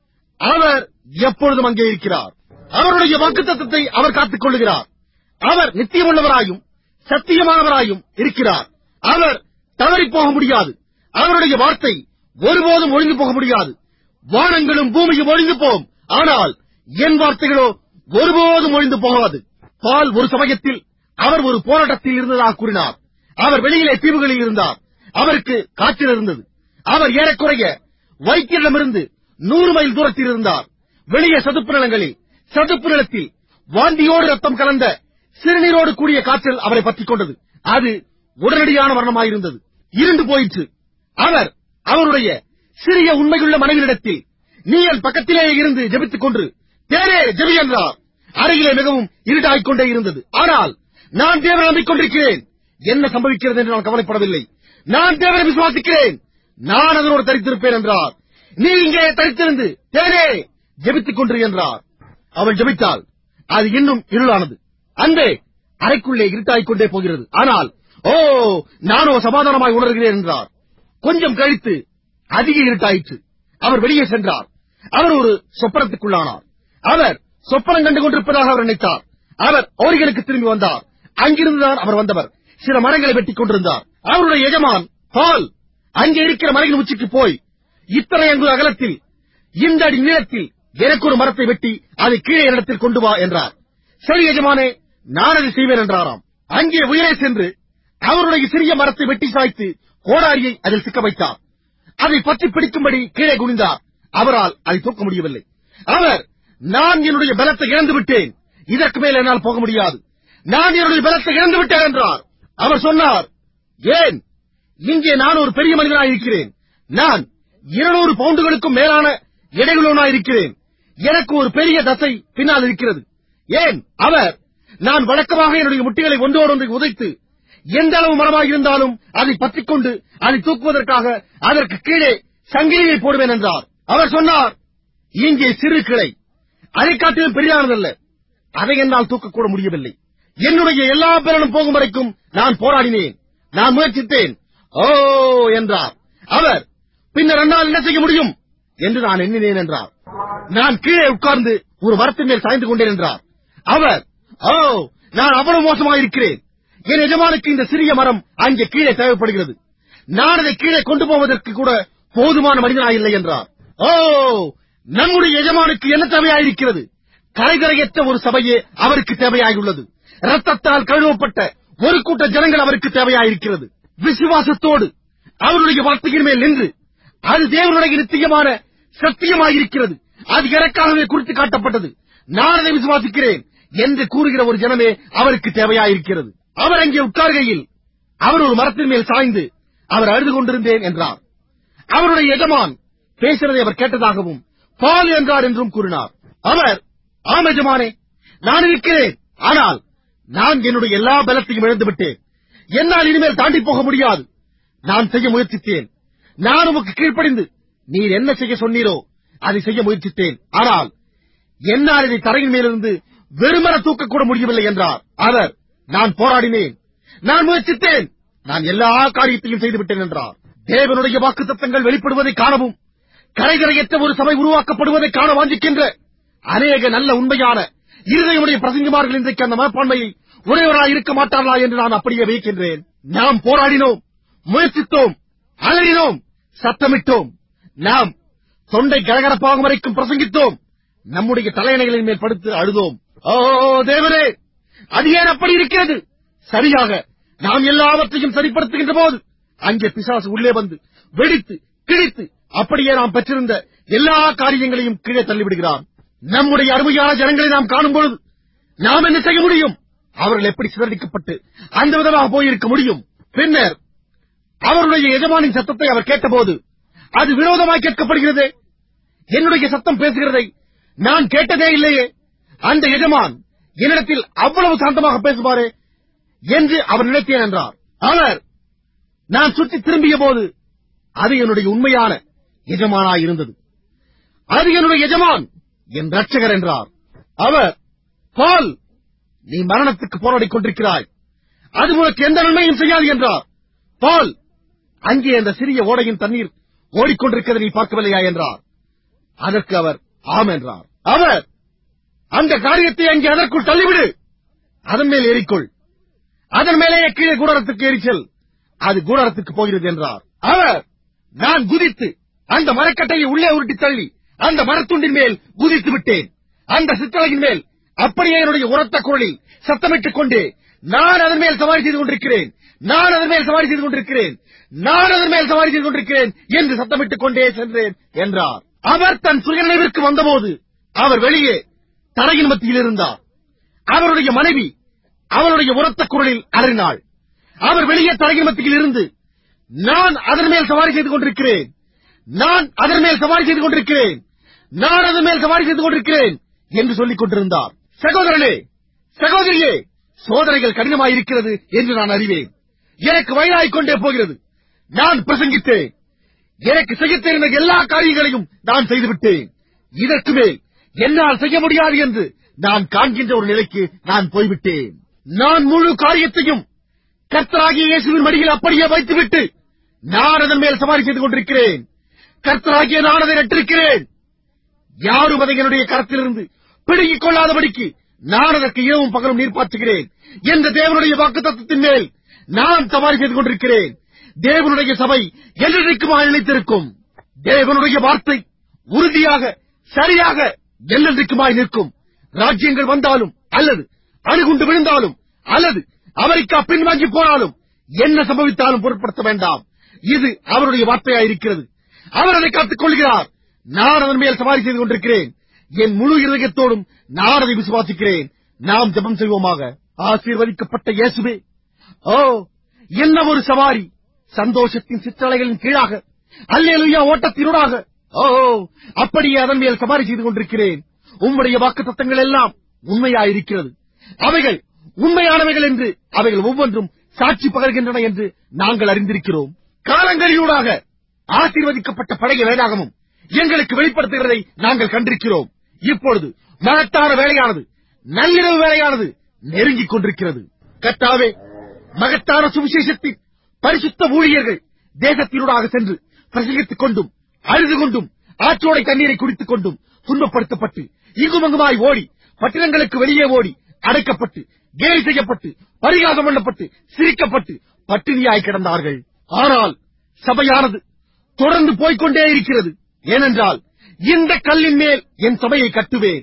அவர் எப்பொழுதும் அங்கே இருக்கிறார் அவருடைய வாக்குத்தத்தத்தை அவர் காத்துக் கொள்ளுகிறார் அவர் நித்தியமுள்ளவராயும் சத்தியமானவராயும் இருக்கிறார் அவர் தவறிப் போக முடியாது அவருடைய வார்த்தை ஒருபோதும் ஒழிந்து போக முடியாது வானங்களும் பூமியும் ஒழிந்து போம் ஆனால் என் வார்த்தைகளோ ஒருபோதும் ஒழிந்து போகாது பால் ஒரு சமயத்தில் அவர் ஒரு போராட்டத்தில் இருந்ததாக கூறினார் அவர் வெளியிலே தீவுகளில் இருந்தார் அவருக்கு காய்ச்சல் இருந்தது அவர் ஏறக்குறைய வைத்தியரிடமிருந்து நூறு மைல் தூரத்தில் இருந்தார் வெளியே சதுப்பு நிலங்களில் சதுப்பு நிலத்தில் வாந்தியோடு ரத்தம் கலந்த சிறுநீரோடு கூடிய காய்ச்சல் அவரை பற்றிக் கொண்டது அது உடனடியான மரணமாயிருந்தது இருண்டு போயிற்று அவர் அவருடைய சிறிய உண்மையுள்ள மனைவியிடத்தில் நீ என் பக்கத்திலேயே இருந்து ஜெபித்துக் கொண்டு தேரே ஜெபி என்றார் அருகிலே மிகவும் இருட்டாய்க் கொண்டே இருந்தது ஆனால் நான் தேவனை நம்பிக்கொண்டிருக்கிறேன் என்ன சம்பவிக்கிறது என்று நான் கவலைப்படவில்லை நான் தேவனை விசுவாசிக்கிறேன் நான் அதனோடு தரித்திருப்பேன் என்றார் நீ இங்கே தரித்திருந்து தேனே ஜெபித்துக் கொண்டிரு என்றார் அவள் ஜெபித்தாள் அது இன்னும் இருளானது அன்பே அறைக்குள்ளே இருட்டாய்க் கொண்டே போகிறது ஆனால் ஓ நானோ சமாதானமாய் உணர்கிறேன் என்றார் கொஞ்சம் கழித்து அதிக இருட்டாயிற்று அவர் வெளியே சென்றார் அவர் ஒரு சொப்பனத்துக்குள்ளானார் அவர் சொப்பனம் கண்டு கொண்டிருப்பதாக அவர் நினைத்தார் அவர் ஓரிகளுக்கு திரும்பி வந்தார் அங்கிருந்துதான் அவர் வந்தவர் சில மரங்களை வெட்டிக் கொண்டிருந்தார் அவருடைய எஜமான் பால் அங்கே இருக்கிற மலையின் உச்சிக்கு போய் இத்தனை அங்கு அகலத்தில் இந்த அடி நீளத்தில் எனக்கு ஒரு மரத்தை வெட்டி அதை கீழே இடத்தில் கொண்டு வா என்றார் சரி எஜமானே நான் அதை செய்வேன் என்றாராம் அங்கே உயரே சென்று அவருடைய சிறிய மரத்தை வெட்டி சாய்த்து கோடாரியை அதில் சிக்க வைத்தார் அதை பற்றி பிடிக்கும்படி கீழே குனிந்தார் அவரால் அதை தூக்க முடியவில்லை அவர் நான் என்னுடைய பலத்தை இழந்து விட்டேன் இதற்கு மேல் என்னால் போக முடியாது நான் என்னுடைய பலத்தை இழந்து விட்டேன் என்றார் அவர் சொன்னார் ஏன் இங்கே நான் ஒரு பெரிய மனிதனாய் இருக்கிறேன் நான் இருநூறு பவுண்டுகளுக்கும் மேலான எடையுள்ளவனாய் இருக்கிறேன் எனக்கு ஒரு பெரிய தசை பின்னால் இருக்கிறது ஏன் அவர் நான் வழக்கமாக என்னுடைய முட்டிகளை ஒன்றோடொன்றை உதைத்து எந்த அளவு மரமாக இருந்தாலும் அதை பற்றிக் கொண்டு அதை தூக்குவதற்காக அதற்கு கீழே சங்கிலியை போடுவேன் என்றார் அவர் சொன்னார் இங்கே சிறு கிளை அதை காட்டிலும் பெரியானதல்ல அதை என்னால் தூக்கக்கூட முடியவில்லை என்னுடைய எல்லா பேரனும் போகும் வரைக்கும் நான் போராடினேன் நான் முயற்சித்தேன் ஓ என்றார் அவர் பின்னர் என்னால் என்ன செய்ய முடியும் என்று நான் எண்ணினேன் என்றார் நான் கீழே உட்கார்ந்து ஒரு மரத்தின் மேல் சாய்ந்து கொண்டேன் என்றார் அவர் ஓ நான் அவ்வளவு மோசமாயிருக்கிறேன் என் எஜமானுக்கு இந்த சிறிய மரம் அங்கே கீழே தேவைப்படுகிறது நான் அதை கீழே கொண்டு போவதற்கு கூட போதுமான மனிதனாயில்லை என்றார் ஓ நம்முடைய எஜமானுக்கு என்ன தேவையாயிருக்கிறது கரைகரையற்ற ஒரு சபையே அவருக்கு தேவையாயுள்ளது ரத்தத்தால் கழுவப்பட்ட ஒரு கூட்ட ஜனங்கள் அவருக்கு தேவையாயிருக்கிறது விசுவாசத்தோடு அவருடைய வார்த்தையின் மேல் நின்று அது தேவனுடைய நித்தியமான சத்தியமாயிருக்கிறது அது எனக்காகவே குறித்து காட்டப்பட்டது நான் அதை விசுவாசிக்கிறேன் என்று கூறுகிற ஒரு ஜனமே அவருக்கு தேவையாயிருக்கிறது அவர் அங்கே உட்கார்கையில் அவர் ஒரு மரத்தின் மேல் சாய்ந்து அவர் அழுது கொண்டிருந்தேன் என்றார் அவருடைய எஜமான் பேசுறதை அவர் கேட்டதாகவும் பால் என்றார் என்றும் கூறினார் அவர் ஆம் எஜமானே நான் இருக்கிறேன் ஆனால் நான் என்னுடைய எல்லா பலத்தையும் இழந்து விட்டேன் என்னால் இனிமேல் தாண்டி போக முடியாது நான் செய்ய முயற்சித்தேன் நான் உமக்கு கீழ்ப்படிந்து நீர் என்ன செய்ய சொன்னீரோ அதை செய்ய முயற்சித்தேன் ஆனால் என்னால் இதை தரையின் மேலிருந்து வெறுமன தூக்கக்கூட முடியவில்லை என்றார் அவர் நான் போராடினேன் நான் முயற்சித்தேன் நான் எல்லா காரியத்தையும் செய்துவிட்டேன் என்றார் தேவனுடைய வாக்குத்தத்தங்கள் வெளிப்படுவதை காணவும் கரைகரையற்ற ஒரு சபை உருவாக்கப்படுவதை காண வாஞ்சிக்கின்ற அநேக நல்ல உண்மையான இருதயமுடைய பிரசங்கிமார்கள் இன்றைக்கு அந்த மனப்பான்மையை உடையவராய் இருக்க மாட்டார்களா என்று நான் அப்படியே வைக்கின்றேன் நாம் போராடினோம் முயற்சித்தோம் அலறினோம் சத்தமிட்டோம் நாம் தொண்டை கரகரப்பாகும் வரைக்கும் பிரசங்கித்தோம் நம்முடைய தலையணைகளின் மேல் படுத்து அழுதோம் ஓ தேவரே அது ஏன் அப்படி இருக்கிறது சரியாக நாம் எல்லாவற்றையும் சரிப்படுத்துகின்ற போது அங்கே பிசாசு உள்ளே வந்து வெடித்து கிழித்து அப்படியே நாம் பெற்றிருந்த எல்லா காரியங்களையும் கீழே தள்ளிவிடுகிறான் நம்முடைய அருமையான ஜனங்களை நாம் காணும் பொழுது நாம் என்ன செய்ய முடியும் அவர்கள் எப்படி சிதறடிக்கப்பட்டு அந்த விதமாக போயிருக்க முடியும் பின்னர் அவருடைய எஜமானின் சத்தத்தை அவர் கேட்டபோது அது வினோதமாய் கேட்கப்படுகிறது என்னுடைய சத்தம் பேசுகிறதை நான் கேட்டதே இல்லையே அந்த எஜமான் என்னிடத்தில் அவ்வளவு சாந்தமாக பேசுவாரே என்று அவர் நினைத்தேன் என்றார் அவர் நான் சுற்றி திரும்பிய போது அது என்னுடைய உண்மையான எஜமானாய் இருந்தது அது என்னுடைய எஜமான் என் ரட்சகர் என்றார் அவர் பால் நீ மரணத்துக்கு போராடிக் கொண்டிருக்கிறாய் அது உனக்கு எந்த நன்மையும் செய்யாது என்றார் பால் அங்கே அந்த சிறிய ஓடையின் தண்ணீர் ஓடிக்கொண்டிருக்கிறதை நீ பார்க்கவில்லையா என்றார் அதற்கு அவர் ஆம் என்றார் அவர் அந்த காரியத்தை அங்கே அதற்குள் தள்ளிவிடு அதன் மேல் ஏறிக்கொள் அதன் மேலேயே கீழே கூடாரத்துக்கு எரிச்சல் அது கூடாரத்துக்கு போகிறது என்றார் அவர் நான் குதித்து அந்த மரக்கட்டையை உள்ளே உருட்டி தள்ளி அந்த மரத்துண்டின் மேல் குதித்து விட்டேன் அந்த சித்தலையின் மேல் அப்படியே என்னுடைய உரத்த குரலில் சத்தமிட்டுக் கொண்டு நான் அதன் மேல் சவாரி செய்து கொண்டிருக்கிறேன் நான் அதன் மேல் சவாரி செய்து கொண்டிருக்கிறேன் நான் அதன் மேல் சவாரி செய்து கொண்டிருக்கிறேன் என்று சத்தமிட்டுக் கொண்டே சென்றேன் என்றார் அவர் தன் சுயநினைவிற்கு வந்தபோது அவர் வெளியே தரையின் மத்தியில் இருந்தார் அவருடைய மனைவி அவருடைய உரத்த குரலில் அலறினாள் அவர் வெளியே தரையின் மத்தியில் இருந்து நான் அதன் மேல் சவாரி செய்து கொண்டிருக்கிறேன் நான் அதன் மேல் சவாரி செய்து கொண்டிருக்கிறேன் நான் அதன் மேல் சவாரி செய்து கொண்டிருக்கிறேன் என்று சொல்லிக் கொண்டிருந்தார் சகோதரனே சகோதரியே சோதனைகள் கடினமாயிருக்கிறது என்று நான் அறிவேன் எனக்கு வயதாகிக் கொண்டே போகிறது நான் பிரசங்கித்தேன் எனக்கு செய்யத் தெரிந்த எல்லா காரியங்களையும் நான் செய்துவிட்டேன் இதற்கு மேல் என்னால் செய்ய முடியாது என்று நான் காண்கின்ற ஒரு நிலைக்கு நான் போய்விட்டேன் நான் முழு காரியத்தையும் கர்த்தராகிய இயேசுவின் மடியில் அப்படியே வைத்துவிட்டு நான் அதன் மேல் சவாரி செய்து கொண்டிருக்கிறேன் கர்த்தராகிய நான் அதை நட்டிருக்கிறேன் யாரும் அதை என்னுடைய கரத்திலிருந்து பிடுங்கிக் கொள்ளாதபடிக்கு நான் அதற்கு இரவும் பகலும் நீர் பாய்ச்சுகிறேன் என்ற தேவனுடைய வாக்கு தத்துவத்தின் மேல் நான் சவாரி செய்து கொண்டிருக்கிறேன் தேவனுடைய சபை என்றென்றைக்குமாக நிலைத்திருக்கும் தேவனுடைய வார்த்தை உறுதியாக சரியாக என்றென்றைக்குமாய் நிற்கும் ராஜ்யங்கள் வந்தாலும் அல்லது அணுகுண்டு விழுந்தாலும் அல்லது அமெரிக்கா பின்வாங்கி போனாலும் என்ன சம்பவித்தாலும் பொருட்படுத்த வேண்டாம் இது அவருடைய வார்த்தையாயிருக்கிறது அவர் அதை காத்துக் கொள்கிறார் நான் அதன் மேல் சவாரி செய்து கொண்டிருக்கிறேன் என் முழு இருதயத்தோடும் நான் அதை விசுவாசிக்கிறேன் நாம் ஜெபம் செய்வோமாக ஆசீர்வதிக்கப்பட்ட இயேசுவே ஓ என்ன ஒரு சவாரி சந்தோஷத்தின் சிற்றலைகளின் கீழாக அல்லேலுயா ஓட்டத்தினூடாக ஓ அப்படியே அதன் மேல் சவாரி செய்து கொண்டிருக்கிறேன் உம்முடைய வாக்கு தத்தங்கள் எல்லாம் உண்மையாயிருக்கிறது அவைகள் உண்மையானவைகள் என்று அவைகள் ஒவ்வொன்றும் சாட்சி பகர்கின்றன என்று நாங்கள் அறிந்திருக்கிறோம் காலங்களியூடாக ஆசீர்வதிக்கப்பட்ட பழைய வேதாகமும் எங்களுக்கு வெளிப்படுத்துகிறதை நாங்கள் கண்டிருக்கிறோம் இப்பொழுது மகத்தான வேலையானது நள்ளிரவு வேலையானது நெருங்கிக் கொண்டிருக்கிறது கத்தாவே மகத்தான சுவிசேஷத்தின் பரிசுத்த ஊழியர்கள் தேசத்தினூடாக சென்று பிரசங்கித்துக் கொண்டும் அழுது கொண்டும் ஆற்றோடை தண்ணீரை குடித்துக் கொண்டும் துன்பப்படுத்தப்பட்டு இங்குமங்குமாய் ஓடி பட்டினங்களுக்கு வெளியே ஓடி அடைக்கப்பட்டு கேலி செய்யப்பட்டு பரிகாசம் பண்ணப்பட்டு சிரிக்கப்பட்டு பட்டினியாய் கிடந்தார்கள் ஆனால் சபையானது தொடர்ந்து போய்க்கொண்டே இருக்கிறது ஏனென்றால் இந்த கல்லின் மேல் என் சபையை கட்டுவேன்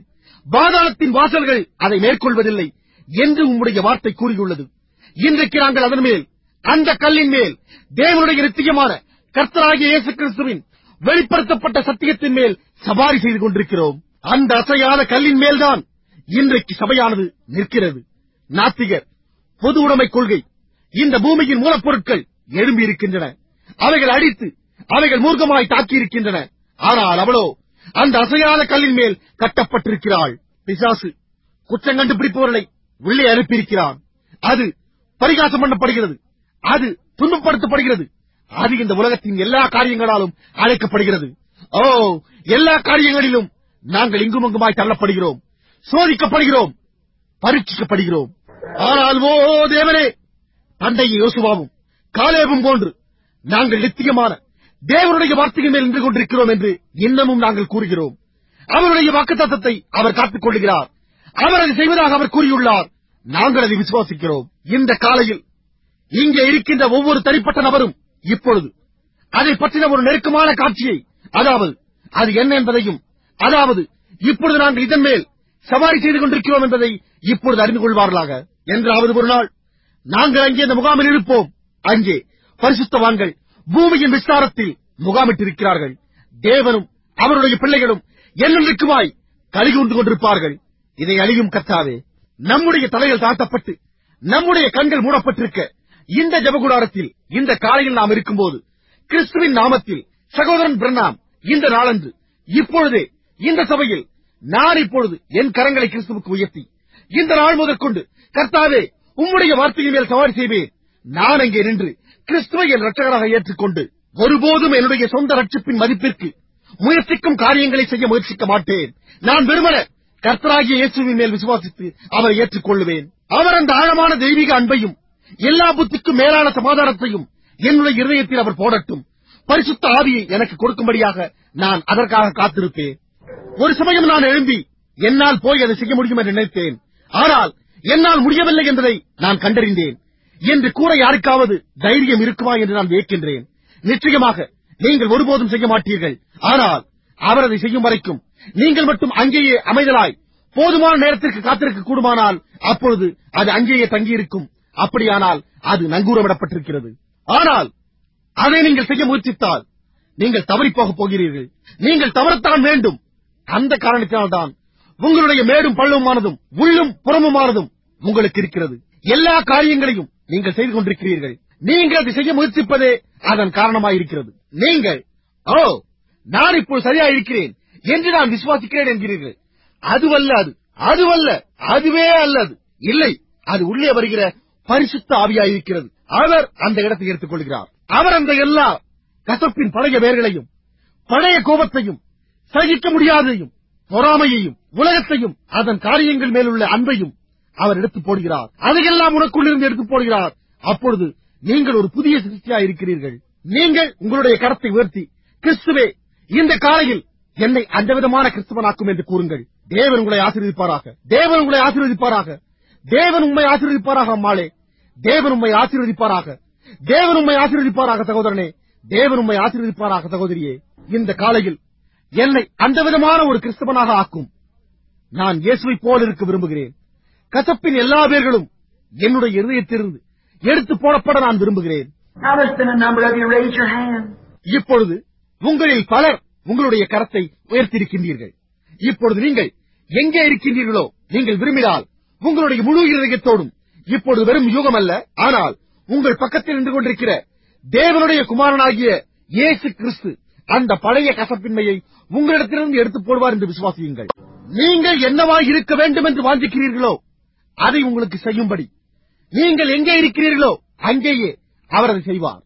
பாதாளத்தின் வாசல்கள் அதை மேற்கொள்வதில்லை என்று உம்முடைய வார்த்தை கூறியுள்ளது இன்றைக்கு நாங்கள் அதன் மேல் அந்த கல்லின் மேல் தேவனுடைய நித்தியமான கர்த்தராகிய இயேசு கிறிஸ்துவின் வெளிப்படுத்தப்பட்ட சத்தியத்தின் மேல் சவாரி செய்து கொண்டிருக்கிறோம் அந்த அசையாத கல்லின் மேல்தான் இன்றைக்கு சபையானது நிற்கிறது நாத்திகர் பொது உடைமை கொள்கை இந்த பூமியின் மூலப்பொருட்கள் எழும்பி இருக்கின்றன அவைகள் அடித்து அவைகள் மூர்க்கமாய் தாக்கியிருக்கின்றன ஆனால் அவளோ அந்த அசையாத கல்லின் மேல் கட்டப்பட்டிருக்கிறாள் பிசாசு குற்றம் கண்டுபிடிப்பவர்களை உள்ளே அனுப்பியிருக்கிறான் அது பரிகாசம் பண்ணப்படுகிறது அது துன்பப்படுத்தப்படுகிறது அது இந்த உலகத்தின் எல்லா காரியங்களாலும் அழைக்கப்படுகிறது ஓ எல்லா காரியங்களிலும் நாங்கள் இங்குமங்குமாய் தள்ளப்படுகிறோம் சோதிக்கப்படுகிறோம் பரீட்சிக்கப்படுகிறோம் ஆனால் ஓ தேவனே தந்தைய யோசுவாவும் காலேபும் போன்று நாங்கள் நித்தியமான தேவனுடைய வார்த்தையின் மேல் நின்று கொண்டிருக்கிறோம் என்று இன்னமும் நாங்கள் கூறுகிறோம் அவருடைய வாக்குத்தத்தத்தை அவர் காத்துக் கொள்ளுகிறார் அவர் அதை செய்வதாக அவர் கூறியுள்ளார் நாங்கள் அதை விசுவாசிக்கிறோம் இந்த காலையில் இங்கே இருக்கின்ற ஒவ்வொரு தனிப்பட்ட நபரும் இப்பொழுது அதை பற்றின ஒரு நெருக்கமான காட்சியை அதாவது அது என்ன என்பதையும் அதாவது இப்பொழுது நாங்கள் இதன் மேல் சவாரி செய்து கொண்டிருக்கிறோம் என்பதை இப்பொழுது அறிந்து கொள்வார்களாக என்றாவது ஒரு நாள் நாங்கள் அங்கே இந்த முகாமில் இருப்போம் அங்கே பரிசுத்தவான்கள் பூமியின் விஸ்தாரத்தில் முகாமிட்டிருக்கிறார்கள் தேவனும் அவருடைய பிள்ளைகளும் என்னென்றுக்குமாய் கலிகூர்ந்து கொண்டிருப்பார்கள் இதை அழியும் கர்த்தாவே நம்முடைய தலைகள் தாழ்த்தப்பட்டு நம்முடைய கண்கள் மூடப்பட்டிருக்க இந்த ஜபகுடாரத்தில் இந்த காலையில் நாம் இருக்கும்போது கிறிஸ்துவின் நாமத்தில் சகோதரன் பிரண்ணாம் இந்த நாளன்று இப்பொழுதே இந்த சபையில் நான் இப்பொழுது என் கரங்களை கிறிஸ்துவுக்கு உயர்த்தி இந்த நாள் முதற்கொண்டு கர்த்தாவே உம்முடைய வார்த்தையின் மேல் சவாரி செய்வேன் நான் அங்கே நின்று கிறிஸ்துவை என் ரட்சகராக ஏற்றுக்கொண்டு ஒருபோதும் என்னுடைய சொந்த ரட்சிப்பின் மதிப்பிற்கு முயற்சிக்கும் காரியங்களை செய்ய முயற்சிக்க மாட்டேன் நான் வெறுமன கர்த்தராகிய இயேசுவின் மேல் விசுவாசித்து அவரை ஏற்றுக்கொள்ளுவேன் அவர் அந்த ஆழமான தெய்வீக அன்பையும் எல்லா புத்திக்கும் மேலான சமாதானத்தையும் என்னுடைய இருதயத்தில் அவர் போடட்டும் பரிசுத்த ஆவியை எனக்கு கொடுக்கும்படியாக நான் அதற்காக காத்திருப்பேன் ஒரு சமயம் நான் எழும்பி என்னால் போய் அதை செய்ய முடியும் என்று நினைத்தேன் ஆனால் என்னால் முடியவில்லை என்பதை நான் கண்டறிந்தேன் என்று கூற யாருக்காவது தைரியம் இருக்குமா என்று நான் வியக்கின்றேன் நிச்சயமாக நீங்கள் ஒருபோதும் செய்ய மாட்டீர்கள் ஆனால் அவர் அதை செய்யும் வரைக்கும் நீங்கள் மட்டும் அங்கேயே அமைதலாய் போதுமான நேரத்திற்கு காத்திருக்க கூடுமானால் அப்பொழுது அது அங்கேயே தங்கியிருக்கும் அப்படியானால் அது நங்கூரமிடப்பட்டிருக்கிறது ஆனால் அதை நீங்கள் செய்ய முயற்சித்தால் நீங்கள் தவறிப் போகப் போகிறீர்கள் நீங்கள் தவறத்தான் வேண்டும் அந்த காரணத்தினால்தான் உங்களுடைய மேடும் பள்ளவுமானதும் உள்ளும் புறமுமானதும் உங்களுக்கு இருக்கிறது எல்லா காரியங்களையும் நீங்கள் செய்து கொண்டிருக்கிறீர்கள் நீங்கள் அதை செய்ய முயற்சிப்பதே அதன் காரணமாயிருக்கிறது நீங்கள் ஓ நான் இப்போ சரியா இருக்கிறேன் என்று நான் விசுவாசிக்கிறேன் என்கிறீர்கள் அதுவல்ல அது அதுவல்ல அதுவே அல்லது இல்லை அது உள்ளே வருகிற பரிசுத்த ஆவியாயிருக்கிறது அவர் அந்த இடத்தை எடுத்துக் கொள்கிறார் அவர் அந்த எல்லா கசப்பின் பழைய வேர்களையும் பழைய கோபத்தையும் சகிக்க முடியாதையும் பொறாமையையும் உலகத்தையும் அதன் காரியங்கள் மேலுள்ள அன்பையும் அவர் எடுத்து போடுகிறார் அதையெல்லாம் உனக்குள்ளிருந்து எடுத்து போடுகிறார் அப்பொழுது நீங்கள் ஒரு புதிய சிகிச்சையா இருக்கிறீர்கள் நீங்கள் உங்களுடைய கரத்தை உயர்த்தி கிறிஸ்துவே இந்த காலையில் என்னை அந்த விதமான கிறிஸ்துவனாக்கும் என்று கூறுங்கள் தேவன் உங்களை ஆசீர்வதிப்பாராக தேவன் உங்களை ஆசீர்வதிப்பாராக தேவன் உண்மை ஆசீர்வதிப்பாராக அம்மாளே தேவன் உண்மை ஆசீர்வதிப்பாராக தேவன் உண்மை ஆசீர்வதிப்பாராக சகோதரனே தேவன் உண்மை ஆசீர்வதிப்பாராக சகோதரியே இந்த காலையில் என்னை அந்த விதமான ஒரு கிறிஸ்தவனாக ஆக்கும் நான் இயேசுவைப் போல இருக்க விரும்புகிறேன் கசப்பின் எல்லா பேர்களும் என்னுடைய இருதயத்திலிருந்து எடுத்து போடப்பட நான் விரும்புகிறேன் Now there's been a number of you raise your hand. இப்பொழுது உங்களில் பலர் உங்களுடைய கரத்தை உயர்த்தியிருக்கின்றீர்கள் இப்பொழுது நீங்கள் எங்கே இருக்கின்றீர்களோ நீங்கள் விரும்பினால் உங்களுடைய முழு இருதயத்தோடும் இப்பொழுது வெறும் யுகம் அல்ல ஆனால் உங்கள் பக்கத்தில் நின்று கொண்டிருக்கிற தேவனுடைய குமாரனாகிய இயேசு கிறிஸ்து அந்த பழைய கசப்பின்மையை உங்களிடத்திலிருந்து எடுத்துப் போடுவார் என்று விசுவாசியுங்கள் நீங்கள் என்னவாய் இருக்க வேண்டும் என்று வாஞ்சிக்கிறீர்களோ அதை உங்களுக்கு செய்யும்படி நீங்கள் எங்கே இருக்கிறீர்களோ அங்கேயே அவர் அதை செய்வார்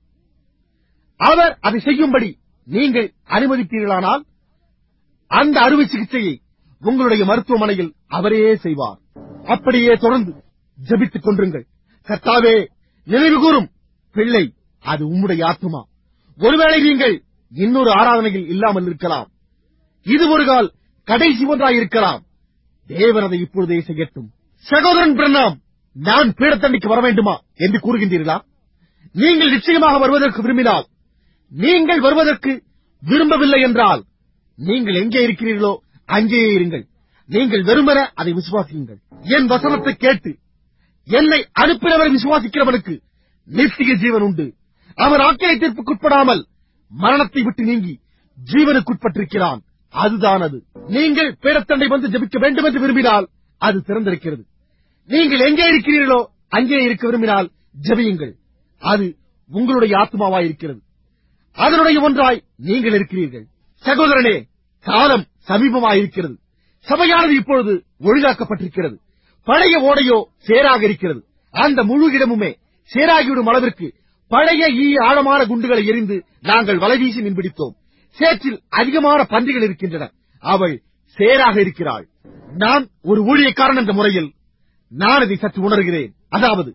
அவர் அதை செய்யும்படி நீங்கள் அனுமதிப்பீர்களானால் அந்த அறுவை சிகிச்சையை உங்களுடைய மருத்துவமனையில் அவரே செய்வார் அப்படியே தொடர்ந்து ஜெபித்துக் கொண்டிருங்கள் கர்த்தாவே நினைவு கூறும் பிள்ளை அது உம்முடைய ஆத்துமா ஒருவேளை நீங்கள் இன்னொரு ஆராதனையில் இல்லாமல் இருக்கலாம் இது ஒரு கால் கடைசி ஒன்றாய் இருக்கலாம் தேவன் அதை இப்பொழுதே செய்யட்டும் சகோதரன் பிரண்ணாம் நான் பீடத்தண்டிக்கு வர வேண்டுமா என்று கூறுகின்றீர்களா நீங்கள் நிச்சயமாக வருவதற்கு விரும்பினால் நீங்கள் வருவதற்கு விரும்பவில்லை என்றால் நீங்கள் எங்கே இருக்கிறீர்களோ அங்கேயே இருங்கள் நீங்கள் வெறுமன அதை விசுவாசியுங்கள் என் வசனத்தை கேட்டு என்னை அனுப்பினவரை விசுவாசிக்கிறவனுக்கு நித்திய ஜீவன் உண்டு அவன் ஆக்கினை தீர்ப்புக்குட்படாமல் மரணத்தை விட்டு நீங்கி ஜீவனுக்குட்பட்டிருக்கிறான் அதுதான் அது நீங்கள் பீடத்தண்டை வந்து ஜெபிக்க வேண்டும் என்று விரும்பினால் அது திறந்திருக்கிறது நீங்கள் எங்கே இருக்கிறீர்களோ அங்கே இருக்க விரும்பினால் ஜெபியுங்கள் அது உங்களுடைய ஆத்மாவாய் இருக்கிறது அதனுடைய ஒன்றாய் நீங்கள் இருக்கிறீர்கள் சகோதரனே காலம் சமீபமாயிருக்கிறது சபையானது இப்பொழுது ஒழுங்காக்கப்பட்டிருக்கிறது பழைய ஓடையோ சேராக இருக்கிறது அந்த முழு இடமுமே சேராகிவிடும் அளவிற்கு பழைய ஈ ஆழமான குண்டுகளை எரிந்து நாங்கள் வலைவீசி மீன்பிடித்தோம் சேற்றில் அதிகமான பன்றிகள் இருக்கின்றன அவள் சேராக இருக்கிறாள் நான் ஒரு ஊழியக்காரன் என்ற முறையில் நான் அதை சற்று உணர்கிறேன் அதாவது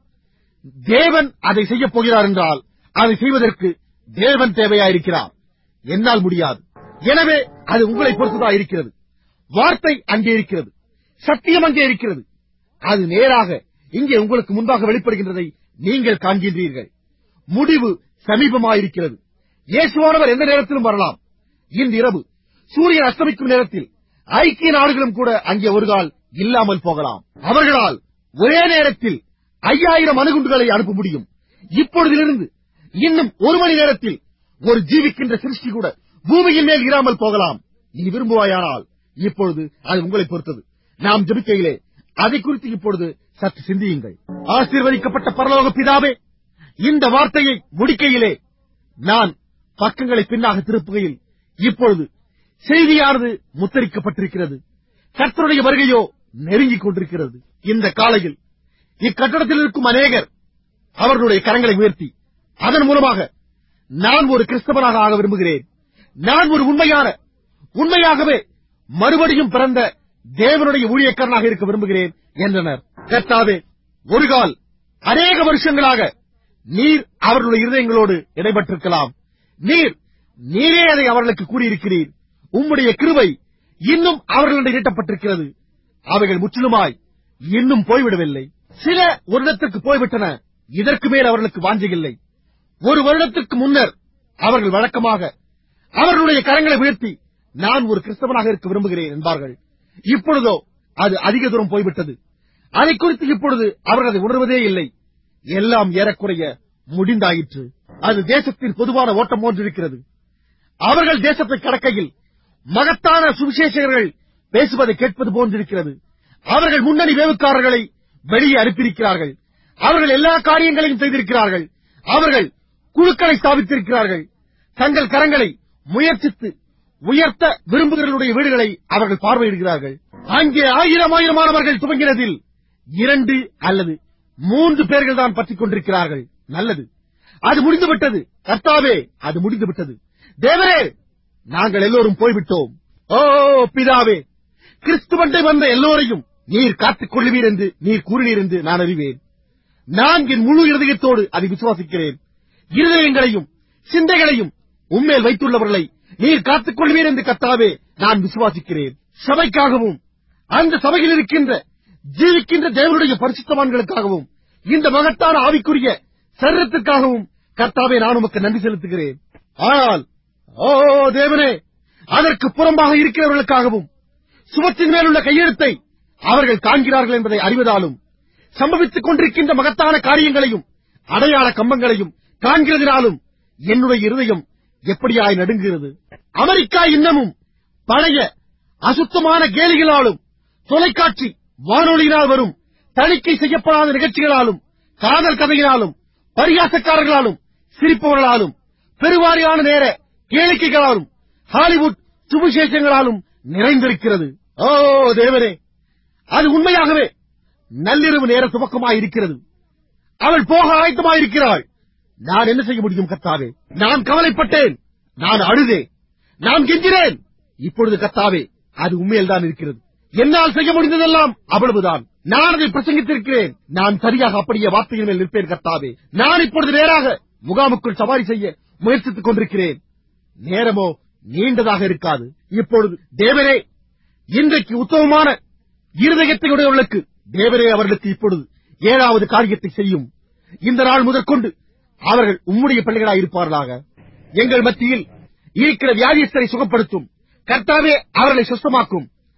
தேவன் அதை செய்யப் போகிறார் என்றால் அதை செய்வதற்கு தேவன் தேவையாயிருக்கிறார் என்னால் முடியாது எனவே அது உங்களை பொறுத்ததா இருக்கிறது வார்த்தை அங்கே இருக்கிறது சத்தியம் அங்கே இருக்கிறது அது நேராக இங்கே உங்களுக்கு முன்பாக வெளிப்படுகின்றதை நீங்கள் காண்கின்றீர்கள் முடிவு சமீபமாயிருக்கிறது இயேசுவானவர் எந்த நேரத்திலும் வரலாம் இன்று இரவு சூரியன் அஸ்தமிக்கும் நேரத்தில் ஐக்கிய நாடுகளும் கூட அங்கே ஒரு கால் இல்லாமல் போகலாம் அவர்களால் ஒரே நேரத்தில் ஐயாயிரம் அணுகுண்டுகளை அனுப்ப முடியும் இப்பொழுதிலிருந்து இன்னும் ஒரு மணி நேரத்தில் ஒரு ஜீவிக்கின்ற சிருஷ்டி கூட பூமியின் மேல் இராமல் போகலாம் நீ விரும்புவாயானால் இப்பொழுது அது உங்களை பொறுத்தது நாம் ஜெபிக்கையிலே அதை குறித்து இப்பொழுது சற்று சிந்தியுங்கள் ஆசீர்வதிக்கப்பட்ட பரலோக பிதாவே இந்த வார்த்தையை முடிக்கையிலே நான் பக்கங்களை பின்னாக திருப்புகையில் இப்பொழுது செய்தியானது முத்தரிக்கப்பட்டிருக்கிறது கர்த்தருடைய வருகையோ நெருங்கிக் கொண்டிருக்கிறது இந்த காலையில் இக்கட்டடத்தில் இருக்கும் அநேகர் அவர்களுடைய கரங்களை உயர்த்தி அதன் மூலமாக நான் ஒரு கிறிஸ்தவனாக ஆக விரும்புகிறேன் நான் ஒரு உண்மையான உண்மையாகவே மறுபடியும் பிறந்த தேவனுடைய ஊழியக்காரனாக இருக்க விரும்புகிறேன் என்றனர் கர்த்தாவே ஒரு கால் அநேக வருஷங்களாக நீர் அவர்களுடைய இருதயங்களோடு இடைப்பட்டிருக்கலாம் நீர் நீரே அதை அவர்களுக்கு கூறியிருக்கிறீர் உம்முடைய கிருபை இன்னும் அவர்களிடம் நீட்டப்பட்டிருக்கிறது அவைகள் முற்றிலுமாய் இன்னும் போய்விடவில்லை சில வருடத்திற்கு போய்விட்டன இதற்கு மேல் அவர்களுக்கு வாஞ்சையில்லை ஒரு வருடத்திற்கு முன்னர் அவர்கள் வழக்கமாக அவர்களுடைய கரங்களை உயர்த்தி நான் ஒரு கிறிஸ்தவனாக இருக்க விரும்புகிறேன் என்பார்கள் இப்பொழுதோ அது அதிக தூரம் போய்விட்டது அதை குறித்து இப்பொழுது அவர்கள் அதை உணர்வதே இல்லை எல்லாம் ஏறக்குறைய முடிந்தாயிற்று அது தேசத்தின் பொதுவான ஓட்டம் போன்றிருக்கிறது அவர்கள் தேசத்தை கடக்கையில் மகத்தான சுவிசேஷகர்கள் பேசுவதை கேட்பது போன்றிருக்கிறது அவர்கள் முன்னணி வேவுக்காரர்களை வெளியே அனுப்பியிருக்கிறார்கள் அவர்கள் எல்லா காரியங்களையும் செய்திருக்கிறார்கள் அவர்கள் குழுக்களை ஸ்தாபித்திருக்கிறார்கள் தங்கள் கரங்களை முயற்சித்து உயர்த்த விரும்புகிறவர்களுடைய வீடுகளை அவர்கள் பார்வையிடுகிறார்கள் அங்கே ஆயிரம் ஆயிரமானவர்கள் துவங்கினதில் இரண்டு அல்லது மூன்று பேர்கள் தான் பற்றிக் கொண்டிருக்கிறார்கள் நல்லது அது முடிந்துவிட்டது கர்த்தாவே அது முடிந்துவிட்டது தேவரே நாங்கள் எல்லோரும் போய்விட்டோம் ஓ பிதாவே கிறிஸ்துவண்டை வந்த எல்லோரையும் நீர் காத்துக் கொள்ளுவீர் என்று நீர் கூறினீர் என்று நான் அறிவேன் நான் என் முழு இருதயத்தோடு அதை விசுவாசிக்கிறேன் இருதயங்களையும் சிந்தைகளையும் உம்மேல் வைத்துள்ளவர்களை நீர் காத்துக் கொள்வீர் என்று கத்தாவே நான் விசுவாசிக்கிறேன் சபைக்காகவும் அந்த சபையில் இருக்கின்ற ஜீவிக்கின்ற தேவனுடைய பரிசுத்தவான்களுக்காகவும் இந்த மகத்தான ஆவிக்குரிய சரீரத்திற்காகவும் கர்த்தாவே நான் உமக்கு நன்றி செலுத்துகிறேன் ஆனால் ஓ தேவனே அதற்கு புறம்பாக இருக்கிறவர்களுக்காகவும் சுவற்றின் மேலுள்ள கையெழுத்தை அவர்கள் காண்கிறார்கள் என்பதை அறிவதாலும் சம்பவித்துக் கொண்டிருக்கின்ற மகத்தான காரியங்களையும் அடையாள கம்பங்களையும் காண்கிறதினாலும் என்னுடைய இருதயம் எப்படியாய் நடுங்குகிறது அமெரிக்கா இன்னமும் பழைய அசுத்தமான கேலிகளாலும் தொலைக்காட்சி வானொலியினால் வரும் தணிக்கை செய்யப்படாத நிகழ்ச்சிகளாலும் காதல் கதையினாலும் பரிகாசக்காரர்களாலும் சிரிப்பவர்களாலும் பெருவாரியான நேர கேளிக்கைகளாலும் ஹாலிவுட் சுவிசேஷங்களாலும் நிறைந்திருக்கிறது ஓ தேவரே அது உண்மையாகவே நள்ளிரவு நேர துவக்கமாயிருக்கிறது அவள் போக ஆயத்தமாயிருக்கிறாள் நான் என்ன செய்ய முடியும் கத்தாவே நான் கவலைப்பட்டேன் நான் அழுதேன் நான் கெஞ்சினேன் இப்பொழுது கத்தாவே அது உண்மையில்தான் இருக்கிறது என்னால் செய்ய முடிந்ததெல்லாம் அவ்வளவுதான் நான் அதை பிரசங்கித்திருக்கிறேன் நான் சரியாக அப்படியே வார்த்தையின் மேல் நிற்பேன் கர்த்தாவே நான் இப்பொழுது நேராக முகாமுக்குள் சவாரி செய்ய முயற்சித்துக் கொண்டிருக்கிறேன் நேரமோ நீண்டதாக இருக்காது இப்பொழுது தேவரே இன்றைக்கு உத்தமமான இருதயத்தை உடையவர்களுக்கு தேவரே அவர்களுக்கு இப்பொழுது ஏழாவது காரியத்தை செய்யும் இந்த நாள் முதற்கொண்டு அவர்கள் உம்முடைய பிள்ளைகளாய் இருப்பார்களாக எங்கள் மத்தியில் இருக்கிற வியாதியஸ்தரை சுகப்படுத்தும் கர்த்தாவே அவர்களை சுத்தமாக்கும்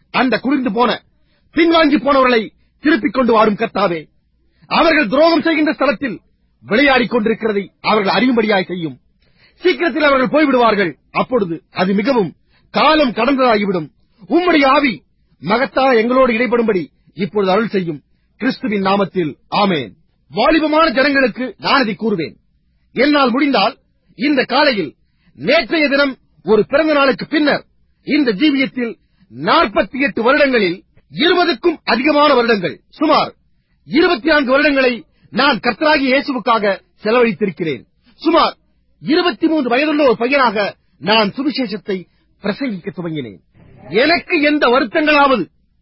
அந்த குளிர்ந்து போன பின்வாங்கி போனவர்களை திருப்பிக் கொண்டு வாரும் கர்த்தாவே அவர்கள் துரோகம் செய்கின்ற ஸ்தலத்தில் விளையாடிக் கொண்டிருக்கிறதை அவர்கள் அறியும்படியாய் செய்யும் சீக்கிரத்தில் அவர்கள் போய்விடுவார்கள் அப்பொழுது அது மிகவும் காலம் கடந்ததாகிவிடும் உம்முடைய ஆவி மகத்தா எங்களோடு இடைப்படும்படி இப்பொழுது அருள் செய்யும் கிறிஸ்துவின் நாமத்தில் ஆமேன் வாலிபமான ஜனங்களுக்கு நான் இதை கூறுவேன் என்னால் முடிந்தால் இந்த காலையில் நேற்றைய தினம் ஒரு பிறந்த நாளுக்கு பின்னர் இந்த ஜீவியத்தில் நாற்பத்தி எட்டு வருடங்களில் இருபதுக்கும் அதிகமான வருடங்கள் சுமார் இருபத்தி நான்கு வருடங்களை நான் கர்த்தராகி இயேசுவுக்காக செலவழித்திருக்கிறேன் சுமார் இருபத்தி மூன்று வயதுள்ள ஒரு பையனாக நான் சுவிசேஷத்தை பிரசங்கிக்க துவங்கினேன் எனக்கு எந்த வருத்தங்களாவது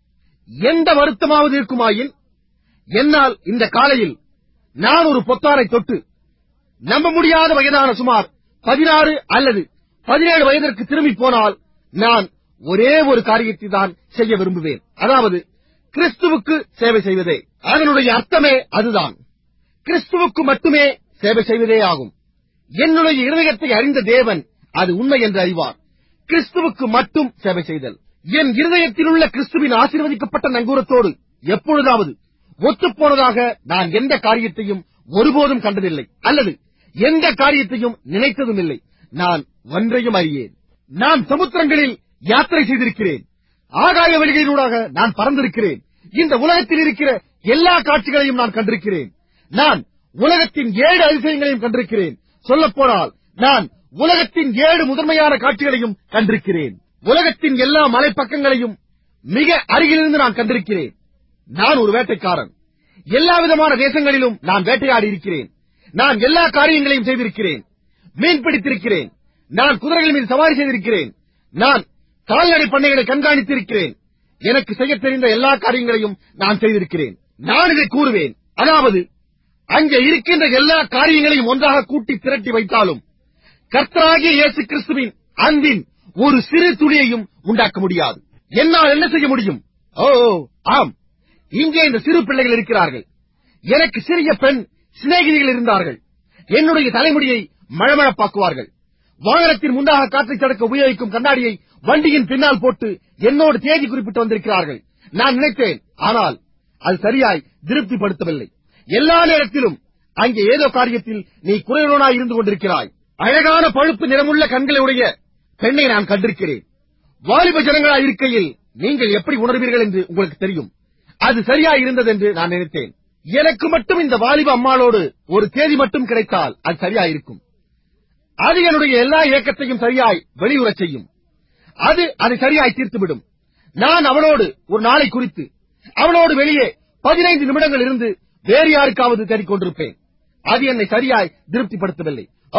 எந்த வருத்தமாவது இருக்குமாயின் என்னால் இந்த காலையில் நான் ஒரு பொத்தாரை தொட்டு நம்ப முடியாத வயதான சுமார் பதினாறு அல்லது பதினேழு வயதிற்கு திரும்பி போனால் நான் ஒரே ஒரு காரியத்தை தான் செய்ய விரும்புவேன் அதாவது கிறிஸ்துவுக்கு சேவை செய்வதே அதனுடைய அர்த்தமே அதுதான் கிறிஸ்துவுக்கு மட்டுமே சேவை செய்வதே ஆகும் என்னுடைய இருதயத்தை அறிந்த தேவன் அது உண்மை என்று அறிவார் கிறிஸ்துவுக்கு மட்டும் சேவை செய்தல் என் இருதயத்தில் உள்ள கிறிஸ்துவின் ஆசீர்வதிக்கப்பட்ட நங்கூரத்தோடு எப்பொழுதாவது ஒத்துப்போனதாக நான் எந்த காரியத்தையும் ஒருபோதும் கண்டதில்லை அல்லது எந்த காரியத்தையும் நினைத்ததும் இல்லை நான் ஒன்றையும் அறியேன் நான் சமுத்திரங்களில் யாத்திரை செய்திருக்கிறேன் ஆகாய வெளிகளினூடாக நான் பறந்திருக்கிறேன் இந்த உலகத்தில் இருக்கிற எல்லா காட்சிகளையும் நான் கண்டிருக்கிறேன் நான் உலகத்தின் ஏழு அதிசயங்களையும் கண்டிருக்கிறேன் சொல்லப்போனால் நான் உலகத்தின் ஏழு முதன்மையான காட்சிகளையும் கண்டிருக்கிறேன் உலகத்தின் எல்லா மலைப்பக்கங்களையும் மிக அருகிலிருந்து நான் கண்டிருக்கிறேன் நான் ஒரு வேட்டைக்காரன் எல்லா விதமான தேசங்களிலும் நான் வேட்டையாடி இருக்கிறேன் நான் எல்லா காரியங்களையும் செய்திருக்கிறேன் மீன் பிடித்திருக்கிறேன் நான் குதிரைகள் மீது சவாரி செய்திருக்கிறேன் நான் கால்நடை பண்ணைகளை கண்காணித்திருக்கிறேன் எனக்கு செய்யத் தெரிந்த எல்லா காரியங்களையும் நான் செய்திருக்கிறேன் நான் இதை கூறுவேன் அதாவது அங்கே இருக்கின்ற எல்லா காரியங்களையும் ஒன்றாக கூட்டி திரட்டி வைத்தாலும் கர்த்தராகிய இயேசு கிறிஸ்துவின் அன்பின் ஒரு சிறு துளியையும் உண்டாக்க முடியாது என்னால் என்ன செய்ய முடியும் ஓ ஓ, ஆம் இங்கே இந்த சிறு பிள்ளைகள் இருக்கிறார்கள் எனக்கு சிறிய பெண் சிநேகிதிகள் இருந்தார்கள் என்னுடைய தலைமுடியை மழமழப்பாக்குவார்கள் வாகனத்தின் முன்பாக காற்றை தடுக்க உபயோகிக்கும் கண்ணாடியை வண்டியின் பின்னால் போட்டு என்னோடு தேதி குறிப்பிட்டு வந்திருக்கிறார்கள் நான் நினைத்தேன் ஆனால் அது சரியாய் திருப்திப்படுத்தவில்லை எல்லா நேரத்திலும் அங்கே ஏதோ காரியத்தில் நீ குறைவுடனாய் இருந்து கொண்டிருக்கிறாய் அழகான பழுப்பு நிறமுள்ள கண்களுடைய பெண்ணை நான் கண்டிருக்கிறேன் வாலிப ஜனங்களாய் இருக்கையில் நீங்கள் எப்படி உணர்வீர்கள் என்று உங்களுக்கு தெரியும் அது சரியாய் இருந்தது என்று நான் நினைத்தேன் எனக்கு மட்டும் இந்த வாலிப அம்மாளோடு ஒரு தேதி மட்டும் கிடைத்தால் அது சரியாயிருக்கும் அது என்னுடைய எல்லா இயக்கத்தையும் சரியாய் வெளியுறச் செய்யும் அது அதை சரியாய் தீர்த்துவிடும் நான் அவளோடு ஒரு நாளை குறித்து அவளோடு வெளியே பதினைந்து நிமிடங்கள் இருந்து வேறு யாருக்காவது தேடிக்கொண்டிருப்பேன் அது என்னை சரியாய் திருப்திப்படுத்தவில்லை ஓ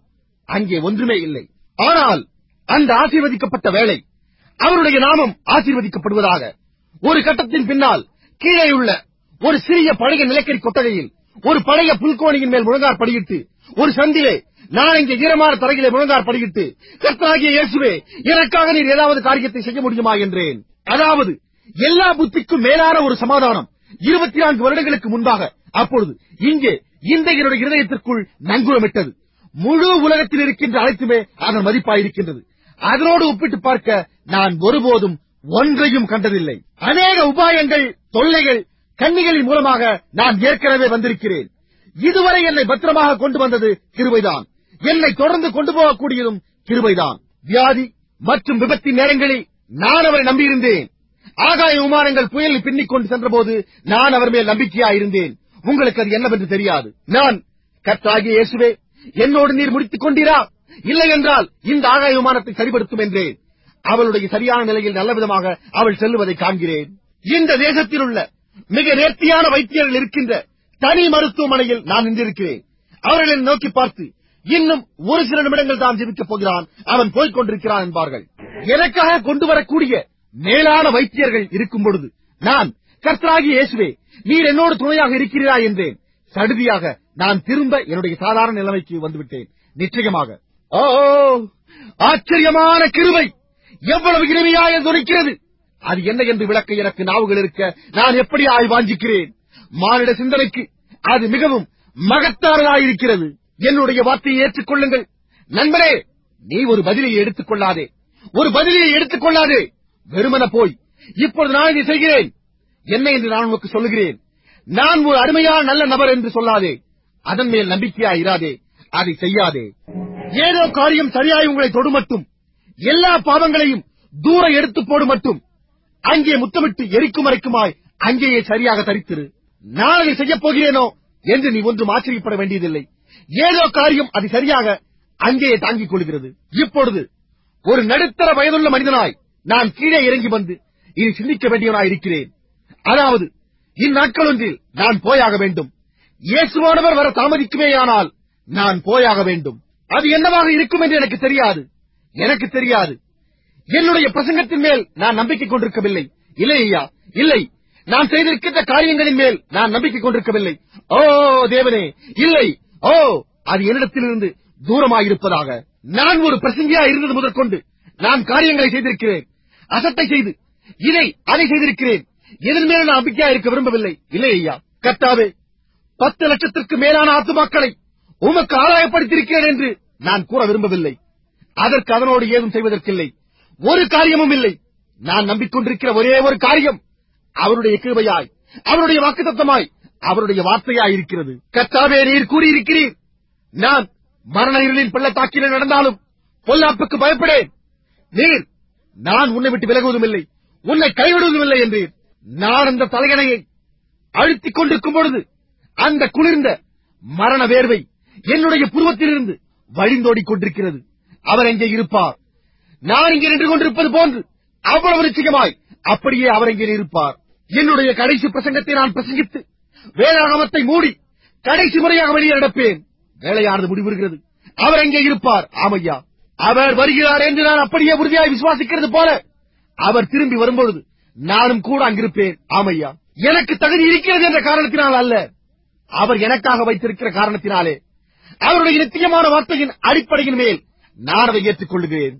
அங்கே ஒன்றுமே இல்லை ஆனால் அந்த ஆசீர்வதிக்கப்பட்ட வேலை அவருடைய நாமம் ஆசீர்வதிக்கப்படுவதாக ஒரு கட்டத்தின் பின்னால் கீழே உள்ள ஒரு சிறிய பழைய நிலக்கரி கொட்டகையில் ஒரு பழைய புல்கோணியின் மேல் முழங்கார் படியிட்டு ஒரு சந்திலே நான் இங்கே ஈரமான தரையிலே முழங்கார் படியிட்டு கர்த்தராகிய இயேசுவே எனக்காக நீர் ஏதாவது காரியத்தை செய்ய முடியுமா என்றேன் அதாவது எல்லா புத்திக்கும் மேலான ஒரு சமாதானம் இருபத்தி நான்கு வருடங்களுக்கு முன்பாக அப்பொழுது இங்கே இந்த என்னுடைய இருதயத்திற்குள் நங்குரமிட்டது முழு உலகத்தில் இருக்கின்ற அனைத்துமே அதன் மதிப்பாயிருக்கின்றது அதனோடு ஒப்பிட்டு பார்க்க நான் ஒருபோதும் ஒன்றையும் கண்டதில்லை அநேக உபாயங்கள் தொல்லைகள் கன்னிகளின் மூலமாக நான் ஏற்கனவே வந்திருக்கிறேன் இதுவரை என்னை பத்திரமாக கொண்டு வந்தது கிருபைதான் என்னை தொடர்ந்து கொண்டு போகக்கூடியதும் கிருபைதான் வியாதி மற்றும் விபத்தின் நேரங்களில் நான் அவரை நம்பியிருந்தேன் ஆகாய விமானங்கள் புயலில் பின்னிக் கொண்டு சென்றபோது நான் அவர் மேல் நம்பிக்கையாயிருந்தேன் உங்களுக்கு அது என்னவென்று தெரியாது நான் கர்த்தாகிய இயேசுவே என்னோடு நீர் முடித்துக் கொண்டீரா இல்லை என்றால் இந்த ஆகாய விமானத்தை சரிபடுத்தும் என்றேன் அவளுடைய சரியான நிலையில் நல்லவிதமாக அவள் செல்லுவதை காண்கிறேன் இந்த தேசத்தில் உள்ள மிக நேர்த்தியான வைத்தியர்கள் இருக்கின்ற தனி மருத்துவமனையில் நான் நின்றிருக்கிறேன் அவர்களை நோக்கி பார்த்து இன்னும் ஒரு சில நிமிடங்கள் தான் ஜெபிக்கப் போகிறான் அவன் போய்க் கொண்டிருக்கிறான் என்பார்கள் எனக்காக கொண்டு வரக்கூடிய மேலான வைத்தியர்கள் இருக்கும் பொழுது நான் கர்த்தராகிய இயேசுவே நீர் என்னோடு துணையாக இருக்கிறீரா என்றேன் சடுதியாக நான் திரும்ப என்னுடைய சாதாரண நிலைமைக்கு வந்துவிட்டேன் நிச்சயமாக ஓ ஆச்சரியமான கிருபை எவ்வளவு இனிமையாக துணிக்கிறது அது என்ன என்று விளக்க எனக்கு நாவுகள் இருக்க நான் எப்படி ஆய் வாஞ்சிக்கிறேன் மானிட சிந்தனைக்கு அது மிகவும் மகத்தானதாயிருக்கிறது என்னுடைய வார்த்தையை ஏற்றுக்கொள்ளுங்கள் நண்பரே நீ ஒரு பதிலை எடுத்துக் கொள்ளாதே ஒரு பதிலை எடுத்துக் கொள்ளாதே வெறுமன போய் இப்பொழுது நான் இதை செய்கிறேன் என்ன என்று நான் உனக்கு சொல்லுகிறேன் நான் ஒரு அருமையான நல்ல நபர் என்று சொல்லாதே அதன் மேல் நம்பிக்கையா இராதே அதை செய்யாதே ஏதோ காரியம் சரியாய் உங்களை தொடுமட்டும் எல்லா பாவங்களையும் தூர எடுத்து போடு மட்டும் அங்கே முத்தமிட்டு எரிக்கும் மறைக்குமாய் அங்கேயே சரியாக தரித்திரு நான் அதை செய்யப் போகிறேனோ என்று நீ ஒன்றும் ஆச்சரியப்பட வேண்டியதில்லை ஏதோ காரியம் அது சரியாக அங்கேயே தாங்கிக் கொள்கிறது இப்பொழுது ஒரு நடுத்தர வயதுள்ள மனிதனாய் நான் கீழே இறங்கி வந்து இனி சிந்திக்க வேண்டியவனாய் இருக்கிறேன் அதாவது இந்நாட்கள் ஒன்றில் நான் போயாக வேண்டும் இயேசுவானவர் வர தாமதிக்குமேயானால் நான் போயாக வேண்டும் அது என்னவாக இருக்கும் என்று எனக்கு தெரியாது எனக்கு தெரியாது என்னுடைய பிரசங்கத்தின் மேல் நான் நம்பிக்கை கொண்டிருக்கவில்லை இல்லை ஐயா இல்லை நான் செய்திருக்கின்ற காரியங்களின் மேல் நான் நம்பிக்கை கொண்டிருக்கவில்லை ஓ தேவனே இல்லை ஓ அது என்னிடத்திலிருந்து தூரமாயிருப்பதாக நான் ஒரு பிரசங்கியா இருந்தது முதற்கொண்டு நான் காரியங்களை செய்திருக்கிறேன் அசட்டை செய்து இதை அதை செய்திருக்கிறேன் எதன் மேல் நான் நம்பிக்கையா இருக்க விரும்பவில்லை இல்லை ஐயா கர்த்தாவே பத்து லட்சத்திற்கு மேலான ஆத்துமாக்களை உமக்கு ஆதாயப்படுத்தியிருக்கிறேன் என்று நான் கூற விரும்பவில்லை அதற்கு அதனோடு ஏதும் செய்வதற்கில்லை ஒரு காரியமும் இல்லை நான் நம்பிக்கொண்டிருக்கிற ஒரே ஒரு காரியம் அவருடைய கிருபையாய் அவருடைய வாக்குத்தத்தமாய் அவருடைய வார்த்தையாய் இருக்கிறது கர்த்தாவே நீர் கூறியிருக்கிறீர் நான் மரண இருளின் பள்ளத்தாக்கிலே நடந்தாலும் பொல்லாப்புக்கு பயப்படேன் நீர் நான் உன்னை விட்டு விலகுவதும் இல்லை உன்னை கைவிடுவதும் இல்லை என்றீர் நான் அந்த தலையணையை அழுத்திக் கொண்டிருக்கும் பொழுது அந்த குளிர்ந்த மரண வேர்வை என்னுடைய புருவத்திலிருந்து வழிந்தோடிக் கொண்டிருக்கிறது அவர் எங்கே இருப்பார் நான் இங்கே நின்று கொண்டிருப்பது போன்று அவ்வளவு நிச்சயமாய் அப்படியே அவர் எங்கே இருப்பார் என்னுடைய கடைசி பிரசங்கத்தை நான் பிரசங்கித்து வேதாகமத்தை மூடி கடைசி முறையாக வெளியே நடப்பேன் வேலையானது முடிவுறுகிறது அவர் எங்கே இருப்பார் ஆமையா அவர் வருகிறார் என்று நான் அப்படியே உறுதியாய் விசுவாசிக்கிறது போல அவர் திரும்பி வரும்பொழுது நானும் கூட அங்கிருப்பேன் ஆமையா எனக்கு தகுதி இருக்கிறது என்ற காரணத்தினால் அல்ல அவர் எனக்காக வைத்திருக்கிற காரணத்தினாலே அவருடைய நித்தியமான வார்த்தையின் அடிப்படையின் மேல் நான் அதை ஏற்றுக் கொள்ளுகிறேன்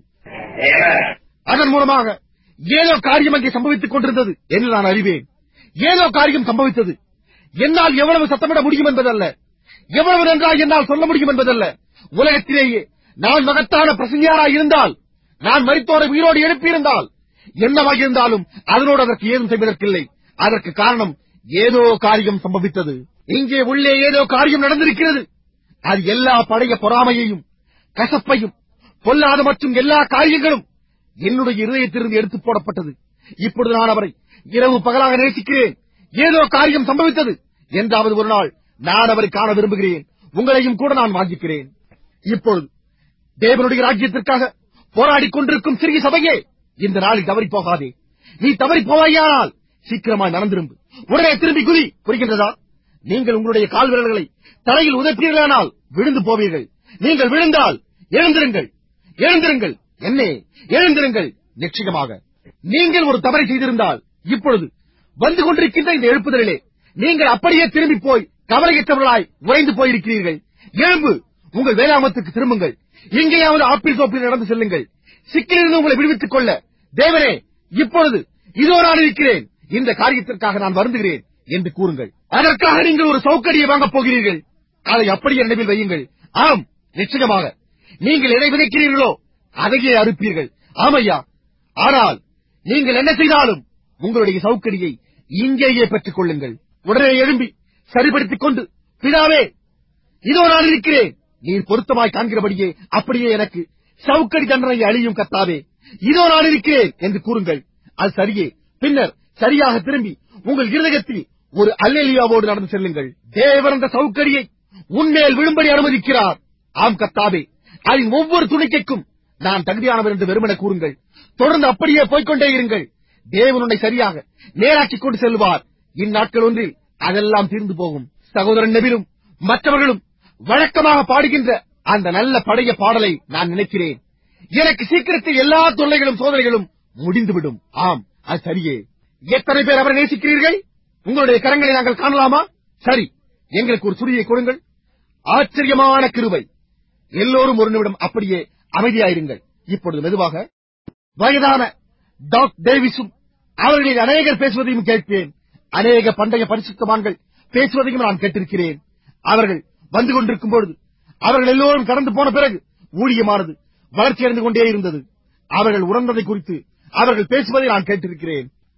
அதன் மூலமாக ஏதோ காரியம் அங்கே சம்பவித்துக் கொண்டிருந்தது என்று நான் அறிவேன் ஏதோ காரியம் சம்பவித்தது என்னால் எவ்வளவு சத்தமிட முடியும் என்பதல்ல எவ்வளவு நன்றாக என்னால் சொல்ல முடியும் என்பதல்ல உலகத்திலேயே நான் மகத்தான பிரசங்கியாராய் இருந்தால் நான் மரித்தோரை உயிரோடு எழுப்பியிருந்தால் என்னவாக இருந்தாலும் அதனோடு அதற்கு ஏதும் செய்வதற்கில்லை அதற்கு காரணம் ஏதோ காரியம் சம்பவித்தது இங்கே உள்ளே ஏதோ காரியம் நடந்திருக்கிறது அது எல்லா பழைய பொறாமையையும் கசப்பையும் பொல்லாத மற்றும் எல்லா காரியங்களும் என்னுடைய இருதயத்திலிருந்து எடுத்து போடப்பட்டது இப்பொழுது நான் அவரை இரவு பகலாக நேசிக்கிறேன் ஏதோ காரியம் சம்பவித்தது என்றாவது ஒரு நாள் நான் அவரை காண விரும்புகிறேன் உங்களையும் கூட நான் வாங்கிக்கிறேன் இப்பொழுது தேவனுடைய ராஜ்யத்திற்காக போராடிக் கொண்டிருக்கும் சிறிய சபையே இந்த நாளில் தவறி போகாதே நீ தவறி போவாயானால் சீக்கிரமாய் நடந்திரும்பு உடனே திரும்பி குதி புரிகின்றதா நீங்கள் உங்களுடைய கால் விரல்களை தரையில் உதைப்பீர்களானால் விழுந்து போவீர்கள் நீங்கள் விழுந்தால் எழுந்திருங்கள் எழுந்திருங்கள் என்னே எழுந்திருங்கள் நிச்சயமாக நீங்கள் ஒரு தவறை செய்திருந்தால் இப்பொழுது வந்து கொண்டிருக்கின்ற இந்த எழுப்புதலிலே நீங்கள் அப்படியே திரும்பி போய் கவலையற்றவர்களாய் உறைந்து போயிருக்கிறீர்கள் எழும்பு உங்கள் வேளாமத்துக்கு திரும்புங்கள் எங்கேயாவது ஆப்பிள் தோப்பில் நடந்து செல்லுங்கள் சிக்கிலிருந்து உங்களை விடுவித்துக் கொள்ள தேவனே இப்பொழுது இதோ நான் இருக்கிறேன் இந்த காரியத்திற்காக நான் வருந்துகிறேன் என்று கூறுங்கள் அதற்காக நீங்கள் ஒரு சௌகரியை வாங்கப் போகிறீர்கள் அதை அப்படியே நினைவில் வையுங்கள் ஆம் நிச்சயமாக நீங்கள் எதை விதைக்கிறீர்களோ அதையே அறுப்பீர்கள் ஆமையா ஆனால் நீங்கள் என்ன செய்தாலும் உங்களுடைய சௌகரியை இங்கேயே பெற்றுக் கொள்ளுங்கள் உடனே எழும்பி சரிபடுத்திக் கொண்டு பிதாவே இதோ நான் இருக்கிறேன் நீர் பொருத்தமாய் காண்கிறபடியே அப்படியே எனக்கு சவுக்கடி தண்டனை அழியும் கத்தாவே இதோ நான் இருக்கிறேன் என்று கூறுங்கள் அது சரியே பின்னர் சரியாக திரும்பி உங்கள் இருதயத்தில் ஒரு அல்லேலியாவோடு நடந்து செல்லுங்கள் தேவன் அந்த சவுக்கடியை உன்மேல் விழும்படி அனுமதிக்கிறார் ஆம் கத்தாவே அதன் ஒவ்வொரு துணிக்கைக்கும் நான் தகுதியானவர் என்று வெறுமன கூறுங்கள் தொடர்ந்து அப்படியே போய்க்கொண்டே இருங்கள் தேவன் உன்னை சரியாக நேராக்கிக் கொண்டு செல்வார் இந்நாட்கள் ஒன்றில் அதெல்லாம் தீர்ந்து போகும் சகோதரன் நபிலும் மற்றவர்களும் வழக்கமாக பாடுகின்ற அந்த நல்ல பழைய பாடலை நான் நினைக்கிறேன் எனக்கு சீக்கிரத்தில் எல்லா தொல்லைகளும் சோதனைகளும் முடிந்துவிடும் ஆம் அது சரியே எத்தனை பேர் அவரை நேசிக்கிறீர்கள் உங்களுடைய கரங்களை நாங்கள் காணலாமா சரி எங்களுக்கு ஒரு சுடியை கொடுங்கள் ஆச்சரியமான கிருபை எல்லோரும் ஒரு நிமிடம் அப்படியே அமைதியாயிருங்கள் இப்பொழுது மெதுவாக வயதான டாக் டேவிஸும் அவர்களில் அநேகர் பேசுவதையும் கேட்பேன் அநேக பண்டைய பரிசுத்தமான்கள் பேசுவதையும் நான் கேட்டிருக்கிறேன் அவர்கள் வந்து கொண்டிருக்கும் பொழுது அவர்கள் எல்லோரும் கடந்து போன பிறகு ஊழியமானது வளர்ச்சி அடைந்து கொண்டே இருந்தது அவர்கள் உணர்ந்ததை குறித்து அவர்கள் பேசுவதை நான் கேட்டிருக்கிறேன்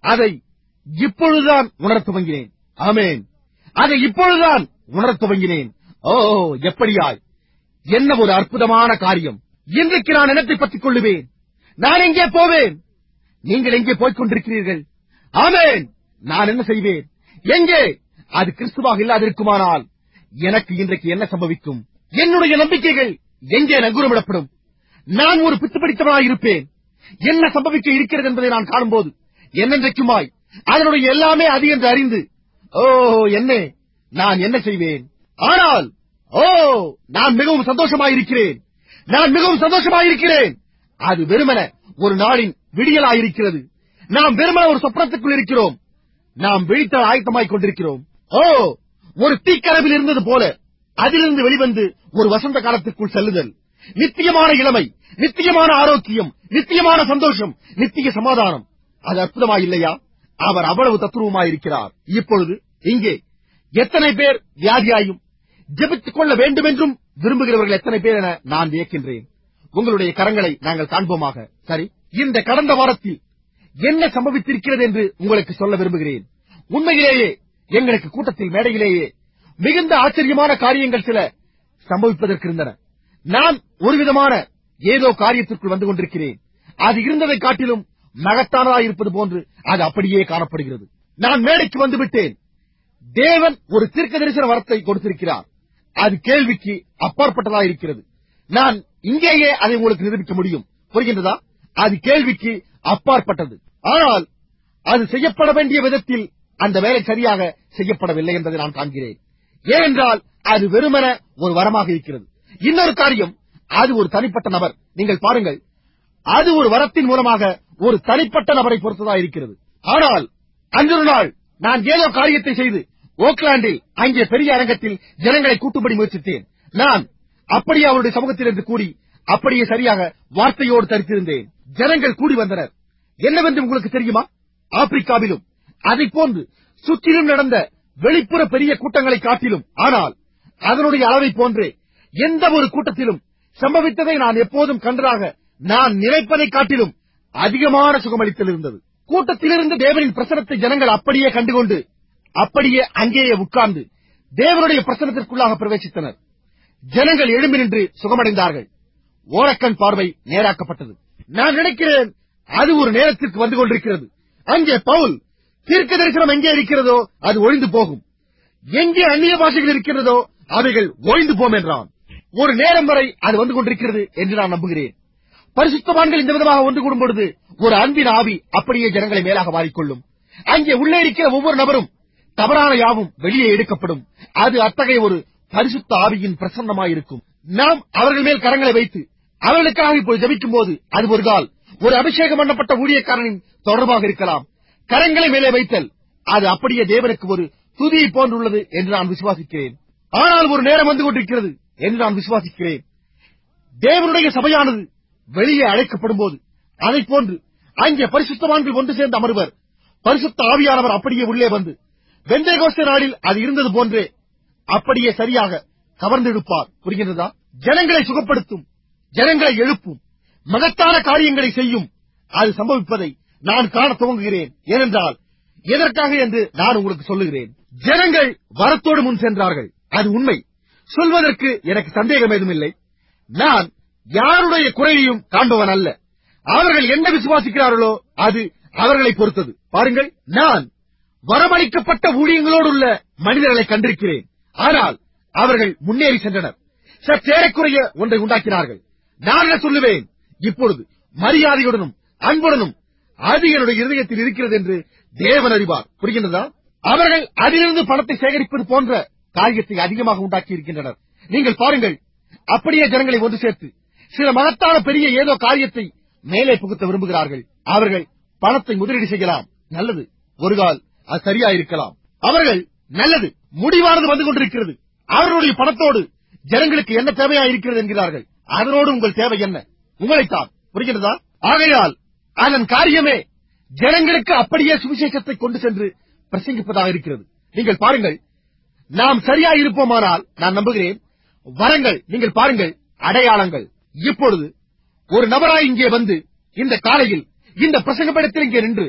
அதை இப்பொழுதுதான் உணரத் துவங்கினேன் ஆமேன் அதை இப்பொழுதுதான் உணரத் துவங்கினேன் ஓ எப்படியாய் என்ன ஒரு அற்புதமான காரியம் இன்றைக்கு நான் இனத்தை பற்றிக் கொள்ளுவேன் நான் எங்கே போவேன் நீங்கள் எங்கே போய்க் கொண்டிருக்கிறீர்கள் ஆமேன் நான் என்ன செய்வேன் எங்கே அது கிறிஸ்துவாக இல்லாதிருக்குமானால் எனக்கு இன்றைக்கு என்ன சம்பவிக்கும் என்னுடைய நம்பிக்கைகள் எங்கே நங்கூரமிடப்படும் நான் ஒரு பித்து பிடித்தவனாய் இருப்பேன் என்ன சம்பவிக்க இருக்கிறது என்பதை நான் காணும்போது என்னென்றைக்குமாய் அதனுடைய எல்லாமே அது என்று அறிந்து ஓ என்ன நான் என்ன செய்வேன் ஆனால் ஓ நான் மிகவும் சந்தோஷமாயிருக்கிறேன் நான் மிகவும் சந்தோஷமாயிருக்கிறேன் அது வெறுமன ஒரு நாளின் விடியலாயிருக்கிறது நாம் வெறுமன ஒரு சொப்னத்துக்குள் இருக்கிறோம் நாம் விழித்த ஆயத்தமாய் கொண்டிருக்கிறோம் ஓ ஒரு தீக்கரவில் இருந்தது போல அதிலிருந்து வெளிவந்து ஒரு வசந்த காலத்திற்குள் செல்லுதல் நித்தியமான இளமை நித்தியமான ஆரோக்கியம் நித்தியமான சந்தோஷம் நித்திய சமாதானம் அது அற்புதமா இல்லையா அவர் அவ்வளவு தத்துருவமாயிருக்கிறார் இப்பொழுது இங்கே எத்தனை பேர் வியாதியாயும் ஜெபித்துக் கொள்ள வேண்டும் என்றும் விரும்புகிறவர்கள் எத்தனை பேர் என நான் வியக்கின்றேன் உங்களுடைய கரங்களை நாங்கள் காண்போமாக சரி இந்த கடந்த வாரத்தில் என்ன சம்பவித்திருக்கிறது என்று உங்களுக்கு சொல்ல விரும்புகிறேன் உண்மையிலேயே எங்களுக்கு கூட்டத்தில் மேடையிலேயே மிகுந்த ஆச்சரியமான காரியங்கள் சில சம்பவிப்பதற்கு இருந்தன நான் ஒரு விதமான ஏதோ காரியத்திற்குள் வந்து கொண்டிருக்கிறேன் அது இருந்ததை காட்டிலும் மகத்தானதாய் இருப்பது போன்று அது அப்படியே காணப்படுகிறது நான் மேடைக்கு வந்து விட்டேன் தேவன் ஒரு தீர்க்க தரிசன வரத்தை கொடுத்திருக்கிறார் அது கேள்விக்கு அப்பாற்பட்டதாக இருக்கிறது நான் இங்கேயே அதை உங்களுக்கு நிரூபிக்க முடியும் புரிகின்றதா அது கேள்விக்கு அப்பாற்பட்டது ஆனால் அது செய்யப்பட வேண்டிய விதத்தில் அந்த வேலை சரியாக செய்யப்படவில்லை என்பதை நான் காண்கிறேன் ஏனென்றால் அது வெறுமன ஒரு வரமாக இருக்கிறது இன்னொரு காரியம் அது ஒரு தனிப்பட்ட நபர் நீங்கள் பாருங்கள் அது ஒரு வரத்தின் மூலமாக ஒரு தனிப்பட்ட நபரை பொறுத்ததா இருக்கிறது ஆனால் அன்றொரு நாள் நான் ஏதோ காரியத்தை செய்து ஓக்லாண்டில் அங்கே பெரிய அரங்கத்தில் ஜனங்களை கூட்டும்படி முயற்சித்தேன் நான் அப்படியே அவருடைய சமூகத்தில் இருந்து கூடி அப்படியே சரியாக வார்த்தையோடு தரித்திருந்தேன் ஜனங்கள் கூடி வந்தனர் என்னவென்று உங்களுக்கு தெரியுமா ஆப்பிரிக்காவிலும் அதைப் போன்று சுற்றிலும் நடந்த வெளிப்புற பெரிய கூட்டங்களை காட்டிலும் ஆனால் அதனுடைய அளவை போன்றே எந்த ஒரு கூட்டத்திலும் சம்பவித்ததை நான் எப்போதும் கண்டதாக நான் நினைப்பதை காட்டிலும் அதிகமான சுகமளித்தல் இருந்தது கூட்டத்திலிருந்து தேவனின் பிரசனத்தை ஜனங்கள் அப்படியே கண்டுகொண்டு அப்படியே அங்கேயே உட்கார்ந்து தேவனுடைய பிரசனத்திற்குள்ளாக பிரவேசித்தனர் ஜனங்கள் எழும்பி நின்று சுகமடைந்தார்கள் ஓரக்கண் பார்வை நேராக்கப்பட்டது நான் நினைக்கிறேன் அது ஒரு நேரத்திற்கு வந்து கொண்டிருக்கிறது அங்கே பவுல் தீர்க்க தரிசனம் எங்கே இருக்கிறதோ அது ஒழிந்து போகும் எங்கே அந்நிய பாஷைகள் இருக்கிறதோ அவைகள் ஒழிந்து போம் என்றான் ஒரு நேரம் வரை அது வந்து கொண்டிருக்கிறது என்று நான் நம்புகிறேன் பரிசுத்தவான்கள் இந்த விதமாக ஒன்று கூடும் பொழுது ஒரு அன்பின் ஆவி அப்படியே ஜனங்களை மேலாக மாறிக்கொள்ளும் அங்கே உள்ளே இருக்கிற ஒவ்வொரு நபரும் தவறான யாவும் வெளியே எடுக்கப்படும் அது அத்தகைய ஒரு பரிசுத்த ஆவியின் பிரசன்னமாயிருக்கும் நாம் அவர்கள் மேல் கரங்களை வைத்து அவர்களுக்காக இப்போது ஜபிக்கும் போது அது ஒரு கால் ஒரு அபிஷேகம் பண்ணப்பட்ட ஊழியக்காரனின் தொடர்பாக இருக்கலாம் கரங்களை மேலே வைத்தல் அது அப்படியே தேவனுக்கு ஒரு துதியை போன்றுள்ளது என்று நான் விசுவாசிக்கிறேன் ஆனால் ஒரு நேரம் வந்து கொண்டிருக்கிறது என்று நான் விசுவாசிக்கிறேன் தேவனுடைய சபையானது வெளியே அழைக்கப்படும் போது அதைப் போன்று அங்கே பரிசுத்தவான்கள் ஒன்று சேர்ந்து அமர்வர் பரிசுத்த ஆவியானவர் அப்படியே உள்ளே வந்து வெந்தேகோஸ்த நாளில் அது இருந்தது போன்றே அப்படியே சரியாக கவர்ந்தெடுப்பார் புரிகின்றதா ஜனங்களை சுகப்படுத்தும் ஜனங்களை எழுப்பும் மகத்தான காரியங்களை செய்யும் அது சம்பவிப்பதை நான் காண துவங்குகிறேன் ஏனென்றால் எதற்காக என்று நான் உங்களுக்கு சொல்லுகிறேன் ஜனங்கள் வரத்தோடு முன் சென்றார்கள் அது உண்மை சொல்வதற்கு எனக்கு சந்தேகம் ஏதும் இல்லை நான் யாருடைய குறையையும் காண்பவன் அல்ல அவர்கள் என்ன விசுவாசிக்கிறார்களோ அது அவர்களை பொறுத்தது பாருங்கள் நான் வரமளிக்கப்பட்ட ஊழியங்களோடு உள்ள மனிதர்களை கண்டிருக்கிறேன் ஆனால் அவர்கள் முன்னேறி சென்றனர் சற்றேறக்குறைய ஒன்றை உண்டாக்கினார்கள் நான் என்ன சொல்லுவேன் இப்பொழுது மரியாதையுடனும் அன்புடனும் அது என்னுடைய இருதயத்தில் இருக்கிறது என்று தேவன் அறிவார் புரிகின்றதா அவர்கள் அதிலிருந்து பணத்தை சேகரிப்பது போன்ற காரியத்தை அதிகமாக உண்டாக்கி இருக்கின்றனர் நீங்கள் பாருங்கள் அப்படியே ஜனங்களை ஒன்று சேர்த்து சில மகத்தான பெரிய ஏதோ காரியத்தை மேலே புகுத்த விரும்புகிறார்கள் அவர்கள் பணத்தை முதலீடு செய்யலாம் நல்லது ஒரு கால் அது சரியா இருக்கலாம் அவர்கள் நல்லது முடிவானது வந்து கொண்டிருக்கிறது அவர்களுடைய பணத்தோடு ஜனங்களுக்கு என்ன தேவையா இருக்கிறது என்கிறார்கள் அதனோடு உங்கள் தேவை என்ன உங்களைத்தான் புரிகிறதா ஆகையால் அதன் காரியமே ஜனங்களுக்கு அப்படியே சுவிசேஷத்தை கொண்டு சென்று பிரசங்கிப்பதாக இருக்கிறது நீங்கள் பாருங்கள் நாம் சரியா இருப்போமானால் நான் நம்புகிறேன் வரங்கள் நீங்கள் பாருங்கள் அடையாளங்கள் இப்பொழுது ஒரு நபராய் இங்கே வந்து இந்த காலையில் இந்த பிரசங்கப்படத்தில் இங்கே நின்று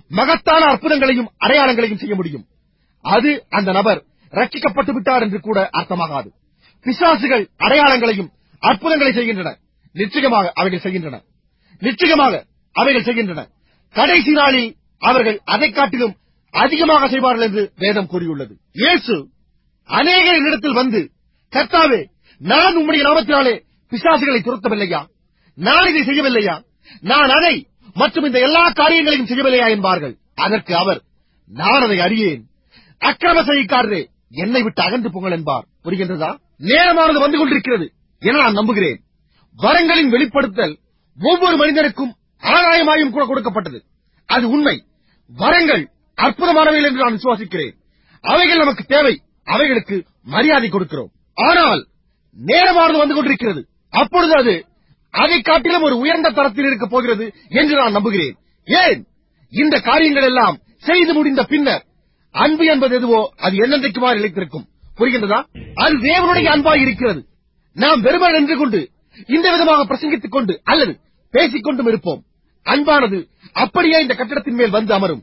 மகத்தான அற்புதங்களையும் அடையாளங்களையும் செய்ய முடியும் அது அந்த நபர் ரட்சிக்கப்பட்டு விட்டார் என்று கூட அர்த்தமாகாது பிசாசுகள் அடையாளங்களையும் அற்புதங்களை செய்கின்றன நிச்சயமாக அவைகள் செய்கின்றன நிச்சயமாக அவைகள் செய்கின்றன கடைசி நாளில் அவர்கள் அதைக் காட்டிலும் அதிகமாக செய்வார்கள் என்று வேதம் கூறியுள்ளது இயேசு அநேகரிடத்தில் வந்து கர்த்தாவே நான் உம்முடைய நாமத்தினாலே பிசாசுகளை துரத்தவில்லையா நான் இதை செய்யவில்லையா நான் அதை மற்றும் இந்த எல்லா காரியங்களையும் செய்யவில்லையா என்பார்கள் அதற்கு அவர் நான் அதை அறியேன் அக்கிரம செய்யக்காரரே என்னை விட்டு அகன்று போங்கள் என்பார் புரிகின்றதா நேரமானது வந்து கொண்டிருக்கிறது என நான் நம்புகிறேன் வரங்களின் வெளிப்படுத்தல் ஒவ்வொரு மனிதனுக்கும் ஆதாயமாயும் கூட கொடுக்கப்பட்டது அது உண்மை வரங்கள் அற்புதமானவைகள் என்று நான் விசுவாசிக்கிறேன் அவைகள் நமக்கு தேவை அவைகளுக்கு மரியாதை கொடுக்கிறோம் ஆனால் நேரமானது வந்து கொண்டிருக்கிறது அப்பொழுது அது அதை காட்டிலும் ஒரு உயர்ந்த தரத்தில் இருக்கப் போகிறது என்று நான் நம்புகிறேன் ஏன் இந்த காரியங்கள் எல்லாம் செய்து முடிந்த பின்னர் அன்பு என்பது எதுவோ அது என்னென்றைக்குமா நிலைத்திருக்கும் புரிகின்றதா அது தேவனுடைய அன்பாய் இருக்கிறது நாம் வெறுமன் நின்று கொண்டு இந்த விதமாக பிரசங்கித்துக் கொண்டு அல்லது பேசிக் கொண்டும் இருப்போம் அன்பானது அப்படியே இந்த கட்டடத்தின் மேல் வந்து அமரும்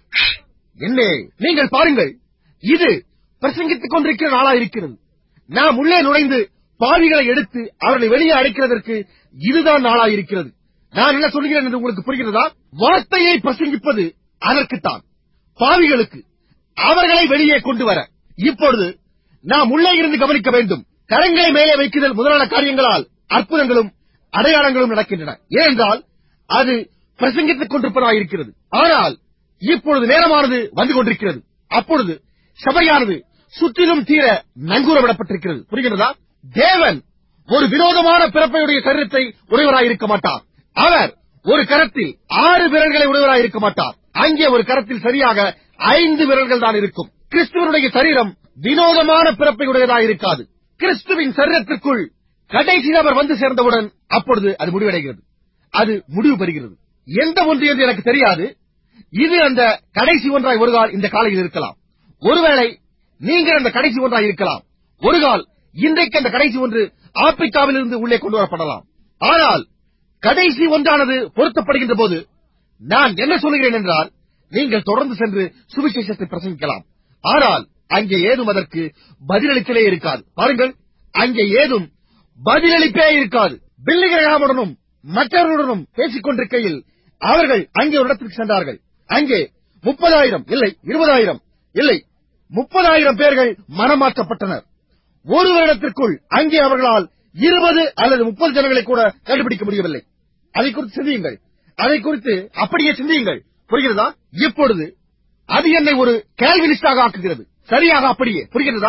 என்னே நீங்கள் பாருங்கள் இது பிரசங்கித்துக் கொண்டிருக்கிற நாளா இருக்கிறது நாம் உள்ளே நுழைந்து பாவிகளை எடுத்து அவர்களை வெளியே அடைக்கிறதற்கு இதுதான் நாளா இருக்கிறது நான் என்ன சொல்கிறேன் என்று உங்களுக்கு புரிகிறதா வார்த்தையை பிரசங்கிப்பது அதற்குத்தான் பாவிகளுக்கு அவர்களை வெளியே கொண்டு வர இப்பொழுது நாம் உள்ளே இருந்து கவனிக்க வேண்டும் கரங்களை மேலே வைக்குதல் முதலான காரியங்களால் அற்புதங்களும் அடையாளங்களும் நடக்கின்றன ஏனென்றால் அது பிரசங்கித்துக் கொண்டிருப்பதாயிருக்கிறது ஆனால் இப்பொழுது நேரமானது வந்து கொண்டிருக்கிறது அப்பொழுது சபையானது சுற்றிலும் தீர நங்கூரவிடப்பட்டிருக்கிறது புரிகிறதா தேவன் ஒரு வினோதமான பிறப்பையுடைய சரீரத்தை உடையவராயிருக்க மாட்டார் அவர் ஒரு கரத்தில் ஆறு விரல்களை உடையவராயிருக்க மாட்டார் அங்கே ஒரு கரத்தில் சரியாக ஐந்து விரல்கள் தான் இருக்கும் கிறிஸ்துவனுடைய சரீரம் வினோதமான பிறப்பை உடையதாயிருக்காது கிறிஸ்துவின் சரீரத்திற்குள் கடைசி நபர் வந்து சேர்ந்தவுடன் அப்பொழுது அது முடிவடைகிறது அது முடிவு பெறுகிறது எந்த ஒன்று என்று எனக்கு தெரியாது இது அந்த கடைசி ஒன்றாய் ஒரு கால் இந்த காலையில் இருக்கலாம் ஒருவேளை நீங்கள் அந்த கடைசி ஒன்றாய் இருக்கலாம் ஒரு கால் இன்றைக்கு அந்த கடைசி ஒன்று ஆப்பிரிக்காவிலிருந்து உள்ளே கொண்டு வரப்படலாம் ஆனால் கடைசி ஒன்றானது பொருத்தப்படுகின்ற போது நான் என்ன சொல்லுகிறேன் என்றால் நீங்கள் தொடர்ந்து சென்று சுவிசேஷத்தை பிரசங்கிக்கலாம் ஆனால் அங்கே ஏதும் அதற்கு பதிலளித்தலே இருக்காது பாருங்கள் அங்கே ஏதும் பதிலளிப்பே இருக்காது பில்லிகிரகாமுடனும் மற்றவர்களுடனும் பேசிக் கொண்டிருக்கையில் அவர்கள் அங்கே ஒரு இடத்திற்கு சென்றார்கள் அங்கே முப்பதாயிரம் இல்லை இருபதாயிரம் இல்லை முப்பதாயிரம் பேர்கள் மனமாற்றப்பட்டனர் ஒரு வருடத்திற்குள் அங்கே அவர்களால் இருபது அல்லது முப்பது ஜனங்களை கூட கண்டுபிடிக்க முடியவில்லை அதை குறித்து சிந்தியுங்கள் அதை குறித்து அப்படியே சிந்தியுங்கள் புரிகிறதா இப்பொழுது அது என்னை ஒரு கேள்வினிஸ்டாக ஆக்குகிறது சரியாக அப்படியே புரிகிறதா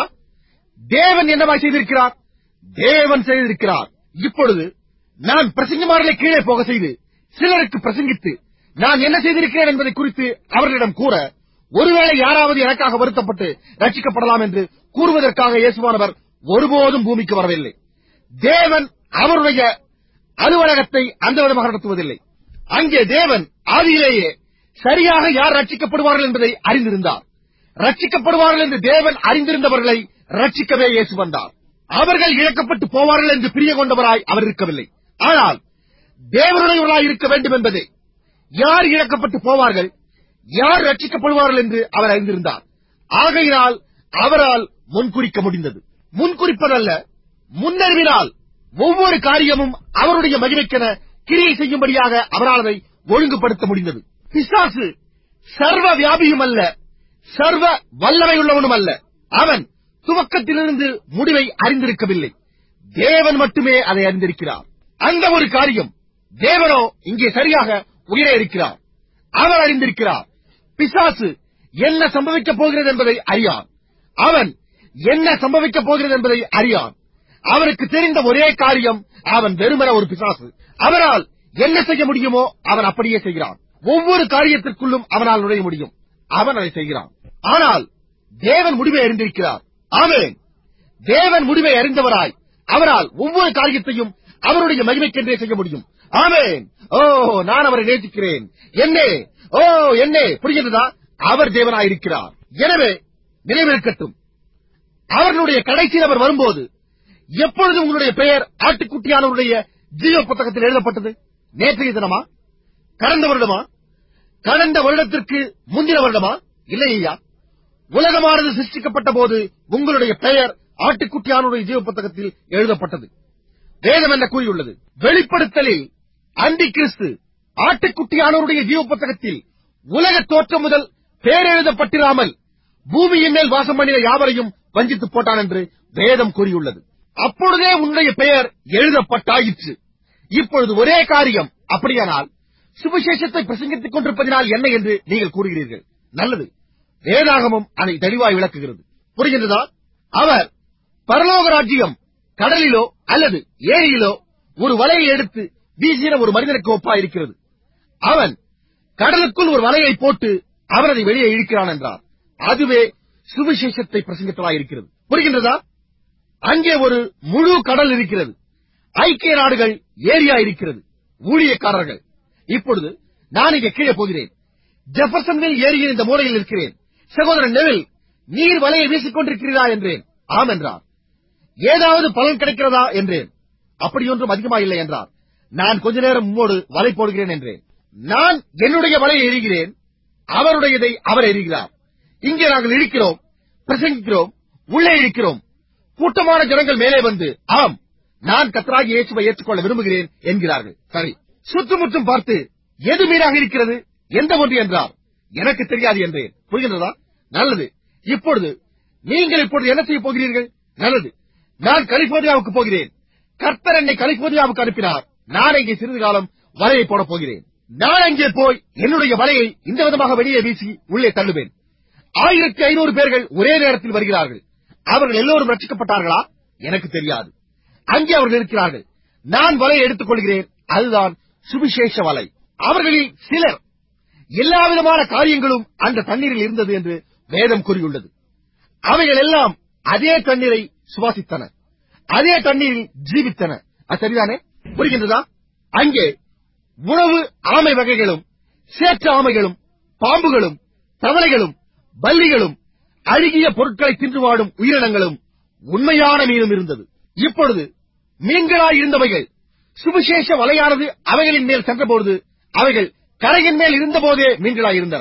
தேவன் என்னவாய் செய்திருக்கிறார் தேவன் செய்திருக்கிறார் இப்பொழுது நான் பிரசங்கமானலை கீழே போக செய்து சிலருக்கு பிரசங்கித்து நான் என்ன செய்திருக்கிறேன் என்பதை குறித்து அவர்களிடம் கூற ஒருவேளை யாராவது எனக்காக வருத்தப்பட்டு ரட்சிக்கப்படலாம் என்று கூறுவதற்காக இயேசுவானவர் ஒருபோதும் பூமிக்கு வரவில்லை தேவன் அவருடைய அலுவலகத்தை அந்த விதமாக நடத்துவதில்லை அங்கே தேவன் ஆதியிலேயே சரியாக யார் ரட்சிக்கப்படுவார்கள் என்பதை அறிந்திருந்தார் ரட்சிக்கப்படுவார்கள் என்று தேவன் அறிந்திருந்தவர்களை ரட்சிக்கவே இயேசு வந்தார் அவர்கள் இழக்கப்பட்டு போவார்கள் என்று பிரிய கொண்டவராய் அவர் இருக்கவில்லை ஆனால் தேவனுடையவர்களாய் இருக்க வேண்டும் என்பதை யார் இழக்கப்பட்டு போவார்கள் யார் ரட்சிக்கப்படுவார்கள் என்று அவர் அறிந்திருந்தார் ஆகையினால் அவரால் முன்குறிக்க முடிந்தது முன்குறிப்பதல்ல முன்னறிவினால் ஒவ்வொரு காரியமும் அவருடைய மகிமைக்கென கிரியை செய்யும்படியாக அவரால் அதை ஒழுங்குபடுத்த முடிந்தது பிசாசு சர்வ வியாபியும் அல்ல சர்வ வல்லமை உள்ளவனும் அல்ல அவன் துவக்கத்திலிருந்து முடிவை அறிந்திருக்கவில்லை தேவன் மட்டுமே அதை அறிந்திருக்கிறார் அந்த ஒரு காரியம் தேவனோ இங்கே சரியாக உயிரே இருக்கிறார் அவர் அறிந்திருக்கிறார் பிசாசு என்ன சம்பவிக்கப் போகிறது என்பதை அறியான் அவன் என்ன சம்பவிக்கப் போகிறது என்பதை அறியான் அவனுக்கு தெரிந்த ஒரே காரியம் அவன் வெறுமன ஒரு பிசாசு அவனால் என்ன செய்ய முடியுமோ அவன் அப்படியே செய்கிறான் ஒவ்வொரு காரியத்திற்குள்ளும் அவனால் நுழைய முடியும் அவன் அதை செய்கிறான் ஆனால் தேவன் முடிவை அறிந்திருக்கிறார் ஆமென் தேவன் முடிவை அறிந்தவராய் அவரால் ஒவ்வொரு காரியத்தையும் அவருடைய மகிமைக்கென்றே செய்ய முடியும் ஆமென் ஓ நான் அவரை நேசிக்கிறேன் என்னே ஓ என்னே புரிகிறதா அவர் தேவனாயிருக்கிறார் எனவே நினைவிருக்கட்டும் அவர்களுடைய கடைசி நபர் வரும்போது எப்பொழுது உங்களுடைய பெயர் ஆட்டுக்குட்டியானவருடைய ஜீவ புத்தகத்தில் எழுதப்பட்டது நேற்றைய தினமா கடந்த வருடமா கடந்த வருடத்திற்கு முந்தின வருடமா இல்லை ஐயா உலகமானது சிருஷ்டிக்கப்பட்ட போது உங்களுடைய பெயர் ஆட்டுக்குட்டியானுடைய ஜீவ புத்தகத்தில் எழுதப்பட்டது வேதம் என்ன கூறியுள்ளது வெளிப்படுத்தலில் அந்தி கிறிஸ்து ஆட்டுக்குட்டியானவருடைய ஜீவ புத்தகத்தில் உலக தோற்றம் முதல் பேர் எழுதப்பட்டிராமல் பூமியின் மேல் வாசம் பண்ணின யாவரையும் வஞ்சித்து போட்டான் என்று வேதம் கூறியுள்ளது அப்பொழுதே உன்னுடைய பெயர் எழுதப்பட்டாயிற்று இப்பொழுது ஒரே காரியம் அப்படியானால் சுவிசேஷத்தை பிரசங்கித்துக் கொண்டிருப்பதினால் என்ன என்று நீங்கள் கூறுகிறீர்கள் நல்லது வேதாகமம் அதை தெளிவாய் விளக்குகிறது புரிகின்றதா அவர் பரலோக ராஜ்யம் கடலிலோ அல்லது ஏரியிலோ ஒரு வலையை எடுத்து வீசின ஒரு மனிதனுக்கு ஒப்பா இருக்கிறது அவன் கடலுக்குள் ஒரு வலையை போட்டு அவன் அதை வெளியே இழுக்கிறான் என்றார் அதுவே சுவிசேஷத்தை பிரசங்கித்தலாய் இருக்கிறது புரிகின்றதா அங்கே ஒரு முழு கடல் இருக்கிறது ஐக்கிய நாடுகள் ஏரியா இருக்கிறது ஊழியக்காரர்கள் இப்பொழுது நான் இங்கே கீழே போகிறேன் ஜெபர்சன்வில் ஏரியின் இந்த மூலையில் இருக்கிறேன் சகோதரன் நெவில் நீர் வலையை வீசிக் கொண்டிருக்கிறீரா என்றேன் ஆம் என்றார் ஏதாவது பலன் கிடைக்கிறதா என்றேன் அப்படி ஒன்றும் அதிகமா இல்லை என்றார் நான் கொஞ்ச நேரம் உம்மோடு வலை போடுகிறேன் என்றேன் நான் என்னுடைய வலையை எறிகிறேன் அவருடையதை அவர் எறிகிறார் இங்கே நாங்கள் இழுக்கிறோம் பிரசங்கிக்கிறோம் உள்ளே இழுக்கிறோம் கூட்டமான ஜனங்கள் மேலே வந்து ஆம் நான் கத்தராகி இயேசுவை ஏற்றுக்கொள்ள விரும்புகிறேன் என்கிறார்கள் சரி சுற்றுமுற்றும் பார்த்து எது மீறாக இருக்கிறது எந்த ஒன்று என்றார் எனக்கு தெரியாது என்றேன் புரிகின்றதா நல்லது இப்பொழுது நீங்கள் இப்பொழுது என்ன செய்ய போகிறீர்கள் நல்லது நான் கலிபோர்னியாவுக்கு போகிறேன் கர்த்தர் என்னை கலிபோர்னியாவுக்கு அனுப்பினார் நான் இங்கே சிறிது காலம் வலையை போடப் போகிறேன் நான் அங்கே போய் என்னுடைய வலையை இந்த விதமாக வெளியே வீசி உள்ளே தள்ளுவேன் ஆயிரத்தி ஐநூறு பேர்கள் ஒரே நேரத்தில் வருகிறார்கள் அவர்கள் எல்லோரும் ரட்சிக்கப்பட்டார்களா எனக்கு தெரியாது அங்கே அவர்கள் இருக்கிறார்கள் நான் வலையை எடுத்துக் கொள்கிறேன் அதுதான் சுவிசேஷ வலை அவர்களில் சிலர் எல்லா விதமான காரியங்களும் அந்த தண்ணீரில் இருந்தது என்று வேதம் கூறியுள்ளது அவைகள் எல்லாம் அதே தண்ணீரை சுவாசித்தன அதே தண்ணீரில் ஜீவித்தன அது சரிதானே புரிகின்றதா அங்கே உணவு ஆமை வகைகளும் சேற்று ஆமைகளும் பாம்புகளும் தவளைகளும் பல்லிகளும் அழுகிய பொருட்களை தின்று வாடும் உயிரினங்களும் உண்மையான மீனும் இருந்தது இப்பொழுது மீன்களாய் இருந்தவைகள் சுவிசேஷ வலையானது அவைகளின் மேல் சென்றபொழுது அவைகள் கரையின் மேல் இருந்தபோதே மீன்களாய் இருந்தன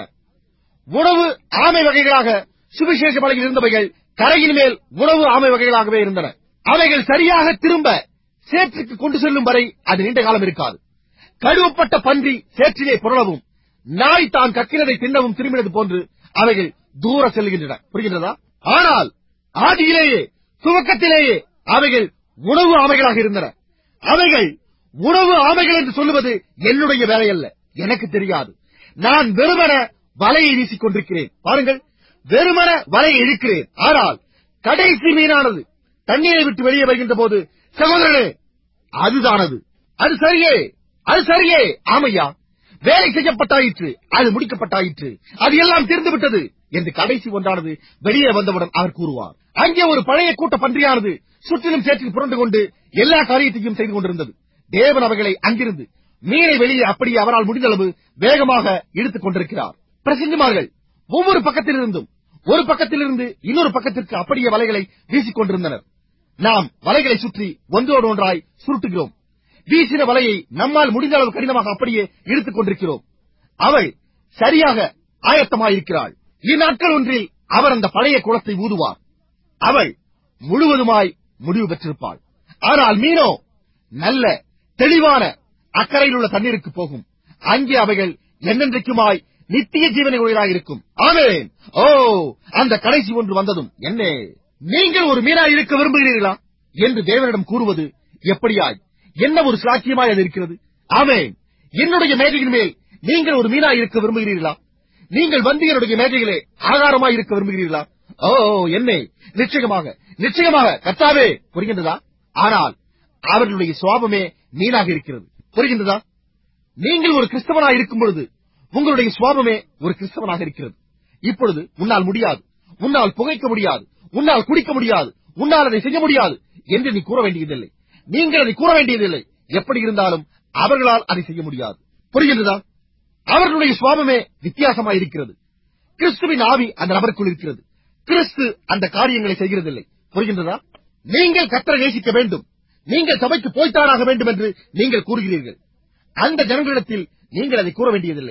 உணவு ஆமை வகைகளாக சுவிசேஷ வலையில் இருந்தவைகள் கரையின் மேல் உணவு ஆமை வகைகளாகவே இருந்தன அவைகள் சரியாக திரும்ப சேற்றுக்கு கொண்டு செல்லும் வரை அது நீண்ட காலம் இருக்காது கழுவப்பட்ட பன்றி சேற்றிலே புரளவும் நாய் தான் கக்கினதை தின்னவும் திரும்பினது போன்று அவைகள் தூர செல்கின்றன புரிகின்றதா ஆனால் ஆதியிலேயே துவக்கத்திலேயே அவைகள் உணவு ஆமைகளாக இருந்தன அவைகள் உணவு ஆமைகள் என்று சொல்லுவது என்னுடைய வேலை அல்ல எனக்கு தெரியாது நான் வெறுமன வலையை வீசிக் கொண்டிருக்கிறேன் பாருங்கள் வெறுமன வலையை இழுக்கிறேன் ஆனால் கடைசி மீனானது தண்ணீரை விட்டு வெளியே வருகின்ற போது சகோதரனே அதுதானது அது சரியே அது சரியே ஆமையா வேலை செய்யப்பட்டாயிற்று அது முடிக்கப்பட்டாயிற்று அது எல்லாம் தீர்ந்து விட்டது என்று கடைசி ஒன்றானது வெளியே வந்தவுடன் அவர் கூறுவார் அங்கே ஒரு பழைய கூட்ட பன்றியானது சுற்றிலும் சேற்றில் புரண்டு கொண்டு எல்லா காரியத்தையும் செய்து கொண்டிருந்தது தேவன் அவைகளை அங்கிருந்து மீனை வெளியே அப்படியே அவரால் முடிந்தளவு வேகமாக இழுத்துக் கொண்டிருக்கிறார் பிரசங்கமார்கள் ஒவ்வொரு பக்கத்திலிருந்தும் ஒரு பக்கத்திலிருந்து இன்னொரு பக்கத்திற்கு அப்படியே வலைகளை வீசிக் கொண்டிருந்தனர் நாம் வலைகளை சுற்றி ஒன்றோடு ஒன்றாய் சுருட்டுகிறோம் வீசின வலையை நம்மால் முடிந்த அளவு கடினமாக அப்படியே இழுத்துக் கொண்டிருக்கிறோம் அவள் சரியாக ஆயத்தமாயிருக்கிறாள் இந்நாட்கள் ஒன்றில் அவர் அந்த பழைய குளத்தை ஊதுவார் அவள் முழுவதுமாய் முடிவு பெற்றிருப்பாள் ஆனால் மீனோ நல்ல தெளிவான அக்கறையில் உள்ள தண்ணீருக்கு போகும் அங்கே அவைகள் என்னென்றைக்குமாய் நித்திய ஜீவனை உடையதாக இருக்கும் ஆமென் ஓ அந்த கடைசி ஒன்று வந்ததும் என்ன நீங்கள் ஒரு மீனாய் இருக்க விரும்புகிறீர்களா என்று தேவனிடம் கூறுவது எப்படியாய் என்ன ஒரு சாட்சியமாய் அது இருக்கிறது ஆமென் என்னுடைய மேஜையின் மேல் நீங்கள் ஒரு மீனாய் இருக்க விரும்புகிறீர்களா நீங்கள் வந்து என்னுடைய மேஜைகளே ஆகாரமாய் இருக்க விரும்புகிறீர்களா ஓ என்னை நிச்சயமாக நிச்சயமாக கத்தாவே புரிகின்றதா ஆனால் அவர்களுடைய சுவாபமே மீனாக இருக்கிறது புரிகின்றதா நீங்கள் ஒரு கிறிஸ்தவனாய் இருக்கும் பொழுது உங்களுடைய சுவாபமே ஒரு கிறிஸ்தவனாக இருக்கிறது இப்பொழுது உன்னால் முடியாது உன்னால் புகைக்க முடியாது உன்னால் குடிக்க முடியாது உன்னால் அதை செய்ய முடியாது என்று நீ கூற வேண்டியதில்லை நீங்கள் அதை கூற வேண்டியதில்லை எப்படி இருந்தாலும் அவர்களால் அதை செய்ய முடியாது புரிகின்றதா அவர்களுடைய சுவாபமே வித்தியாசமாய் இருக்கிறது கிறிஸ்துவின் ஆவி அந்த நபருக்குள் இருக்கிறது கிறிஸ்து அந்த காரியங்களை செய்கிறதில்லை புரிகின்றதா நீங்கள் கத்தரை நேசிக்க வேண்டும் நீங்கள் சபைக்கு போய்த்தானாக வேண்டும் என்று நீங்கள் கூறுகிறீர்கள் அந்த ஜனங்களிடத்தில் நீங்கள் அதை கூற வேண்டியதில்லை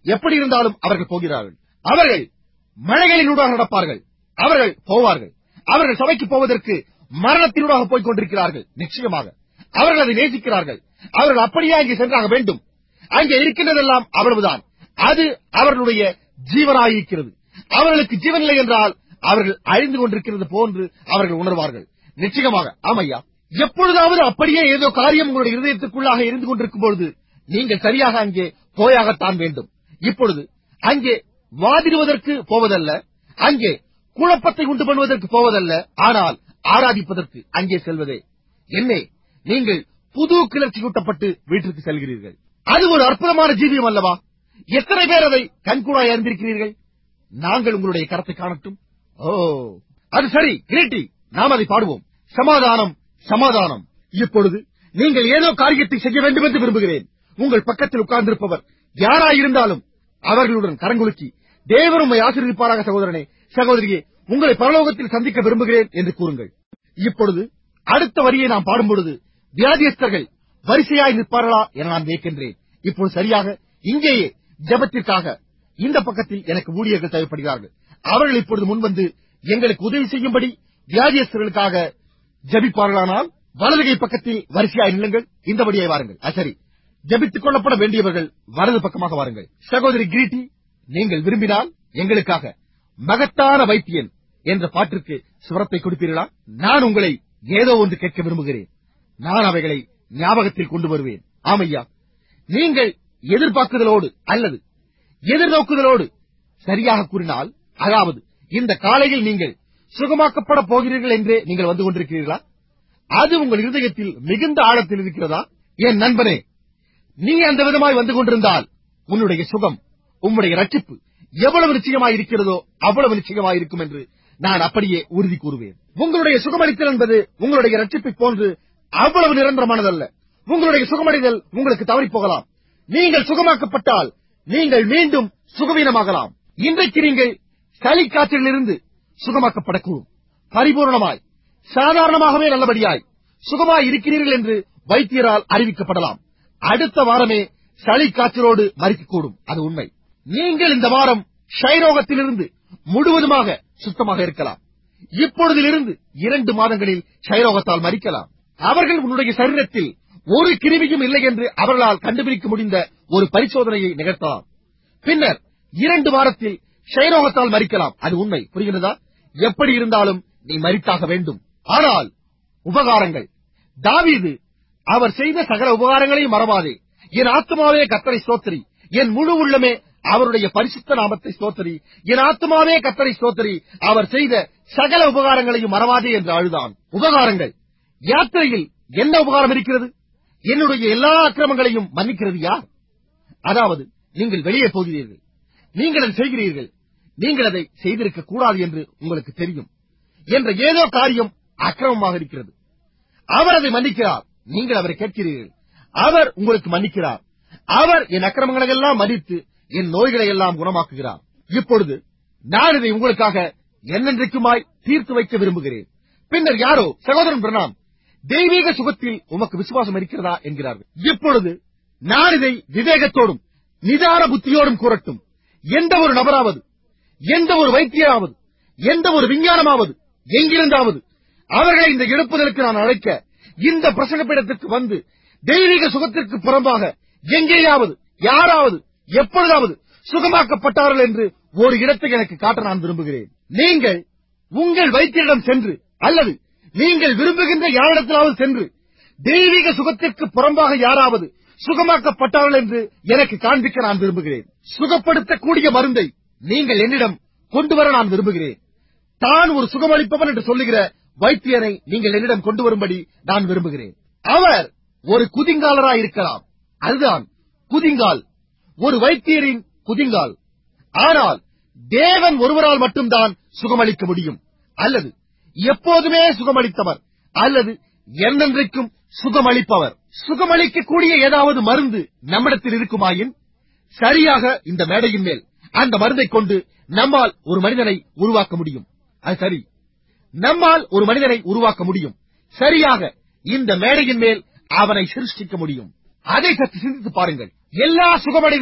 எப்படி இருந்தாலும் அவர்கள் போகிறார்கள் அவர்கள் மழைகளினூடாக நடப்பார்கள் அவர்கள் போவார்கள் அவர்கள் சபைக்கு போவதற்கு மரணத்தினூடாக போய்க் கொண்டிருக்கிறார்கள் நிச்சயமாக அவர்கள் அதை நேசிக்கிறார்கள் அவர்கள் அப்படியே அங்கே சென்றாக வேண்டும் அங்கே இருக்கின்றதெல்லாம் அவ்வளவுதான் அது அவர்களுடைய ஜீவனாயிருக்கிறது அவர்களுக்கு ஜீவனில்லை என்றால் அவர்கள் அழிந்து கொண்டிருக்கிறது போன்று அவர்கள் உணர்வார்கள் நிச்சயமாக ஆமையா எப்பொழுதாவது அப்படியே ஏதோ காரியம் உங்களுடைய இருதயத்திற்குள்ளாக இருந்து கொண்டிருக்கும் பொழுது நீங்கள் சரியாக அங்கே போயாகத்தான் வேண்டும் இப்பொழுது அங்கே வாதிடுவதற்கு போவதல்ல அங்கே குழப்பத்தை உண்டு பண்ணுவதற்கு போவதல்ல ஆனால் ஆராதிப்பதற்கு அங்கே செல்வதே என்னே நீங்கள் புது கிளர்ச்சியூட்டப்பட்டு வீட்டிற்கு செல்கிறீர்கள் அது ஒரு அற்புதமான ஜீவியம் அல்லவா எத்தனை பேர் அதை கண்கூடாய் அறிந்திருக்கிறீர்கள் நாங்கள் உங்களுடைய கரத்தை காணட்டும் ஓ அது சரி கிரீட்டி நாம் அதை பாடுவோம் சமாதானம் சமாதானம் இப்பொழுது நீங்கள் ஏதோ காரியத்தை செய்ய வேண்டும் என்று விரும்புகிறேன் உங்கள் பக்கத்தில் உட்கார்ந்திருப்பவர் யாராயிருந்தாலும் அவர்களுடன் கரங்குலுக்கி தேவன் உம்மை ஆசீர்வதிப்பாராக சகோதரனே சகோதரியே உங்களை பரலோகத்தில் சந்திக்க விரும்புகிறேன் என்று கூறுங்கள் இப்பொழுது அடுத்த வரியை நாம் பாடும் பொழுது வியாதியஸ்தர்கள் வரிசையாய் நிற்பார்களா என நான் வியக்கின்றேன் இப்பொழுது சரியாக இங்கேயே ஜெபத்திற்காக இந்த பக்கத்தில் எனக்கு ஊழியர்கள் தேவைப்படுகிறார்கள் அவர்கள் இப்பொழுது முன்வந்து எங்களுக்கு உதவி செய்யும்படி வியாதியஸ்தர்களுக்காக ஜபிப்பார்களானால் வலதுகை பக்கத்தில் வரிசையாய் நில்லுங்கள் இந்தபடியே வாருங்கள் அது சரி ஜபித்துக் கொள்ளப்பட வேண்டியவர்கள் வலது பக்கமாக வாருங்கள் சகோதரி கிரீட்டி நீங்கள் விரும்பினால் எங்களுக்காக மகத்தான வைத்தியன் என்ற பாட்டிற்கு சுரத்தை கொடுப்பீர்களா நான் உங்களை ஏதோ ஒன்று கேட்க விரும்புகிறேன் நான் அவைகளை ஞாபகத்தில் கொண்டு வருவேன் ஆமையா நீங்கள் எதிர்பார்க்குதலோடு அல்லது எதிர்நோக்குதலோடு சரியாக கூறினால் அதாவது இந்த காலையில் நீங்கள் சுகமாக்கப்பட போகிறீர்கள் என்றே நீங்கள் வந்து கொண்டிருக்கிறீர்களா அது உங்கள் இருதயத்தில் மிகுந்த ஆழத்தில் இருக்கிறதா என் நண்பனே நீ அந்த விதமாய் வந்து கொண்டிருந்தால் உன்னுடைய சுகம் உம்முடைய ரட்சிப்பு எவ்வளவு நிச்சயமாய் இருக்கிறதோ அவ்வளவு நிச்சயமாய் இருக்கும் என்று நான் அப்படியே உறுதி கூறுவேன் உங்களுடைய சுகமளித்தல் என்பது உங்களுடைய ரட்சிப்பை போன்று அவ்வளவு நிரந்தரமானதல்ல உங்களுடைய சுகமடைதல் உங்களுக்கு தவறி போகலாம் நீங்கள் சுகமாக்கப்பட்டால் நீங்கள் மீண்டும் சுகவீனமாகலாம் இன்றைக்கு நீங்கள் சளி காற்றிலிருந்து சுகமாக்கப்படக்கூடும் பரிபூர்ணமாய் சாதாரணமாகவே நல்லபடியாய் சுகமாய் இருக்கிறீர்கள் என்று வைத்தியரால் அறிவிக்கப்படலாம் அடுத்த வாரமே சளி காய்ச்சலோடு மறிக்கக்கூடும் அது உண்மை நீங்கள் இந்த வாரம் ஷைரோகத்திலிருந்து முழுவதுமாக சுத்தமாக இருக்கலாம் இப்பொழுதிலிருந்து இரண்டு மாதங்களில் ஷைரோகத்தால் மறிக்கலாம் அவர்கள் உன்னுடைய சரீரத்தில் ஒரு கிருமியும் இல்லை என்று அவர்களால் கண்டுபிடிக்க முடிந்த ஒரு பரிசோதனையை நிகழ்த்தலாம் பின்னர் இரண்டு வாரத்தில் ஷைரோகத்தால் மறிக்கலாம் அது உண்மை புரிகிறதா எப்படி இருந்தாலும் நீ மறித்தாக வேண்டும் ஆனால் உபகாரங்கள் தாவீது அவர் செய்த சகல உபகாரங்களையும் மறவாதே என் ஆத்மாவே கத்தரை ஸ்தோத்திரி என் முழு உள்ளமே அவருடைய பரிசுத்த நாமத்தை ஸ்தோத்திரி என் ஆத்மாவே கத்தரை ஸ்தோத்திரி அவர் செய்த சகல உபகாரங்களையும் மறவாதே என்று அழுதான் உபகாரங்கள் யாத்திரையில் என்ன உபகாரம் இருக்கிறது என்னுடைய எல்லா அக்கிரமங்களையும் மன்னிக்கிறது யார் அதாவது நீங்கள் வெளியே போகிறீர்கள் நீங்கள் அதை செய்கிறீர்கள் நீங்கள் அதை செய்திருக்க கூடாது என்று உங்களுக்கு தெரியும் என்ற ஏதோ காரியம் அக்கிரமமாக இருக்கிறது அவர் அதை மன்னிக்கிறார் நீங்கள் அவரை கேட்கிறீர்கள் அவர் உங்களுக்கு மன்னிக்கிறார் அவர் என் அக்கிரமங்களை எல்லாம் மன்னித்து என் நோய்களை எல்லாம் குணமாக்குகிறார் இப்பொழுது நான் இதை உங்களுக்காக என்னென்றைக்குமாய் தீர்த்து வைக்க விரும்புகிறேன் பின்னர் யாரோ சகோதரன் பிரணாம் தெய்வீக சுகத்தில் உமக்கு விசுவாசம் இருக்கிறதா என்கிறார்கள் இப்பொழுது நான் இதை விவேகத்தோடும் நிதான புத்தியோடும் கூறட்டும் எந்த ஒரு நபராவது எந்த ஒரு வைத்தியராவது எந்த ஒரு விஞ்ஞானமாவது எங்கிருந்தாவது அவர்களை இந்த எழுப்புதலுக்கு நான் அழைக்க இந்த பிரசங்கப்பீடத்திற்கு வந்து தெய்வீக சுகத்திற்கு புறம்பாக எங்கேயாவது யாராவது எப்பொழுதாவது சுகமாக்கப்பட்டார்கள் என்று ஒரு இடத்தை எனக்கு காட்ட நான் விரும்புகிறேன் நீங்கள் உங்கள் வைத்தியரிடம் சென்று அல்லது நீங்கள் விரும்புகின்ற யாரிடத்திலாவது சென்று தெய்வீக சுகத்திற்கு புறம்பாக யாராவது சுகமாக்கப்பட்டார்கள் என்று எனக்கு காண்பிக்க நான் விரும்புகிறேன் சுகப்படுத்தக்கூடிய மருந்தை நீங்கள் என்னிடம் கொண்டு வர நான் விரும்புகிறேன் தான் ஒரு சுகமளிப்பவன் என்று சொல்லுகிற வைத்தியரை நீங்கள் என்னிடம் கொண்டு வரும்படி நான் விரும்புகிறேன் அவர் ஒரு குதிங்காலராய் இருக்கலாம் அதுதான் குதிங்கால் ஒரு வைத்தியரின் குதிங்கால் ஆனால் தேவன் ஒருவரால் மட்டும்தான் சுகமளிக்க முடியும் அல்லது எப்போதுமே சுகமளித்தவர் அல்லது என்னென்றைக்கும் சுகமளிப்பவர் சுகமளிக்கக்கூடிய ஏதாவது மருந்து நம்மிடத்தில் இருக்குமாயின் சரியாக இந்த மேடையின் மேல் அந்த மருந்தை கொண்டு நம்மால் ஒரு மனிதனை உருவாக்க முடியும் அது சரி நம்மால் ஒரு மனிதனை உருவாக்க முடியும் சரியாக இந்த மேடையின் மேல் அவனை சிருஷ்டிக்க முடியும் அதை சற்று சிந்தித்து பாருங்கள் எல்லா சுகமடைதலும்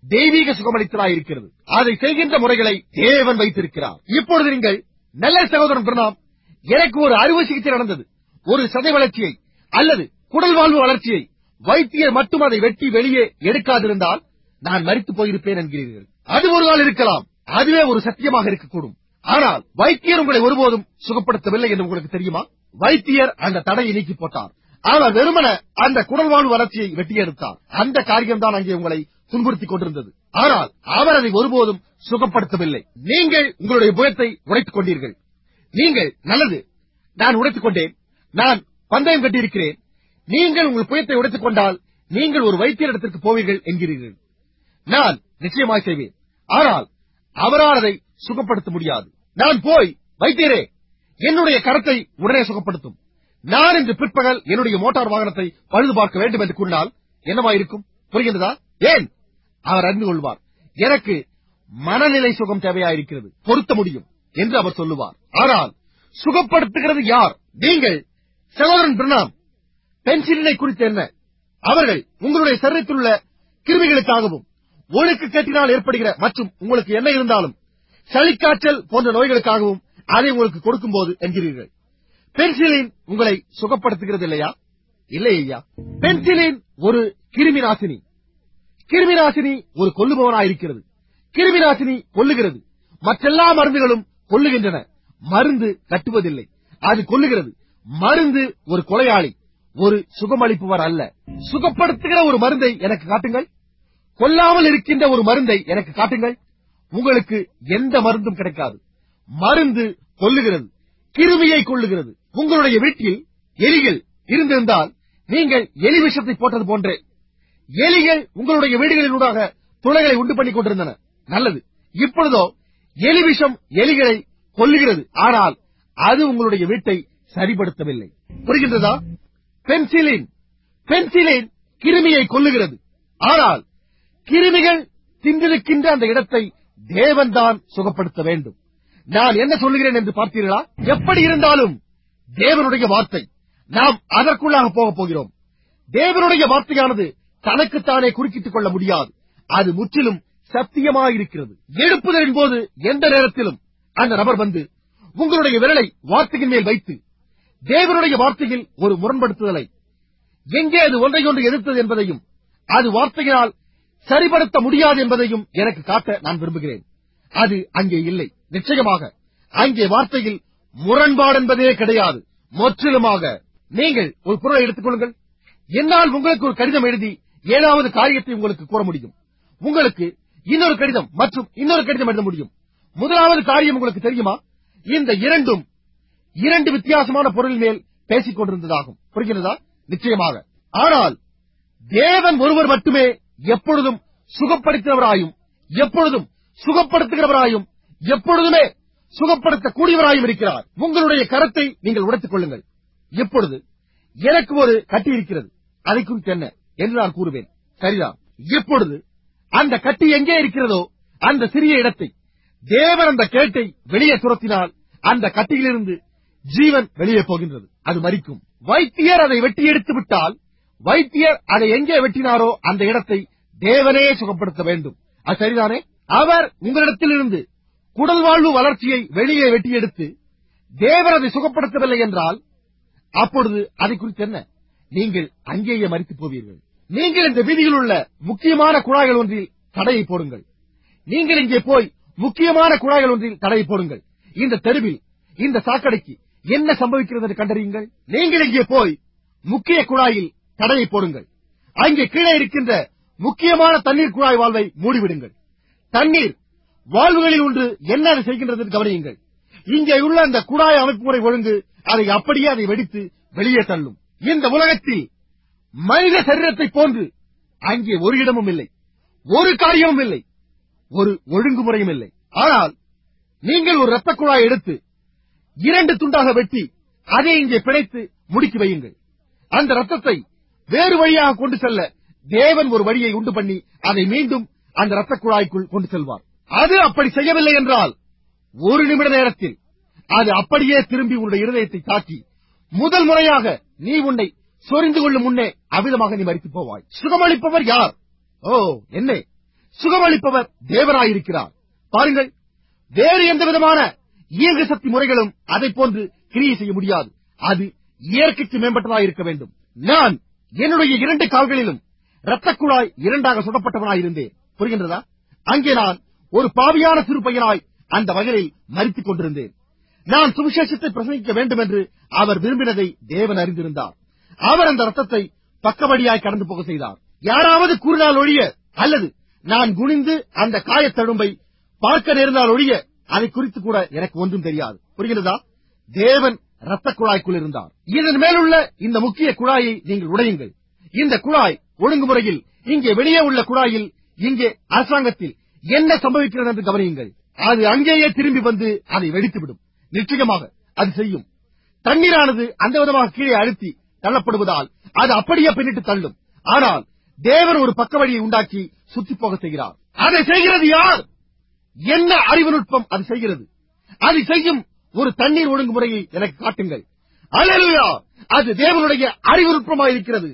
தெய்வீக சுகமளித்தலாய் இருக்கிறது அதை செய்கின்ற முறைகளை தேவன் வைத்திருக்கிறார் இப்பொழுது நீங்கள் நல்ல சகோதரன் பிரணாம் எனக்கு ஒரு அறுவை சிகிச்சை நடந்தது ஒரு சதை வளர்ச்சியை அல்லது குடல் வாழ்வு வளர்ச்சியை வைத்தியர் மட்டும் அதை வெட்டி வெளியே எடுக்காதிருந்தால் நான் மரித்து போயிருப்பேன் என்கிறீர்கள் அது ஒரு நாள் இருக்கலாம் அதுவே ஒரு சத்தியமாக இருக்கக்கூடும் ஆனால் வைத்தியர் உங்களை ஒருபோதும் சுகப்படுத்தவில்லை என்று உங்களுக்கு தெரியுமா வைத்தியர் அந்த தடையை நீக்கி போட்டார் ஆனால் வெறுமன அந்த குடல் வாழ்வு வளர்ச்சியை வெட்டி எடுத்தார் அந்த காரியம்தான் அங்கே உங்களை துன்புறுத்திக் கொண்டிருந்தது ஆனால் அவர் அதை ஒருபோதும் சுகப்படுத்தவில்லை நீங்கள் உங்களுடைய புயத்தை உடைத்துக் கொண்டீர்கள் நீங்கள் நல்லது நான் உடைத்துக் கொண்டேன் நான் பந்தயம் கட்டியிருக்கிறேன் நீங்கள் உங்கள் புயத்தை உடைத்துக் கொண்டால் நீங்கள் ஒரு வைத்தியரிடத்திற்கு போவீர்கள் என்கிறீர்கள் நான் நிச்சயமாய் செய்வேன் ஆனால் அவரால் அதை சுகப்படுத்த முடியாது நான் போய் வைத்தியரே என்னுடைய கரத்தை உடனே சுகப்படுத்தும் நான் இன்று பிற்பகல் என்னுடைய மோட்டார் வாகனத்தை பழுது பார்க்க வேண்டும் என்று கூறினால் என்னவாயிருக்கும் புரிகின்றதா ஏன் அவர் அறிந்து கொள்வார் எனக்கு மனநிலை சுகம் தேவையாயிருக்கிறது பொருத்த முடியும் என்று அவர் சொல்லுவார் ஆனால் சுகப்படுத்துகிறது யார் நீங்கள் சகோதரன் பிரணாம் பென்சிலினை குறித்து என்ன அவர்கள் உங்களுடைய சரீரத்தில் உள்ள கிருமிகளுக்காகவும் ஒழுக்கு கட்டினால் ஏற்படுகிற மற்றும் உங்களுக்கு என்ன இருந்தாலும் சளிக்காய்ச்சல் போன்ற நோய்களுக்காகவும் அதை உங்களுக்கு கொடுக்கும்போது என்கிறீர்கள் பென்சிலின் உங்களை சுகப்படுத்துகிறது இல்லையா இல்லை ஐயா பென்சிலின் ஒரு கிருமி நாசினி கிருமி நாசினி ஒரு கொல்லுபவனாயிருக்கிறது கிருமி நாசினி கொல்லுகிறது மற்றெல்லா மருந்துகளும் கொல்லுகின்றன மருந்து கட்டுவதில்லை அது கொல்லுகிறது மருந்து ஒரு கொலையாளி ஒரு சுகமளிப்பவர் அல்ல சுகப்படுத்துகிற ஒரு மருந்தை எனக்கு காட்டுங்கள் கொல்லாமல் இருக்கின்ற ஒரு மருந்தை எனக்கு காட்டுங்கள் உங்களுக்கு எந்த மருந்தும் கிடைக்காது மருந்து கொல்லுகிறது கிருமியை கொல்லுகிறது உங்களுடைய வீட்டில் எலிகள் இருந்திருந்தால் நீங்கள் எலி விஷத்தை போட்டது போன்றே எலிகள் உங்களுடைய வீடுகளினூடாக துளைகளை உண்டு பண்ணிக் கொண்டிருந்தன நல்லது இப்பொழுதோ எலி விஷம் எலிகளை கொல்லுகிறது ஆனால் அது உங்களுடைய வீட்டை சரிப்படுத்தவில்லை புரிகின்றதா பென்சிலின் பென்சிலின் கிருமியை கொல்லுகிறது ஆனால் கிருமிகள் தின்றிருக்கின்ற அந்த இடத்தை தேவன்தான் சுகப்படுத்த வேண்டும் நான் என்ன சொல்லுகிறேன் என்று பார்த்தீர்களா எப்படி இருந்தாலும் தேவனுடைய வார்த்தை நாம் அதற்குள்ளாக போகப் போகிறோம் தேவனுடைய வார்த்தையானது தனக்குத்தானே குறுக்கிட்டுக் கொள்ள முடியாது அது முற்றிலும் சத்தியமாயிருக்கிறது எழுப்புதலின் போது எந்த நேரத்திலும் அந்த நபர் வந்து உங்களுடைய விரலை வார்த்தையின் மேல் வைத்து தேவனுடைய வார்த்தையில் ஒரு முரண்படுத்துதலை எங்கே அது ஒன்றையொன்று எதிர்த்தது என்பதையும் அது வார்த்தையினால் சரிபடுத்த முடியாது என்பதையும் எனக்கு காட்ட நான் விரும்புகிறேன் அது அங்கே இல்லை நிச்சயமாக அங்கே வார்த்தையில் முரண்பாடு என்பதே கிடையாது முற்றிலுமாக நீங்கள் ஒரு பொருளை எடுத்துக் கொள்ளுங்கள் என்னால் உங்களுக்கு ஒரு கடிதம் எழுதி ஏழாவது காரியத்தை உங்களுக்கு கூற முடியும் உங்களுக்கு இன்னொரு கடிதம் மற்றும் இன்னொரு கடிதம் எழுத முடியும் முதலாவது காரியம் உங்களுக்கு தெரியுமா இந்த இரண்டும் இரண்டு வித்தியாசமான பொருள் மேல் பேசிக் கொண்டிருந்ததாகும் புரிகிறதா நிச்சயமாக ஆனால் தேவன் ஒருவர் மட்டுமே எப்பொழுதும் சுகப்படுத்துகிறவராயும் எப்பொழுதும் சுகப்படுத்துகிறவராயும் எப்பொழுதுமே சுகப்படுத்தக்கூடியவராயும் இருக்கிறார் உங்களுடைய கரத்தை நீங்கள் உடைத்துக் கொள்ளுங்கள் இப்பொழுது எனக்கு ஒரு கட்டி இருக்கிறது அதை குறித்து என்ன என்று நான் கூறுவேன் சரிதான் இப்பொழுது அந்த கட்டி எங்கே இருக்கிறதோ அந்த சிறிய இடத்தை தேவன் அந்த கேட்டை வெளியே துரத்தினால் அந்த கட்டியிலிருந்து ஜீவன் வெளியே போகின்றது அது மறிக்கும் வைத்தியர் அதை வெட்டி எடுத்து விட்டால் வைத்தியர் அதை எங்கே வெட்டினாரோ அந்த இடத்தை தேவனே சுகப்படுத்த வேண்டும் அது சரிதானே அவர் உங்களிடத்திலிருந்து குடல் வாழ்வு வளர்ச்சியை வெளியே வெட்டி எடுத்து தேவர் அதை சுகப்படுத்தவில்லை என்றால் அப்பொழுது அதை குறித்து என்ன நீங்கள் அங்கேயே மறித்து போவீர்கள் நீங்கள் இந்த வீதியில் உள்ள முக்கியமான குழாய்கள் ஒன்றில் தடையை போடுங்கள் நீங்கள் இங்கே போய் முக்கியமான குழாய்கள் ஒன்றில் தடையை போடுங்கள் இந்த தெருவில் இந்த சாக்கடைக்கு என்ன சம்பவிக்கிறது என்று கண்டறியுங்கள் நீங்கள் இங்கே போய் முக்கிய குழாயில் தடையை போடுங்கள் அங்கே கீழே இருக்கின்ற முக்கியமான தண்ணீர் குழாய் வாழ்வை மூடிவிடுங்கள் தண்ணீர் வாழ்வுகளில் ஒன்று என்ன அது செய்கின்றது என்று கவனியுங்கள் இங்கே உள்ள அந்த குழாய் அமைப்பு முறை ஒழுங்கு அதை அப்படியே அதை வெடித்து வெளியே தள்ளும் இந்த உலகத்தில் மனித சரீரத்தை போன்று அங்கே ஒரு இடமும் இல்லை ஒரு காரியமும் இல்லை ஒரு ஒழுங்குமுறையும் இல்லை ஆனால் நீங்கள் ஒரு ரத்த குழாய் எடுத்து இரண்டு துண்டாக வெட்டி அதை இங்கே பிணைத்து முடுக்கி வையுங்கள் அந்த ரத்தத்தை வேறு வழியாக கொண்டு செல்ல தேவன் ஒரு வழியை உண்டு பண்ணி அதை மீண்டும் அந்த ரத்த குழாய்க்குள் கொண்டு செல்வார் அது அப்படி செய்யவில்லை என்றால் ஒரு நிமிட நேரத்தில் அது அப்படியே திரும்பி உன்னுடைய இருதயத்தை தாக்கி முதல் முறையாக நீ உன்னை சொரிந்து கொள்ளும் முன்னே அவிதமாக நீ மறித்து போவாய் சுகமளிப்பவர் யார் ஓ என்ன சுகமளிப்பவர் தேவனாயிருக்கிறார் பாருங்கள் வேறு எந்த விதமான இயங்கு சக்தி முறைகளும் அதை போன்று கிரியை செய்ய முடியாது அது இயற்கைக்கு மேம்பட்டதாக இருக்க வேண்டும் நான் என்னுடைய இரண்டு கால்களிலும் இரத்தக் குழாய் இரண்டாக சுடப்பட்டவனாயிருந்தேன் புரிகின்றதா அங்கே நான் ஒரு பாவியான சிறு பையனாய் அந்த வயலில் மறித்துக் கொண்டிருந்தேன் நான் சுவிசேஷத்தை பிரசங்கிக்க வேண்டும் என்று அவர் விரும்பினதை தேவன் அறிந்திருந்தார் அவர் அந்த ரத்தத்தை பக்கவடியாய் கடந்து போக செய்தார் யாராவது கூறினால் ஒழிய அல்லது நான் குனிந்து அந்த காயத்தழும்பை பார்க்க நேர்ந்தால் ஒழிய அதை குறித்து கூட எனக்கு ஒன்றும் தெரியாது புரிகிறதா தேவன் ரத்த குழாய்க்குள் இருந்தார் இதன் மேலுள்ள இந்த முக்கிய குழாயை நீங்கள் உடையுங்கள் இந்த குழாய் ஒழுங்குமுறையில் இங்கே வெளியே உள்ள குழாயில் இங்கே அரசாங்கத்தில் என்ன சம்பவிக்கிறது என்று கவனியுங்கள் அது அங்கேயே திரும்பி வந்து அதை வெடித்துவிடும் நிச்சயமாக அது செய்யும் தண்ணீரானது அந்த விதமாக கீழே அழுத்தி தள்ளப்படுவதால் அது அப்படியே பின்னிட்டு தள்ளும் ஆனால் தேவன் ஒரு பக்க வழியை உண்டாக்கி சுத்தி போக செய்கிறார் அதை செய்கிறது யார் என்ன அறிவு நுட்பம் அது செய்கிறது அதை செய்யும் ஒரு தண்ணீர் ஒழுங்குமுறையை எனக்கு காட்டுங்கள் அல்லேலூயா அது தேவனுடைய அறிவு நுட்பமாயிருக்கிறது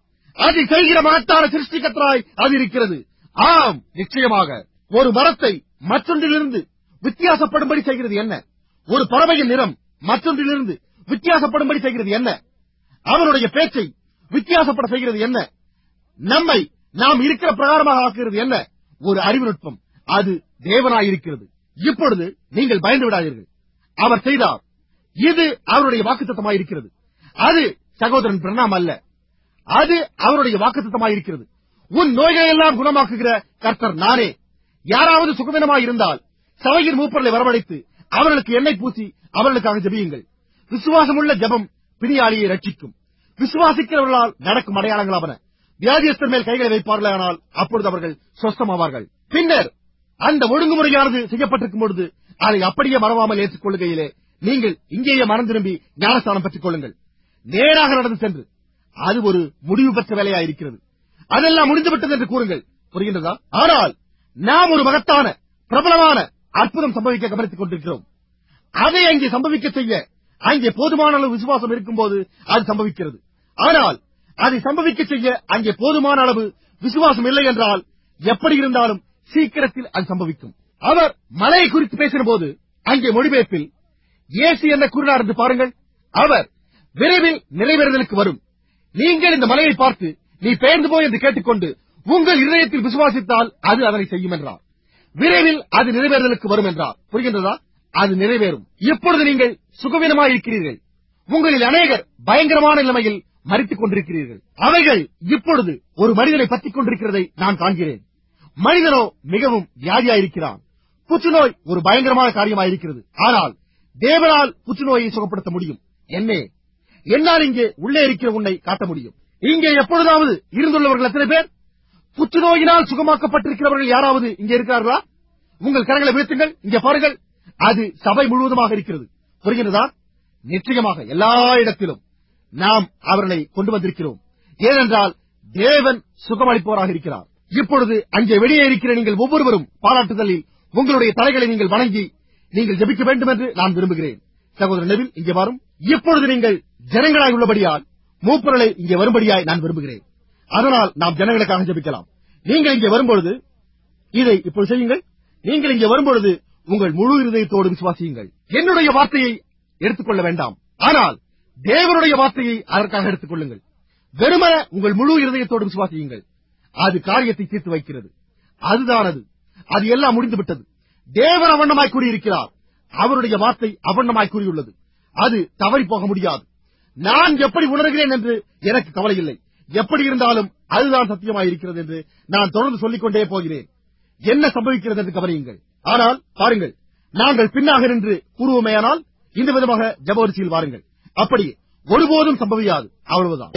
அதை செய்கிற மகத்தான சிருஷ்டிகத்தராய் அது இருக்கிறது ஆம் நிச்சயமாக ஒரு மரத்தை மற்றொன்றிலிருந்து வித்தியாசப்படும்படி செய்கிறது என்ன ஒரு பறவையின் நிறம் மற்றொன்றிலிருந்து வித்தியாசப்படும்படி செய்கிறது என்ன அவனுடைய பேச்சை வித்தியாசப்பட செய்கிறது என்ன நம்மை நாம் இருக்கிற பிரகாரமாக ஆக்குகிறது என்ன ஒரு அறிவு நுட்பம் அது தேவனாயிருக்கிறது இப்பொழுது நீங்கள் பயந்து விடாதீர்கள் அவர் செய்தார் இது அவருடைய வாக்குத்தத்தமாயிருக்கிறது அது சகோதரன் பிரணாம் அல்ல அது அவருடைய வாக்குத்தத்தமாயிருக்கிறது உன் நோய்களையெல்லாம் குணமாக்குகிற கர்த்தர் நானே யாராவது சுகவீனமாய் இருந்தால் சபையின் மூப்பர்களை வரவழைத்து அவர்களுக்கு எண்ணெய் பூசி அவர்களுக்காக ஜெபியுங்கள் விசுவாசமுள்ள ஜெபம் பிணியாளியை ரட்சிக்கும் விசுவாசிக்கிறவர்களால் நடக்கும் அடையாளங்களாவன வியாதியஸ்தர் மேல் கைகளை வைப்பார்களானால் அப்பொழுது அவர்கள் சொஸ்தமாவார்கள் பின்னர் அந்த ஒழுங்குமுறையானது செய்யப்பட்டிருக்கும் பொழுது அதை அப்படியே மறவாமல் ஏற்றுக்கொள்ளுகையிலே நீங்கள் இங்கேயே மனம் திரும்பி ஞானஸ்தானம் பெற்றுக் கொள்ளுங்கள் நேராக நடந்து சென்று அது ஒரு முடிவு பெற்ற வேலையாயிருக்கிறது அதெல்லாம் முடிந்துவிட்டது என்று கூறுங்கள் புரிகின்றதா ஆனால் நாம் ஒரு மகத்தான பிரபலமான அற்புதம் சம்பவிக்க கவனித்துக் கொண்டிருக்கிறோம் அதை அங்கே சம்பவிக்க செய்ய அங்கே போதுமான அளவு விசுவாசம் இருக்கும்போது அது சம்பவிக்கிறது ஆனால் அதை சம்பவிக்க செய்ய அங்கே போதுமான அளவு விசுவாசம் இல்லை என்றால் எப்படி இருந்தாலும் சீக்கிரத்தில் அது சம்பவிக்கும் அவர் மலையை குறித்து பேசின போது அங்கே மொழிபெயர்ப்பில் இயேசு என்ன கூறினார் என்று பாருங்கள் அவர் விரைவில் நிறைவேறுதலுக்கு வரும் நீங்கள் இந்த மலையை பார்த்து நீ பெயர்ந்து போய் என்று கேட்டுக்கொண்டு உங்கள் இதயத்தில் விசுவாசித்தால் அது அதனை செய்யும் என்றார் விரைவில் அது நிறைவேறுதலுக்கு வரும் என்றார் புரிகின்றதா அது நிறைவேறும் இப்பொழுது நீங்கள் சுகவீனமாய் இருக்கிறீர்கள் உங்களில் அநேகர் பயங்கரமான நிலைமையில் மறித்துக் கொண்டிருக்கிறீர்கள் அவைகள் இப்பொழுது ஒரு மனிதனை பற்றிக் கொண்டிருக்கிறதை நான் காண்கிறேன் மனிதனோ மிகவும் வியாதியாயிருக்கிறான் புற்றுநோய் ஒரு பயங்கரமான காரியமாயிருக்கிறது ஆனால் தேவனால் புற்றுநோயை சுகப்படுத்த முடியும் என்னே என்னால் இங்கே உள்ளே இருக்கிற உன்னை காட்ட முடியும் இங்கே எப்பொழுதாவது இருந்துள்ளவர்கள் எத்தனை பேர் புற்றுநோயினால் சுகமாக்கப்பட்டிருக்கிறவர்கள் யாராவது இங்கே இருக்கிறார்களா உங்கள் கரங்களை வீழ்த்துங்கள் இங்கே பாருங்கள் அது சபை முழுவதுமாக இருக்கிறது புரிகிறதா நிச்சயமாக எல்லா இடத்திலும் நாம் அவர்களை கொண்டு வந்திருக்கிறோம் ஏனென்றால் தேவன் சுகமளிப்பவராக இருக்கிறார் இப்பொழுது அங்கே வெளியே இருக்கிற நீங்கள் ஒவ்வொருவரும் பாராட்டுதலில் உங்களுடைய தலைகளை நீங்கள் வணங்கி நீங்கள் ஜெபிக்க வேண்டும் என்று நான் விரும்புகிறேன் சகோதரர் நெவில் இங்கே வரும் இப்பொழுது நீங்கள் ஜனங்களாய் உள்ளபடியால் மூப்பர்களை இங்கே வரும்படியாய் நான் விரும்புகிறேன் அதனால் நாம் ஜனங்களுக்காக ஜெபிக்கலாம் நீங்கள் இங்கே வரும்பொழுது இதை இப்பொழுது செய்யுங்கள் நீங்கள் இங்கே வரும்பொழுது உங்கள் முழு இருதயத்தோடு விசுவாசியுங்கள் என்னுடைய வார்த்தையை எடுத்துக்கொள்ள வேண்டாம் ஆனால் தேவனுடைய வார்த்தையை அதற்காக எடுத்துக் கொள்ளுங்கள் வெறுமன உங்கள் முழு இருதயத்தோடு விசுவாசியுங்கள் அது காரியத்தை தீர்த்து வைக்கிறது அதுதான் அது அது எல்லாம் முடிந்து விட்டது தேவன் அவண்ணமாய் கூறியிருக்கிறார் அவருடைய வார்த்தை அவண்ணமாய் கூறியுள்ளது அது தவறி போக முடியாது நான் எப்படி உணர்கிறேன் என்று எனக்கு கவலை இல்லை எப்படி இருந்தாலும் அதுதான் சத்தியமாயிருக்கிறது என்று நான் தொடர்ந்து சொல்லிக் கொண்டே போகிறேன் என்ன சம்பவிக்கிறது என்று கவனியுங்கள் ஆனால் பாருங்கள் நாங்கள் பின்னாக நின்று கூறுவோமேயானால் இந்த விதமாக ஜபவரிசையில் வாருங்கள் அப்படியே ஒருபோதும் சம்பவியாது அவ்வளவுதான்